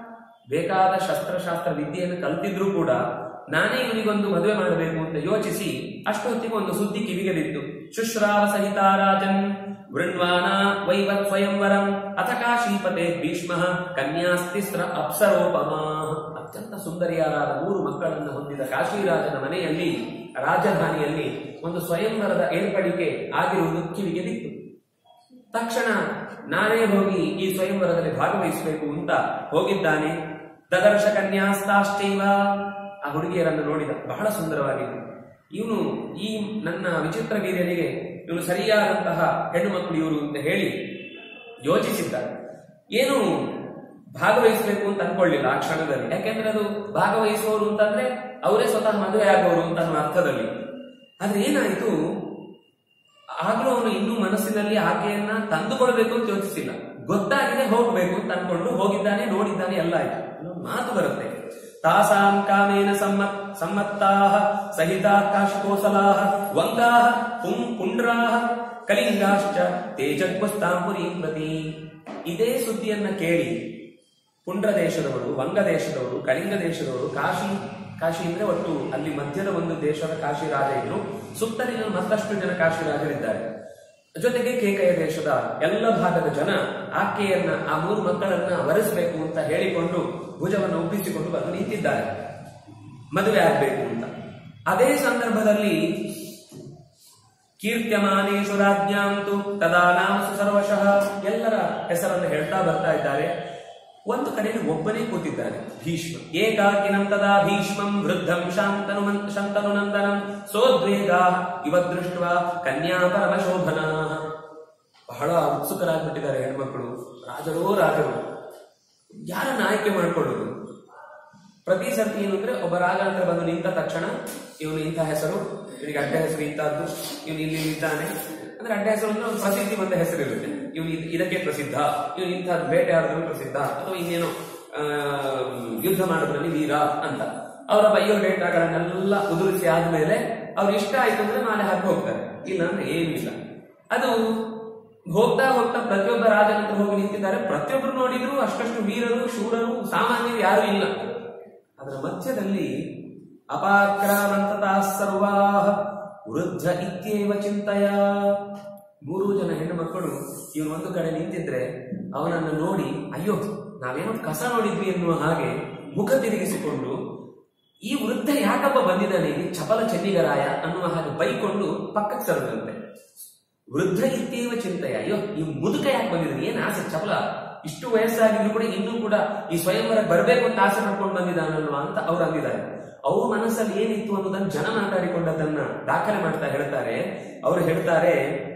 ಬೇಕಾದ ಶಸ್ತ್ರಶಾಸ್ತ್ರ ವಿದ್ಯೆಯನ್ನು ಕಲ್ತಿದ್ರು ಕೂಡ ನಾನೇ ಇವನಿಗೊಂದು ಮದುವೆ ಮಾಡಬೇಕು ಅಂತ ಯೋಚಿಸಿ ಅಷ್ಟೊತ್ತಿಗೆ ಒಂದು ಸುದ್ದಿ ಕಿವಿಗೆ ಬಿತ್ತು ಶುಶ್ರಾವ ಸಹಿತ ರಾಜನ್ ವೃಣ್ವಾನ ವೈವತ್ ಸ್ವಯಂವರಂ ಅಥ ಕಾಶೀಪತೆ ಭೀಷ್ಮ ಕನ್ಯಾಸ್ತಿಸ್ರ ಅಪ್ಸರೋಪಮಾ ಅತ್ಯಂತ ಸುಂದರಿಯರಾದ ಮೂರು ಮಕ್ಕಳನ್ನು ಹೊಂದಿದ ಕಾಶಿರಾಜನ ಮನೆಯಲ್ಲಿ ರಾಜಧಾನಿಯಲ್ಲಿ ಒಂದು ಸ್ವಯಂವರದ ಏರ್ಪಡಿಕೆ ಆಗಿರುವುದು ಕಿವಿಗೆ ಬಿತ್ತು ತಕ್ಷಣ ನಾನೇ ಹೋಗಿ ಈ ಸ್ವಯಂವರದಲ್ಲಿ ಭಾಗವಹಿಸಬೇಕು ಅಂತ ಹೋಗಿದ್ದಾನೆ ದದರ್ಶ ಕನ್ಯಾಸ್ತಾಶ್ಚೈವ ಆ ಹುಡುಗಿಯರನ್ನು ನೋಡಿದ ಬಹಳ ಸುಂದರವಾಗಿತ್ತು ಇವನು ಈ ನನ್ನ ವಿಚಿತ್ರ ವೀರ್ಯನಿಗೆ ಇವನು ಸರಿಯಾದಂತಹ ಹೆಣ್ಣು ಮಕ್ಕಳು ಇವರು ಅಂತ ಹೇಳಿ ಯೋಚಿಸಿದ್ದಾರೆ ಏನು ಭಾಗವಹಿಸಬೇಕು ಅಂತ ಅನ್ಕೊಳ್ಳಿಲ್ಲ ಆ ಕ್ಷಣದಲ್ಲಿ ಯಾಕೆಂದ್ರೆ ಅದು ಭಾಗವಹಿಸುವವರು ಅಂತಂದ್ರೆ ಅವರೇ ಸ್ವತಃ ಮದುವೆ ಆಗೋರು ಅಂತ ಅನ್ನೋ ಅರ್ಥದಲ್ಲಿ ಆದ್ರೆ ಏನಾಯ್ತು ಆಗ್ಲೂ ಅವನು ಇನ್ನೂ ಮನಸ್ಸಿನಲ್ಲಿ ಆಕೆಯನ್ನ ತಂದುಕೊಳ್ಬೇಕು ಅಂತ ಯೋಚಿಸಿಲ್ಲ ಗೊತ್ತಾಗಿದೆ ಹೋಗ್ಬೇಕು ಅಂತ ಅನ್ಕೊಂಡು ಹೋಗಿದ್ದಾನೆ ನೋಡಿದ್ದಾನೆ ಎಲ್ಲ ಆಯ್ತು ಇನ್ನೊಂದು ಮಾತು ಬರುತ್ತೆ ತಾಸಾಂ ಕಾಮೇನ ಸಮ್ಮತ್ ಸಮ್ಮತ್ತಾಹ ಸಹಿತ ಕಾಶಕೋಸಲಾಹ ವಂಗಾಹ ಪುಂ ಪುಂಡ್ರಾಹ ಕಲಿಂಗಾಶ್ಚ ತೇಜಗ್ವಸ್ತಾಂಪುರೀಂ ಪ್ರತಿ ಇದೇ ಸುದ್ದಿಯನ್ನ ಕೇಳಿ ಪುಂಡ್ರ ದೇಶದವರು ವಂಗ ದೇಶದವರು ಕಳಿಂಗ ದೇಶದವರು ಕಾಶಿ ಕಾಶಿ ಅಂದ್ರೆ ಒಟ್ಟು ಅಲ್ಲಿ ಮಧ್ಯದ ಒಂದು ದೇಶದ ಕಾಶಿ ರಾಜ ಇದ್ರು ಸುತ್ತಲಿನ ಮತ್ತಷ್ಟು ಜನ ಕಾಶಿ ರಾಜರಿದ್ದಾರೆ ಜೊತೆಗೆ ಕೇಕಯ ದೇಶದ ಎಲ್ಲ ಭಾಗದ ಜನ ಆಕೆಯನ್ನ ಆ ಮೂರು ಮಕ್ಕಳನ್ನ ವರಿಸಬೇಕು ಅಂತ ಹೇಳಿಕೊಂಡು ಭುಜವನ್ನು ಒಪ್ಪಿಸಿಕೊಂಡು ಬಂದು ನಿಂತಿದ್ದಾರೆ ಮದುವೆ ಆಗ್ಬೇಕು ಅಂತ ಅದೇ ಸಂದರ್ಭದಲ್ಲಿ ಕೀರ್ತ್ಯಮಾನೇಶು ರಾಜ್ಯಾಂತು ತದಾ ನಾಮಸು ಸರ್ವಶಃ ಎಲ್ಲರ ಹೆಸರನ್ನು ಹೇಳ್ತಾ ಬರ್ತಾ ಇದ್ದಾರೆ ಒಂದು ಕಡೆಯಲ್ಲಿ ಒಬ್ಬನೇ ಕೂತಿದ್ದಾನೆ ಭೀಷ್ಮ ಏಕಾಕಿನಂ ತದಾ ಭೀಷ್ಮಂ ವೃದ್ಧಂ ಶಾಂತನು ಶಾಂತನು ನಂದನಂ ಸೋದ್ವೇಗ ಇವ ದೃಷ್ಟ ಕನ್ಯಾ ಪರಮಶೋಭನಾ ಬಹಳ ಉತ್ಸುಕರಾಗ್ಬಿಟ್ಟಿದ್ದಾರೆ ಹೆಣ್ಮಕ್ಳು ರಾಜರೋ ರಾಜರು ಯಾರನ್ನ ಆಯ್ಕೆ ಮಾಡ್ಕೊಳ್ಳೋದು ಪ್ರತಿ ಸರ್ತಿ ಏನು ಅಂದ್ರೆ ಒಬ್ಬ ರಾಜ ಅಂತ ಬಂದು ನಿಂತ ತಕ್ಷಣ ಇವನು ಇಂಥ ಹೆಸರು ಇವನಿಗೆ ಅಡ್ಡ ಹೆಸರು ಇಂತಹದ್ದು ಇವನು ಇಲ್ಲಿ ನಿಂತಾನೆ ಅಂದ್ರೆ ಅಡ್ಡ ಹೆಸರು ಅಂದ್ರೆ ಒಂದು ಪ್ರಸಿದ್ಧಿ ಬಂದ ಹೆಸರು ಇರುತ್ತೆ ಇವನು ಇದ್- ಇದಕ್ಕೆ ಪ್ರಸಿದ್ಧ ಇವನು ಇಂಥದ್ದು ಬೇಟೆ ಆಡೋದ್ರಲ್ಲಿ ಪ್ರಸಿದ್ಧ ಅಥವಾ ಇನ್ನೇನೋ ಆ, ಯುದ್ಧ ಮಾಡೋದ್ರಲ್ಲಿ ವೀರ ಅಂತ ಅವರ ಬಯೋಡೇಟಾಗಳನ್ನೆಲ್ಲ ಉದುರಿಸಿ ಆದ್ಮೇಲೆ ಅವ್ರು ಇಷ್ಟ ಆಯ್ತು ಅಂದ್ರೆ ನಾಳೆ ಹಾಕಿ ಹೋಗ್ತಾರೆ ಇಲ್ಲ ಅಂದ್ರೆ ಏನೂ ಇಲ್ಲ ಅದು ಹೋಗ್ತಾ ಹೋಗ್ತಾ ಪ್ರತಿಯೊಬ್ಬ ರಾಜನ ಹತ್ರ ಹೋಗಿ ನಿಂತಿದ್ದಾರೆ ಪ್ರತಿಯೊಬ್ಬರು ನೋಡಿದ್ರು ಅಷ್ಟಷ್ಟು ವೀರರು ಶೂರರು ಸಾಮಾನ್ಯರು ಯಾರು ಇಲ್ಲ ಅದರ ಮಧ್ಯದಲ್ಲಿ ಅಪಾಕ್ರಾಮಂತತಾ ಸರ್ವಾ ವೃದ್ಧ ಇತ್ಯೇವ ಚಿಂತೆಯ ಮೂರು ಜನ ಹೆಣ್ಣು ಮಕ್ಕಳು ಇವನು ಒಂದು ಕಡೆ ನಿಂತಿದ್ರೆ ಅವನನ್ನು ನೋಡಿ ಅಯ್ಯೋ ನಾವೇನೋ ಕಸ ನೋಡಿದ್ವಿ ಎನ್ನುವ ಹಾಗೆ ಮುಖ ತಿರುಗಿಸಿಕೊಂಡು ಈ ವೃದ್ಧ ಯಾಕಪ್ಪ ಬಂದಿದ್ದಾನೆ ಇಲ್ಲಿ ಚಪಲ ಚೆನ್ನಿಗರಾಯ ಅನ್ನುವ ಹಾಗೆ ಬೈಕೊಂಡು ಪಕ್ಕಕ್ಕೆ ಸರದಂತೆ ವೃದ್ಧ ಇತ್ತೀವ ಚಿಂತೆಯ ಅಯ್ಯೋ ಈ ಮುದುಕ ಯಾಕೆ ಬಂದಿದ್ದಾನೆ ಏನ್ ಆಸೆ ಚಪಲ ಇಷ್ಟು ವಯಸ್ಸಾಗಿದ್ರು ಕೂಡ ಇನ್ನೂ ಕೂಡ ಈ ಸ್ವಯಂವರ ಬರಬೇಕು ಅಂತ ಆಸೆ ಪಡ್ಕೊಂಡು ಬಂದಿದ್ದಾನಲ್ವಾ ಅಂತ ಅವ್ರು ಅಂದಿದ್ದಾರೆ ಅವ್ರ ಮನಸ್ಸಲ್ಲಿ ಏನಿತ್ತು ಅನ್ನೋದನ್ನ ಜನ ಮಾತಾಡಿಕೊಂಡದನ್ನ ದಾಖಲೆ ಮಾಡ್ತಾ ಹೇಳ್ತಾರೆ ಅವರು ಹೇಳ್ತಾರೆ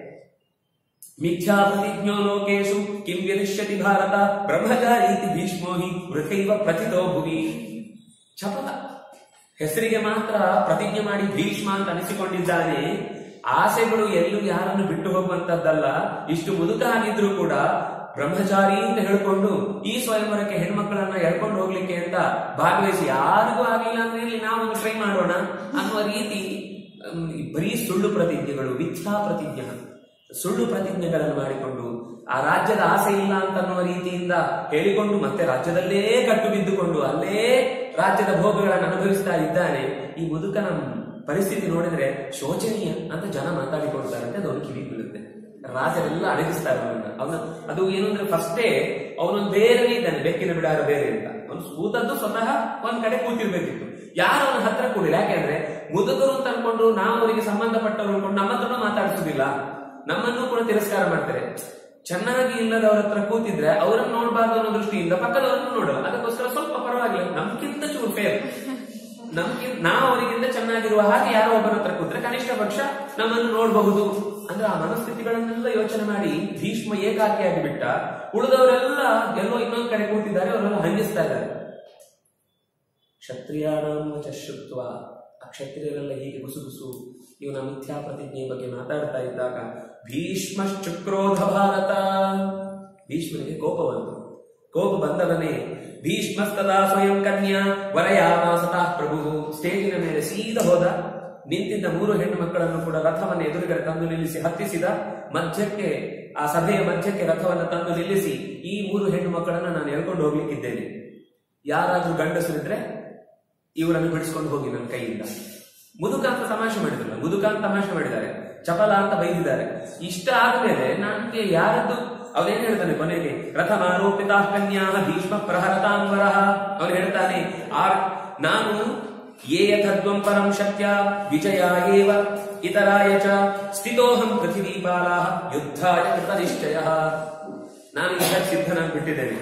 ಮಿಥ್ಯಾ ಪ್ರತಿಜ್ಞೋ ಲೋಕೇಶು ಕಿಂ ವ್ಯದಿಷ್ಯತಿ ಭಾರತ ಬ್ರಹ್ಮಚಾರೀತಿ ಭೀಷ್ಮೋ ಹಿ ವೃಥೈವ ಪ್ರಥಿತೋ ಭುವಿ ಚಪಲ ಹೆಸರಿಗೆ ಮಾತ್ರ ಪ್ರತಿಜ್ಞೆ ಮಾಡಿ ಭೀಷ್ಮ ಅಂತ ಅನಿಸಿಕೊಂಡಿದ್ದಾನೆ ಆಸೆಗಳು ಎಲ್ಲೂ ಯಾರನ್ನು ಬಿಟ್ಟು ಹೋಗುವಂತದ್ದಲ್ಲ ಇಷ್ಟು ಮುದುಕ ಆಗಿದ್ರು ಕೂಡ ಬ್ರಹ್ಮಚಾರಿ ಅಂತ ಹೇಳ್ಕೊಂಡು ಈ ಸ್ವಯಂವರಕ್ಕೆ ಹೆಣ್ಮಕ್ಕಳನ್ನ ಎಳ್ಕೊಂಡು ಹೋಗ್ಲಿಕ್ಕೆ ಅಂತ ಭಾಗವಹಿಸಿ ಯಾರಿಗೂ ಆಗಿಲ್ಲ ಅಂದ್ರೆ ಇಲ್ಲಿ ನಾವೊಂದು ಟ್ರೈ ಮಾಡೋಣ ಅನ್ನುವ ರೀತಿ ಹ್ಮ್, ಬರೀ ಸುಳ್ಳು ಪ್ರತಿಜ್ಞೆಗಳು ಮಿಥ್ಯಾ ಪ್ರತಿಜ್ಞೆ ಸುಳ್ಳು ಪ್ರತಿಜ್ಞೆಗಳನ್ನು ಮಾಡಿಕೊಂಡು ಆ ರಾಜ್ಯದ ಆಸೆ ಇಲ್ಲ ಅಂತ ಅನ್ನುವ ರೀತಿಯಿಂದ ಹೇಳಿಕೊಂಡು ಮತ್ತೆ ರಾಜ್ಯದಲ್ಲೇ ಕಟ್ಟು ಬಿದ್ದುಕೊಂಡು ಅಲ್ಲೇ ರಾಜ್ಯದ ಭೋಗಗಳನ್ನು ಅನುಭವಿಸ್ತಾ ಇದ್ದಾನೆ ಈ ಮುದುಕನ ಪರಿಸ್ಥಿತಿ ನೋಡಿದ್ರೆ ಶೋಚನೀಯ ಅಂತ ಜನ ಮಾತಾಡಿಕೊಳ್ತಾರೆ ಅಂತ ಅದೊಂದು ಕಿವಿ ಬೀಳುತ್ತೆ ರಾಜರೆಲ್ಲ ಅಡಗಿಸ್ತಾರೆ ಅವನನ್ನ ಅವನ ಅದು ಏನು ಅಂದ್ರೆ ಫಸ್ಟೇ ಅವನೊಂದು ಬೇರೆ ಇದ್ದಾನೆ ಬೆಕ್ಕಿನ ಬಿಡಾರ ಬೇರೆ ಅಂತ ಅವನು ಕೂತದ್ದು ಸ್ವತಃ ಒಂದ್ ಕಡೆ ಕೂತಿರ್ಬೇಕಿತ್ತು ಯಾರು ಅವನ ಹತ್ರ ಕೂಡಿಲ್ಲ ಯಾಕೆಂದ್ರೆ ಮುದುಕರು ಅಂತ ಅನ್ಕೊಂಡು ನಾವು ಅವರಿಗೆ ಸಂಬಂಧಪಟ್ಟವರು ಅನ್ಕೊಂಡು ನಮ್ಮ ಹತ್ರನೂ ಮಾತಾಡಿಸೋದಿಲ್ಲ ನಮ್ಮನ್ನು ಕೂಡ ತಿರಸ್ಕಾರ ಮಾಡ್ತಾರೆ ಚೆನ್ನಾಗಿ ಇಲ್ಲದವ್ರ ಹತ್ರ ಕೂತಿದ್ರೆ ಅವರನ್ನು ನೋಡಬಾರ್ದು ಅನ್ನೋ ದೃಷ್ಟಿಯಿಂದ ಪಕ್ಕದವರನ್ನು ನೋಡಲ್ಲ ಅದಕ್ಕೋಸ್ಕರ ಸ್ವಲ್ಪ ಪರವಾಗಿಲ್ಲ ನಮ್ಗಿಂತ ಚೂರು ಫೇರ್ ನಮ್ಗಿಂತ ನಾವು ಅವರಿಗಿಂತ ಚೆನ್ನಾಗಿರುವ ಹಾಗೆ ಯಾರೋ ಒಬ್ಬರ ಹತ್ರ ಕೂತ್ರೆ ಕನಿಷ್ಠ ಪಕ್ಷ ನಮ್ಮನ್ನು ನೋಡಬಹುದು ಅಂದ್ರೆ ಆ ಮನಸ್ಥಿತಿಗಳನ್ನೆಲ್ಲ ಯೋಚನೆ ಮಾಡಿ ಭೀಷ್ಮ ಏಕಾಕಿಯಾಗಿ ಬಿಟ್ಟ ಉಳಿದವರೆಲ್ಲ ಎಲ್ಲೋ ಇನ್ನೊಂದ್ ಕಡೆ ಕೂತಿದ್ದಾರೆ ಅವರೆಲ್ಲ ಹಂಗಿಸ್ತಾ ಇದ್ದಾರೆ ಕ್ಷತ್ರಿಯಾಣಾಂ ವಚ ಶ್ರುತ್ವ ಆ ಕ್ಷತ್ರಿಯರೆಲ್ಲ ಹೀಗೆ ಗುಸುಗುಸು ಇವನ ಮಿಥ್ಯಾ ಪ್ರತಿಜ್ಞೆಯ ಬಗ್ಗೆ ಮಾತಾಡ್ತಾ ಇದ್ದಾಗ ಭೀಷ್ಮಶ್ಚಕ್ರೋಧ ಭಾರತ ಭೀಷ್ಮನಿಗೆ ಕೋಪ ಬಂತು ಕೋಪ ಬಂದವನೇ ಭೀಷ್ಮಸ್ತದಾ ಸ್ವಯಂ ಕನ್ಯಾ ವರಯಾಮಾಸತಃ ಪ್ರಭು ಸ್ಟೇಜಿನ ಮೇಲೆ ಸೀದ ಹೋದ ನಿಂತಿದ್ದ ಮೂರು ಹೆಣ್ಣು ಮಕ್ಕಳನ್ನು ಕೂಡ ರಥವನ್ನು ಎದುರುಗಡೆ ತಂದು ನಿಲ್ಲಿಸಿ ಹತ್ತಿಸಿದ ಮಧ್ಯಕ್ಕೆ ಆ ಸಭೆಯ ಮಧ್ಯಕ್ಕೆ ರಥವನ್ನು ತಂದು ನಿಲ್ಲಿಸಿ ಈ ಮೂರು ಹೆಣ್ಣು ಮಕ್ಕಳನ್ನ ನಾನು ಎಳ್ಕೊಂಡು ಹೋಗ್ಲಿಕ್ಕಿದ್ದೇನೆ ಯಾರಾದ್ರೂ ಗಂಡಸರಿದ್ರೆ ಇವರನ್ನು ಬಿಡಿಸ್ಕೊಂಡು ಹೋಗಿ ನನ್ನ ಕೈಯಿಂದ ಮುದುಕ ಅಂತ ತಮಾಷೆ ಮಾಡಿದ್ರಲ್ಲ ಮುದುಕ ಅಂತ ತಮಾಷೆ ಮಾಡಿದ್ದಾರೆ ಚಪಲ ಅಂತ ಬೈದಿದ್ದಾರೆ ಇಷ್ಟ ಆದ್ಮೇಲೆ ನನಗೆ ಯಾರದ್ದು ಅವನೇನ್ ಹೇಳ್ತಾನೆ ಕೊನೆಗೆ ರಥಮಾರೋಪಿತ ಕನ್ಯಾ ಭೀಷ್ಮ ಪ್ರಹರತಾಂಬರ ಅವನು ಹೇಳ್ತಾನೆ ಆ ನಾನು ಯೇ ಯಥದ್ವಂ ಪರಂ ಶಕ್ಯ ವಿಜಯ ಏವ ಇತರಾಯ ಚ ಸ್ಥಿತೋಹಂ ಪೃಥಿವೀಪಾಲ ಯುದ್ಧಾಯ ಕೃತನಿಶ್ಚಯ ನಾನು ಯುದ್ಧಕ್ಕೆ ಸಿದ್ಧನಾಗಿ ಬಿಟ್ಟಿದ್ದೇನೆ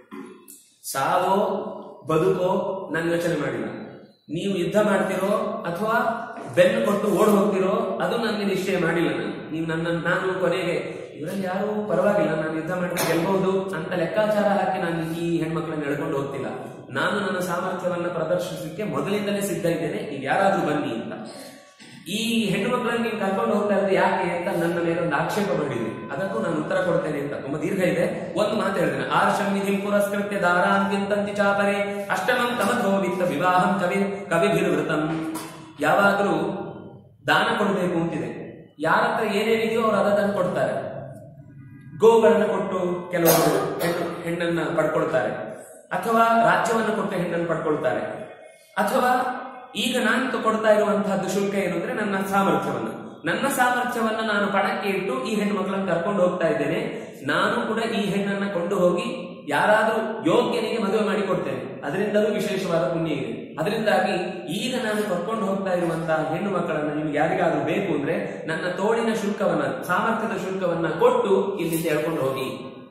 ಸಾವೋ ಬದುಕೋ ನಾನು ಯೋಚನೆ ಮಾಡಿಲ್ಲ ನೀವು ಯುದ್ಧ ಮಾಡ್ತಿರೋ ಅಥವಾ ಬೆನ್ನು ಕೊಟ್ಟು ಓಡ್ ಹೋಗ್ತಿರೋ ಅದು ನನಗೆ ನಿಶ್ಚಯ ಮಾಡಿಲ್ಲ ನಾನು ನೀವು ನನ್ನ ನಾನು ಕೊನೆಗೆ ಇವರಲ್ಲಿ ಯಾರು ಪರವಾಗಿಲ್ಲ ನಾನು ಯುದ್ಧ ಮಾಡಿ ಗೆಲ್ಬಹುದು ಅಂತ ಲೆಕ್ಕಾಚಾರ ಹಾಕಿ ನಾನು ಈ ಹೆಣ್ಮಕ್ಳನ್ನ ಎಳ್ಕೊಂಡು ಹೋಗ್ತಿಲ್ಲ ನಾನು ನನ್ನ ಸಾಮರ್ಥ್ಯವನ್ನ ಪ್ರದರ್ಶಿಸಲಿಕ್ಕೆ ಮೊದಲಿಂದಲೇ ಸಿದ್ಧ ಇದ್ದೇನೆ ನೀವು ಯಾರಾದ್ರೂ ಬನ್ನಿ ಅಂತ ಈ ಹೆಣ್ಣು ಮಕ್ಕಳನ್ನು ನೀವು ಕರ್ಕೊಂಡು ಹೋಗ್ತಾ ಇರೋದು ಯಾಕೆ ಅಂತ ನನ್ನ ಮೇಲೆ ಒಂದು ಆಕ್ಷೇಪ ಮಾಡಿದ್ರಿ ಅದಕ್ಕೂ ನಾನು ಉತ್ತರ ಕೊಡ್ತೇನೆ ಅಂತ ತುಂಬಾ ದೀರ್ಘ ಇದೆ ಒಂದು ಮಾತು ಹೇಳ್ತೇನೆ ಆರ್ಷಂ ವಿಧಿ ಪುರಸ್ಕೃತ್ಯ ದಾರಾಂತ್ಯಂತಿ ಚಾಪರೆ ಅಷ್ಟಮಂ ತಮಥೋ ವಿತ್ತ ವಿವಾಹಂ ಕವಿ ಕವಿಭಿರ್ವೃತಂ ಯಾವಾಗಲೂ ದಾನ ಕೊಡಬೇಕು ಅಂತಿದೆ ಯಾರ ಹತ್ರ ಏನೇನಿದೆಯೋ ಅವ್ರು ಅದನ್ನು ಕೊಡ್ತಾರೆ ಗೋಗಳನ್ನು ಕೊಟ್ಟು ಕೆಲವರು ಹೆಣ್ಣು ಹೆಣ್ಣನ್ನ ಪಡ್ಕೊಳ್ತಾರೆ ಅಥವಾ ರಾಜ್ಯವನ್ನು ಕೊಟ್ಟು ಹೆಣ್ಣನ್ನು ಪಡ್ಕೊಳ್ತಾರೆ ಅಥವಾ ಈಗ ನಾನು ಕೊಡ್ತಾ ಇರುವಂತಹದ್ದು ಶುಲ್ಕ ಏನು ಅಂದ್ರೆ ನನ್ನ ಸಾಮರ್ಥ್ಯವನ್ನ ನನ್ನ ಸಾಮರ್ಥ್ಯವನ್ನ ನಾನು ಪಣಕ್ಕೆ ಇಟ್ಟು ಈ ಹೆಣ್ಣು ಮಕ್ಕಳನ್ನು ಕರ್ಕೊಂಡು ಹೋಗ್ತಾ ಇದ್ದೇನೆ ನಾನು ಕೂಡ ಈ ಹೆಣ್ಣನ್ನ ಕೊಂಡು ಹೋಗಿ ಯಾರಾದ್ರೂ ಯೋಗ್ಯನಿಗೆ ಮದುವೆ ಮಾಡಿ ಕೊಡ್ತೇನೆ ಅದರಿಂದಲೂ ವಿಶೇಷವಾದ ಪುಣ್ಯ ಇದೆ ಅದರಿಂದಾಗಿ ಈಗ ನಾನು ಕರ್ಕೊಂಡು ಹೋಗ್ತಾ ಇರುವಂತಹ ಹೆಣ್ಣು ಮಕ್ಕಳನ್ನ ನಿಮ್ಗೆ ಯಾರಿಗಾದ್ರೂ ಬೇಕು ಅಂದ್ರೆ ನನ್ನ ತೋಳಿನ ಶುಲ್ಕವನ್ನ ಸಾಮರ್ಥ್ಯದ ಶುಲ್ಕವನ್ನ ಕೊಟ್ಟು ಇಲ್ಲಿಂದ ಎಳ್ಕೊಂಡು ಹೋಗಿ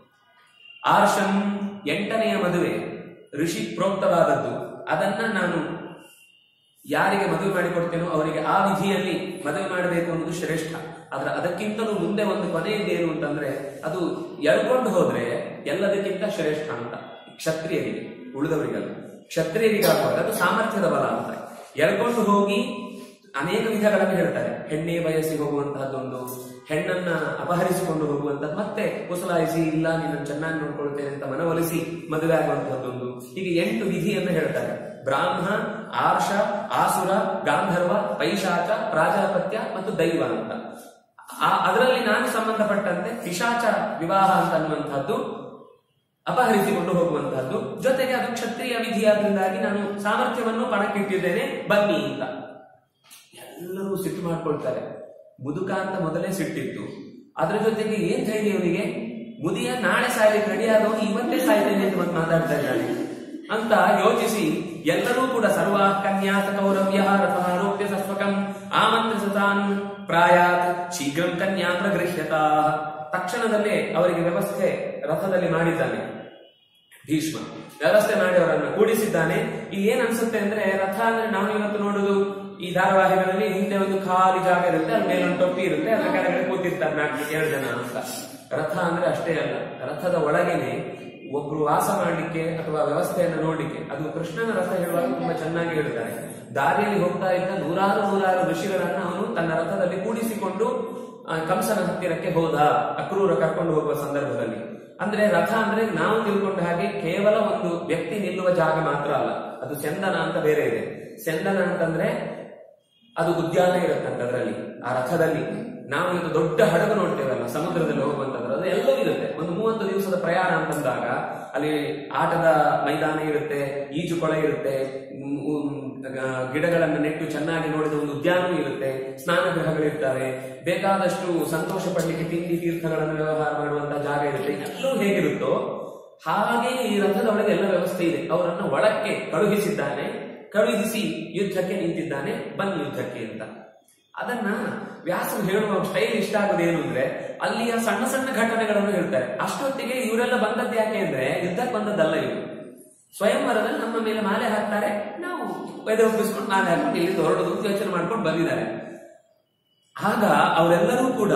ಆರ್ಷಂ ಎಂಟನೆಯ ಮದುವೆ ಋಷಿ ಪ್ರೋಕ್ತವಾದದ್ದು ಅದನ್ನ ನಾನು ಯಾರಿಗೆ ಮದುವೆ ಮಾಡಿಕೊಡ್ತೇನೋ ಅವರಿಗೆ ಆ ವಿಧಿಯಲ್ಲಿ ಮದುವೆ ಮಾಡಬೇಕು ಅನ್ನೋದು ಶ್ರೇಷ್ಠ ಆದ್ರೆ ಅದಕ್ಕಿಂತಲೂ ಮುಂದೆ ಒಂದು ಕೊನೆಯದೇನು ಅಂತಂದ್ರೆ ಅದು ಎಳ್ಕೊಂಡು ಹೋದ್ರೆ ಎಲ್ಲದಕ್ಕಿಂತ ಶ್ರೇಷ್ಠ ಅಂತ ಕ್ಷತ್ರಿಯರಿಗೆ ಉಳಿದವರಿಗಲ್ಲ ಕ್ಷತ್ರಿಯರಿಗಾಗುವಾಗ ಅದು ಸಾಮರ್ಥ್ಯದ ಬಲ ಅಂತ ಎಳ್ಕೊಂಡು ಹೋಗಿ ಅನೇಕ ವಿಧಗಳನ್ನು ಹೇಳ್ತಾರೆ ಹೆಣ್ಣೆ ಬಯಸಿ ಹೋಗುವಂತಹದ್ದೊಂದು ಹೆಣ್ಣನ್ನ ಅಪಹರಿಸಿಕೊಂಡು ಹೋಗುವಂತದ್ದು ಮತ್ತೆ ಕುಸಲಾಯಿಸಿ ಇಲ್ಲ ನೀನು ಚೆನ್ನಾಗಿ ನೋಡ್ಕೊಳ್ತೇನೆ ಅಂತ ಮನವೊಲಿಸಿ ಮದುವೆ ಆಗುವಂತಹದ್ದೊಂದು ಹೀಗೆ ಎಂಟು ವಿಧಿಯನ್ನು ಹೇಳ್ತಾರೆ ಬ್ರಾಹ್ಮ ಆರ್ಷ ಆಸುರ ಗಾಂಧರ್ವ ಪೈಶಾಚ ಪ್ರಾಜಾಪತ್ಯ ಮತ್ತು ದೈವ ಅಂತ ಆ- ಅದರಲ್ಲಿ ನಾನು ಸಂಬಂಧಪಟ್ಟಂತೆ ಪಿಶಾಚ ವಿವಾಹ ಅಂತ ಅನ್ನುವಂತಹದ್ದು ಅಪಹರಿಸಿಕೊಂಡು ಹೋಗುವಂತಹದ್ದು ಜೊತೆಗೆ ಅದು ಕ್ಷತ್ರಿಯ ವಿಧಿಯಾದ್ರಿಂದಾಗಿ ನಾನು ಸಾಮರ್ಥ್ಯವನ್ನು ಪಣಕ್ಕಿಟ್ಟಿದ್ದೇನೆ ಬನ್ನಿ ಅಂತ ಎಲ್ಲರೂ ಸಿಟ್ಟು ಮಾಡ್ಕೊಳ್ತಾರೆ ಮುದುಕ ಅಂತ ಮೊದಲೇ ಸಿಟ್ಟಿತ್ತು ಅದ್ರ ಜೊತೆಗೆ ಏನ್ ಧೈರ್ಯ ಇವನಿಗೆ ಮುದಿಯ ನಾಳೆ ಸಾಯಲಿಕ್ಕೆ ರೆಡಿ ಆದವನು ಇವತ್ತೇ ಸಾಯ್ತೇನೆ ಅಂತ ಮತ್ತೆ ಮಾತಾಡ್ತಾ ಇದ್ದಾನೆ ಅಂತ ಯೋಚಿಸಿ ಎಲ್ಲರೂ ಕೂಡ ಸರ್ವ ಕನ್ಯಾಸ ಕೌರವ್ಯ ರಥಮಾರೋಪ್ಯ ಸಸ್ವಕಂ ಆಮಂತ್ರಿಸತಾನ್ ಪ್ರಾಯಾತ್ ಶೀಘ್ರಂ ಕನ್ಯಾ ಪ್ರಗೃಹ್ಯತಾ ತಕ್ಷಣದಲ್ಲೇ ಅವರಿಗೆ ವ್ಯವಸ್ಥೆ ರಥದಲ್ಲಿ ಮಾಡಿದ್ದಾನೆ ಭೀಷ್ಮ ವ್ಯವಸ್ಥೆ ಮಾಡಿ ಅವರನ್ನ ಕೂಡಿಸಿದ್ದಾನೆ ಈಗ ಏನ್ ಅನ್ಸುತ್ತೆ ಅಂದ್ರೆ ರಥ ಅಂದ್ರೆ ನಾವು ಇವತ್ತು ನೋಡುದು ಈ ಧಾರಾವಾಹಿಗಳಲ್ಲಿ ಹಿಂದೆ ಒಂದು ಖಾಲಿ ಜಾಗ ಇರುತ್ತೆ ಅಲ್ಲಿ ಮೇಲೊಂದು ಟೊಪ್ಪಿ ಇರುತ್ತೆ ಅದ್ರ ಕೆಳಗಡೆ ಕೂತಿರ್ತಾರೆ ನಾಲ್ಕು ಎರಡು ಜನ ಅಂತ ರಥ ಅಂದ್ರೆ ಅಷ್ಟೇ ಅಲ್ಲ ರಥದ ಒಳಗೇನೆ ಒಬ್ರು ವಾಸ ಮಾಡ್ಲಿಕ್ಕೆ ಅಥವಾ ವ್ಯವಸ್ಥೆಯನ್ನು ನೋಡ್ಲಿಕ್ಕೆ ಅದು ಕೃಷ್ಣನ ರಥ ಹೇಳುವಾಗ ತುಂಬಾ ಚೆನ್ನಾಗಿ ಹೇಳ್ತಾರೆ ದಾರಿಯಲ್ಲಿ ಹೋಗ್ತಾ ಇದ್ದ ನೂರಾರು ನೂರಾರು ಋಷಿಗಳನ್ನ ಅವನು ತನ್ನ ರಥದಲ್ಲಿ ಕೂಡಿಸಿಕೊಂಡು ಆ, ಕಂಸನ ಹತ್ತಿರಕ್ಕೆ ಹೋದ ಅಕ್ರೂರ ಕರ್ಕೊಂಡು ಹೋಗುವ ಸಂದರ್ಭದಲ್ಲಿ ಅಂದ್ರೆ ರಥ ಅಂದ್ರೆ ನಾವು ತಿಳ್ಕೊಂಡ ಹಾಗೆ ಕೇವಲ ಒಂದು ವ್ಯಕ್ತಿ ನಿಲ್ಲುವ ಜಾಗ ಮಾತ್ರ ಅಲ್ಲ ಅದು ಚಂದನ ಅಂತ ಬೇರೆ ಇದೆ ಚಂದನ ಅಂತಂದ್ರೆ ಅದು ಉದ್ಯಾನ ಇರುತ್ತಂತೆ ಅದರಲ್ಲಿ ಆ ರಥದಲ್ಲಿ ನಾವು ಇದು ದೊಡ್ಡ ಹಡಗು ನೋಡ್ತೇವಲ್ಲ ಸಮುದ್ರದಲ್ಲಿ ಹೋಗುವಂತದ್ದು ಅದು ಎಲ್ಲವೂ ಇರುತ್ತೆ ಒಂದು ಮೂವತ್ತು ದಿವಸದ ಪ್ರಯಾಣ ಅಂತಂದಾಗ ಅಲ್ಲಿ ಆಟದ ಮೈದಾನ ಇರುತ್ತೆ ಈಜುಕೊಳ ಇರುತ್ತೆ ಉಮ್, ಉಮ್, ಆ, ಗಿಡಗಳನ್ನು ನೆಟ್ಟು ಚೆನ್ನಾಗಿ ನೋಡಿದ ಒಂದು ಉದ್ಯಾನವೂ ಇರುತ್ತೆ ಸ್ನಾನ ಗೃಹಗಳಿರ್ತಾರೆ ಬೇಕಾದಷ್ಟು ಸಂತೋಷ ಪಡ್ಲಿಕ್ಕೆ ತಿಂಡಿ ತೀರ್ಥಗಳನ್ನು ವ್ಯವಹಾರ ಮಾಡುವಂತಹ ಜಾಗ ಇರುತ್ತೆ ಎಲ್ಲವೂ ಹೇಗಿರುತ್ತೋ ಹಾಗೆ ಈ ರಥದ ಒಳಗೆ ಎಲ್ಲ ವ್ಯವಸ್ಥೆ ಇದೆ ಅವರನ್ನು ಒಳಕ್ಕೆ ಕಳುಹಿಸಿದ್ದಾನೆ ಕಳುಹಿಸಿ ಯುದ್ಧಕ್ಕೆ ನಿಂತಿದ್ದಾನೆ ಬನ್ನಿ ಯುದ್ಧಕ್ಕೆ ಅಂತ ಅದನ್ನ ವ್ಯಾಸರು ಹೇಳುವ ಸ್ಟೈಲ್ ಇಷ್ಟ ಆಗೋದೇನು ಅಂದ್ರೆ ಅಲ್ಲಿಯ ಸಣ್ಣ ಸಣ್ಣ ಘಟನೆಗಳನ್ನು ಹೇಳ್ತಾರೆ ಅಷ್ಟೊತ್ತಿಗೆ ಇವರೆಲ್ಲ ಬಂದದ್ದು ಯಾಕೆ ಅಂದ್ರೆ ಯುದ್ಧಕ್ಕೆ ಬಂದದ್ದಲ್ಲ ಇವರು ಸ್ವಯಂವರದಲ್ಲಿ ನಮ್ಮ ಮೇಲೆ ಮಾಲೆ ಹಾಕ್ತಾರೆ ನಾವು ಎದೆ ಒಪ್ಪಿಸ್ಕೊಂಡು ಮಾಲೆ ಹಾಕೊಂಡು ಇಲ್ಲಿ ಹೊರಡೋದು ಅಂತ ಯೋಚನೆ ಮಾಡ್ಕೊಂಡು ಬಂದಿದ್ದಾರೆ ಆಗ ಅವರೆಲ್ಲರೂ ಕೂಡ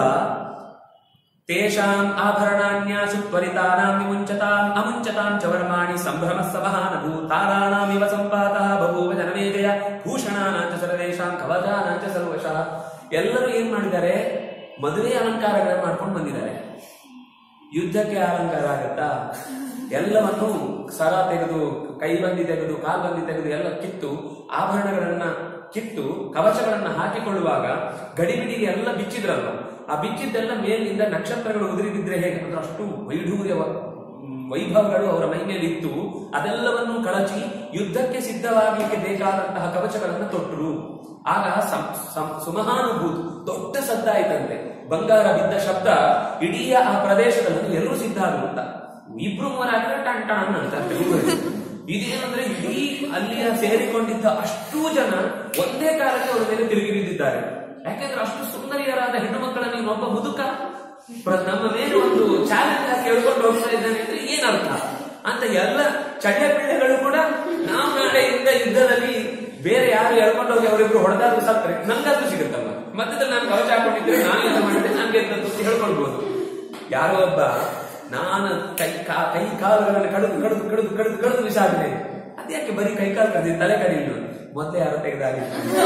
ತೇಷಾಂ ಆಭರಣಾನ್ಯಾಸು ತ್ವರಿತಾನಾಂ ವಿಮುಂಚತಾಂ ಅಮುಂಚತಾಂ ಚ ವರ್ಮಾಣಿ ಸಂಭ್ರಮ ಸಮಹಾನಭೂ ತಾರಾಣಾಮಿವ ಸಂಪಾತಃ ಬಭೂವ ಜನಮೇಜಯ ಭೂಷಣಾನಾಂಚ ಸರ್ವೇಷಾಂ ಕವಚಾನಾಂಚ ಸರ್ವಶಃ ಎಲ್ಲರೂ ಏನ್ ಮಾಡಿದ್ದಾರೆ ಮದುವೆ ಅಲಂಕಾರಗಳನ್ನ ಮಾಡ್ಕೊಂಡು ಬಂದಿದ್ದಾರೆ ಯುದ್ಧಕ್ಕೆ ಅಲಂಕಾರ ಆಗತ್ತಾ ಎಲ್ಲವನ್ನು ಸರ ತೆಗೆದು ಕೈಬಂದಿ ತೆಗೆದು ಕಾಲ್ಬಂದಿ ತೆಗೆದು ಎಲ್ಲ ಕಿತ್ತು ಆಭರಣಗಳನ್ನ ಕಿತ್ತು ಕವಚಗಳನ್ನ ಹಾಕಿಕೊಳ್ಳುವಾಗ ಗಡಿಬಿಡಿಗೆ ಎಲ್ಲ ಬಿಚ್ಚಿದ್ರಲ್ವ ಆ ಬಿಚ್ಚಿದ್ದೆಲ್ಲ ಮೇಲಿಂದ ನಕ್ಷತ್ರಗಳು ಉದುರಿ ಬಿದ್ರೆ ಹೇಗೆ ಅಂದ್ರೆ ಅಷ್ಟು ವೈಢೂರ್ಯ ವೈಭವಗಳು ಅವರ ಮೈ ಮೇಲೆ ಇತ್ತು ಅದೆಲ್ಲವನ್ನು ಕಳಚಿ ಯುದ್ಧಕ್ಕೆ ಸಿದ್ಧವಾಗಲಿಕ್ಕೆ ಬೇಕಾದಂತಹ ಕವಚಗಳನ್ನು ತೊಟ್ಟರು ಆಗ ಸಂ- ಸಂ- ಸುಮಹಾನುಭೂತ್ ದೊಡ್ಡ ಸದ್ದಾಯ್ತಂತೆ ಬಂಗಾರ ಬಿದ್ದ ಶಬ್ದ ಇಡೀ ಆ ಪ್ರದೇಶದಲ್ಲಿ ಎಲ್ಲರೂ ಸಿದ್ಧ ಆದ್ರು ಅಂತ ಇಬ್ರು ಮೂವರಾಗಿದ್ರೆ ಟಣ್ ಟಣ್ ಅಂತ ಇದೇನಂದ್ರೆ ಇಡೀ ಅಲ್ಲಿಯ ಸೇರಿಕೊಂಡಿದ್ದ ಅಷ್ಟೂ ಜನ ಒಂದೇ ಕಾಲಕ್ಕೆ ಅವರ ಮೇಲೆ ತಿರುಗಿ ಬಿದ್ದಿದ್ದಾರೆ ಯಾಕೆಂದ್ರೆ ಅಷ್ಟು ಸುಂದರಿಯರಾದ ಹೆಣ್ಣು ಮಕ್ಕಳನ್ನು ಇನ್ನೊಬ್ಬ ಮುದುಕ ಪ್ರ- ನಮ್ಮ ಮೇಲೆ ಒಂದು ಚಾಲೆಂಜ್ ಆಗಿ ಹೇಳ್ಕೊಂಡು ಹೋಗ್ತಾ ಇದ್ದಾನೆ ಅಂದ್ರೆ ಏನರ್ಥ ಅಂತ ಎಲ್ಲ ಚಳ್ಳೆ ಪಿಳ್ಳೆಗಳು ಕೂಡ ನಾವು ನಾಳೆಯಿಂದ ಯುದ್ಧದಲ್ಲಿ ಬೇರೆ ಯಾರು ಎಳ್ಕೊಂಡು ಹೋಗಿ ಅವರಿಬ್ರು ಹೊಡೆದಾದ್ರು ಸತ್ರೆ ನಂಗಾದ್ರೂ ಸಿಗುತ್ತಲ್ಲ ಮಧ್ಯದಲ್ಲಿ ನಾನು ಕವಚ ಹಾಕೊಂಡಿದ್ರೆ ನಾನು ಯುದ್ಧ ಮಾಡಿದ್ರೆ ನನಗೆ ಅಂತ ಹೇಳ್ಕೊಳ್ಬಹುದು ಯಾರೋ ಒಬ್ಬ ನಾನು ಕೈ ಕಾ ಕೈ ಕಾಲುಗಳನ್ನು ಕಡಿದು ಕಡಿದು ಕಡಿದು ಕಡಿದು ಕಡಿದು ಬಿಸಾಡಿದೆ ಅದ್ಯಾಕೆ ಬರೀ ಕೈ ಕಾಲು ಕಡಿದು ತಲೆ ಕಡಿಲು ಮೊದಲೇ ಯಾರೋ ತೆಗೆದಾಗಿ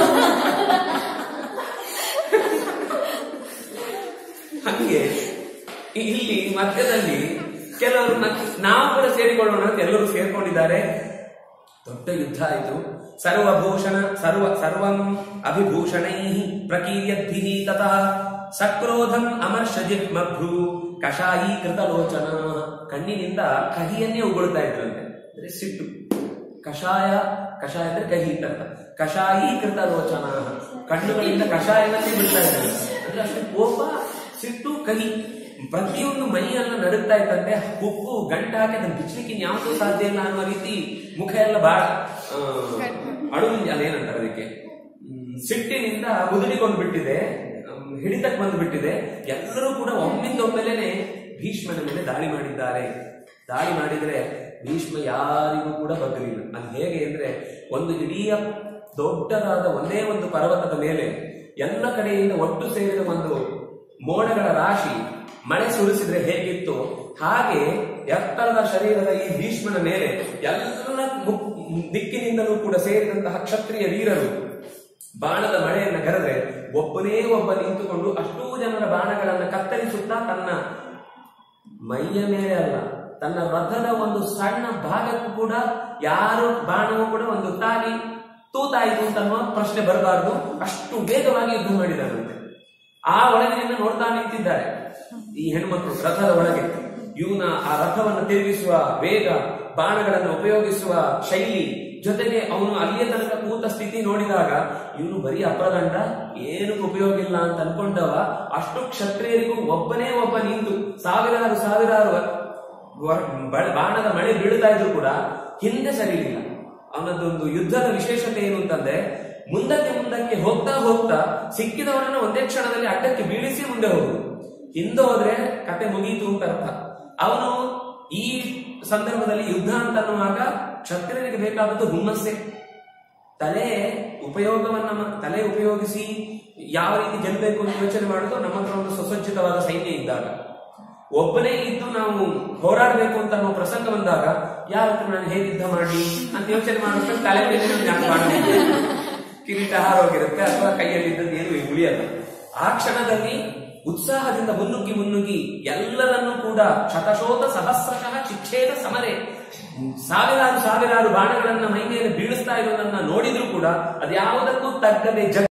ಹಂಗೆ ಇ- ಇಲ್ಲಿ ಮಧ್ಯದಲ್ಲಿ ಕೆಲವರು ನ- ನಾವು ಕೂಡ ಸೇರಿಕೊಳ್ಳೋಣ ಅಂತ ಎಲ್ಲರೂ ಸೇರ್ಕೊಂಡಿದ್ದಾರೆ ದೊಡ್ಡ ಯುದ್ಧ ಆಯಿತು ಸರ್ವಭೂಷಣ ಸರ್ವ ಸರ್ವಂ ಅಭಿಭೂಷಣೈ ಪ್ರಕೀರ್ಯದ್ಭಿ ತತಃ ಸಕ್ರೋಧಂ ಅಮರ್ಷಜಿತ್ ಮಭ್ರು ಕಷಾಯೀಕೃತ ಲೋಚನ ಕಣ್ಣಿನಿಂದ ಕಹಿಯನ್ನೇ ಉಗುಳ್ತಾ ಇದ್ರಂತೆ ಅಂದ್ರೆ ಸಿಟ್ಟು ಕಷಾಯ ಕಷಾಯ ಅಂದ್ರೆ ಕಹಿ ಅಂತ ಅರ್ಥ. ಕಷಾಯೀಕೃತ ಲೋಚನ ಕಣ್ಣುಗಳಿಂದ ಕಷಾಯವನ್ನೇ ಬಿಡ್ತಾ ಇದ್ದಾರೆ ಅಂದ್ರೆ ಅಷ್ಟು ಕೋಪ ಸಿಟ್ಟು ಕಹಿ ಪ್ರತಿಯೊಂದು ಮೈಯೆಲ್ಲ ನಡುಗ್ತಾ ಇತ್ತಂತೆ ಉಪ್ಪು ಗಂಟ ಹಾಕಿ ಅದನ್ನ ಬಿಚ್ಚಲಿಕ್ಕೆ ಯಾವುದು ಸಾಧ್ಯ ಇಲ್ಲ ಅನ್ನುವ ರೀತಿ ಮುಖ ಎಲ್ಲ ಬಹಳ ಅಳು ಅದೇನಂತಾರೆ ಅದಕ್ಕೆ ಹ್ಮ್, ಸಿಟ್ಟಿನಿಂದ ಮುದುಡಿಕೊಂಡು ಬಿಟ್ಟಿದೆ ಹ್ಮ್, ಹಿಡಿತಕ್ಕೆ ಬಂದು ಬಿಟ್ಟಿದೆ ಎಲ್ಲರೂ ಕೂಡ ಒಮ್ಮಿಂದ ಒಮ್ಮೆಲೇನೆ ಭೀಷ್ಮನ ಮೇಲೆ ದಾಳಿ ಮಾಡಿದ್ದಾರೆ ದಾಳಿ ಮಾಡಿದ್ರೆ ಭೀಷ್ಮ ಯಾರಿಗೂ ಕೂಡ ಬಗ್ಗಲಿಲ್ಲ ಅದು ಹೇಗೆ ಅಂದ್ರೆ ಒಂದು ಇಡೀ ದೊಡ್ಡದಾದ ಒಂದೇ ಒಂದು ಪರ್ವತದ ಮೇಲೆ ಎಲ್ಲ ಕಡೆಯಿಂದ ಒಟ್ಟು ಸೇರಿದ ಒಂದು ಮೋಡಗಳ ರಾಶಿ ಮಳೆ ಸುರಿಸಿದ್ರೆ ಹೇಗಿತ್ತು ಹಾಗೆ ಎತ್ತರದ ಶರೀರದ ಈ ಭೀಷ್ಮನ ಮೇಲೆ ಎಲ್ಲ ಮು- ದಿಕ್ಕಿನಿಂದಲೂ ಕೂಡ ಸೇರಿದಂತಹ ಕ್ಷತ್ರಿಯ ವೀರರು ಬಾಣದ ಮಳೆಯನ್ನ ಕರೆದ್ರೆ ಒಬ್ಬನೇ ಒಬ್ಬ ನಿಂತುಕೊಂಡು ಅಷ್ಟೂ ಜನರ ಬಾಣಗಳನ್ನ ಕತ್ತರಿಸುತ್ತಾ ತನ್ನ ಮೈಯ ಮೇಲೆ ಅಲ್ಲ ತನ್ನ ರಥದ ಒಂದು ಸಣ್ಣ ಭಾಗಕ್ಕೂ ಕೂಡ ಯಾರು ಬಾಣವೂ ಕೂಡ ಒಂದು ತಾಗಿ ತೂತಾಯಿತು ಅಂತ ಅನ್ನುವ ಪ್ರಶ್ನೆ ಬರಬಾರದು ಅಷ್ಟು ವೇಗವಾಗಿ ಯುದ್ಧ ಮಾಡಿದಾರಂತೆ ಆ ಒಳಗಿನಿಂದ ನೋಡ್ತಾ ನಿಂತಿದ್ದಾರೆ ಈ ಹೆಣ್ಮಕ್ಳು ರಥದ ಒಳಗೆ ಇವನ ಆ ರಥವನ್ನು ತಿರುಗಿಸುವ ವೇಗ ಬಾಣಗಳನ್ನು ಉಪಯೋಗಿಸುವ ಶೈಲಿ ಜೊತೆಗೆ ಅವನು ಅಲ್ಲಿಯ ತನಕ ಕೂತ ಸ್ಥಿತಿ ನೋಡಿದಾಗ ಇವನು ಬರೀ ಅಪ್ರದಂಡ ಏನು ಉಪಯೋಗ ಇಲ್ಲ ಅಂತ ಅನ್ಕೊಂಡವ ಅಷ್ಟು ಕ್ಷತ್ರಿಯರಿಗೂ ಒಬ್ಬನೇ ಒಬ್ಬ ನಿಂತು ಸಾವಿರಾರು ಸಾವಿರಾರು ವ- ಬ- ಬಾಣದ ಮಳೆ ಬೀಳ್ತಾ ಇದ್ರು ಕೂಡ ಹಿಂದೆ ಸರಿಲಿಲ್ಲ ಅವನದೊಂದು ಯುದ್ಧದ ವಿಶೇಷತೆ ಏನು ಅಂತಂದ್ರೆ ಮುಂದಕ್ಕೆ ಮುಂದಕ್ಕೆ ಹೋಗ್ತಾ ಹೋಗ್ತಾ ಸಿಕ್ಕಿದವರನ್ನ ಒಂದೇ ಕ್ಷಣದಲ್ಲಿ ಅಡ್ಡಕ್ಕೆ ಬೀಳಿಸಿ ಮುಂದೆ ಹೋಗುದು ಹಿಂದೆ ಹೋದ್ರೆ ಕತೆ ಮುಗೀತು ಅಂತ ಅರ್ಥ ಅವನು ಈ ಸಂದರ್ಭದಲ್ಲಿ ಯುದ್ಧ ಅಂತ ಅನ್ನುವಾಗ ಕ್ಷತ್ರಿಯರಿಗೆ ಬೇಕಾದದ್ದು ಹುಮ್ಮಸ್ಸೆ ತಲೆ ಉಪಯೋಗವನ್ನ ಮ- ತಲೆ ಉಪಯೋಗಿಸಿ ಯಾವ ರೀತಿ ಗೆಲ್ಲಬೇಕು ಅಂತ ಯೋಚನೆ ಮಾಡೋದು ನಮ್ಮ ಹತ್ರ ಒಂದು ಸುಸಜ್ಜಿತವಾದ ಸೈನ್ಯ ಇದ್ದಾಗ ಒಬ್ಬನೇ ಇದ್ದು ನಾವು ಹೋರಾಡಬೇಕು ಅಂತ ಅನ್ನೋ ಪ್ರಸಂಗ ಬಂದಾಗ ಯಾರ ಹತ್ರ ನಾನು ಹೇಗೆ ಯುದ್ಧ ಮಾಡಿ ಅಂತ ಯೋಚನೆ ಮಾಡೋಷ್ಟು ತಲೆ ಮೇಲೆ ನಮ್ಗೆ ಜ್ಞಾನ ಮಾಡೋದಿಲ್ಲ. ಕಿರೀಟ ಹಾರೋಗಿರುತ್ತೆ ಅಥವಾ ಕೈಯಲ್ಲಿ ಇದ್ದದ್ದು ಏನು ಉಳಿಯಲ್ಲ ಆ ಕ್ಷಣದಲ್ಲಿ ಉತ್ಸಾಹದಿಂದ ಮುನ್ನುಗ್ಗಿ ಮುನ್ನುಗ್ಗಿ ಎಲ್ಲರನ್ನೂ ಕೂಡ ಶತಶೋತ ಸಹಸ್ರಶಃ ಶಿಕ್ಷೇದ ಸಮರೆ ಸಾವಿರಾರು ಸಾವಿರಾರು ಬಾಣಗಳನ್ನ ಮೈ ಮೇಲೆ ಬೀಳಿಸ್ತಾ ಇರೋದನ್ನ ನೋಡಿದ್ರು ಕೂಡ ಅದ್ಯಾವುದಕ್ಕೂ ತಗ್ಗದೆ ಜಗ್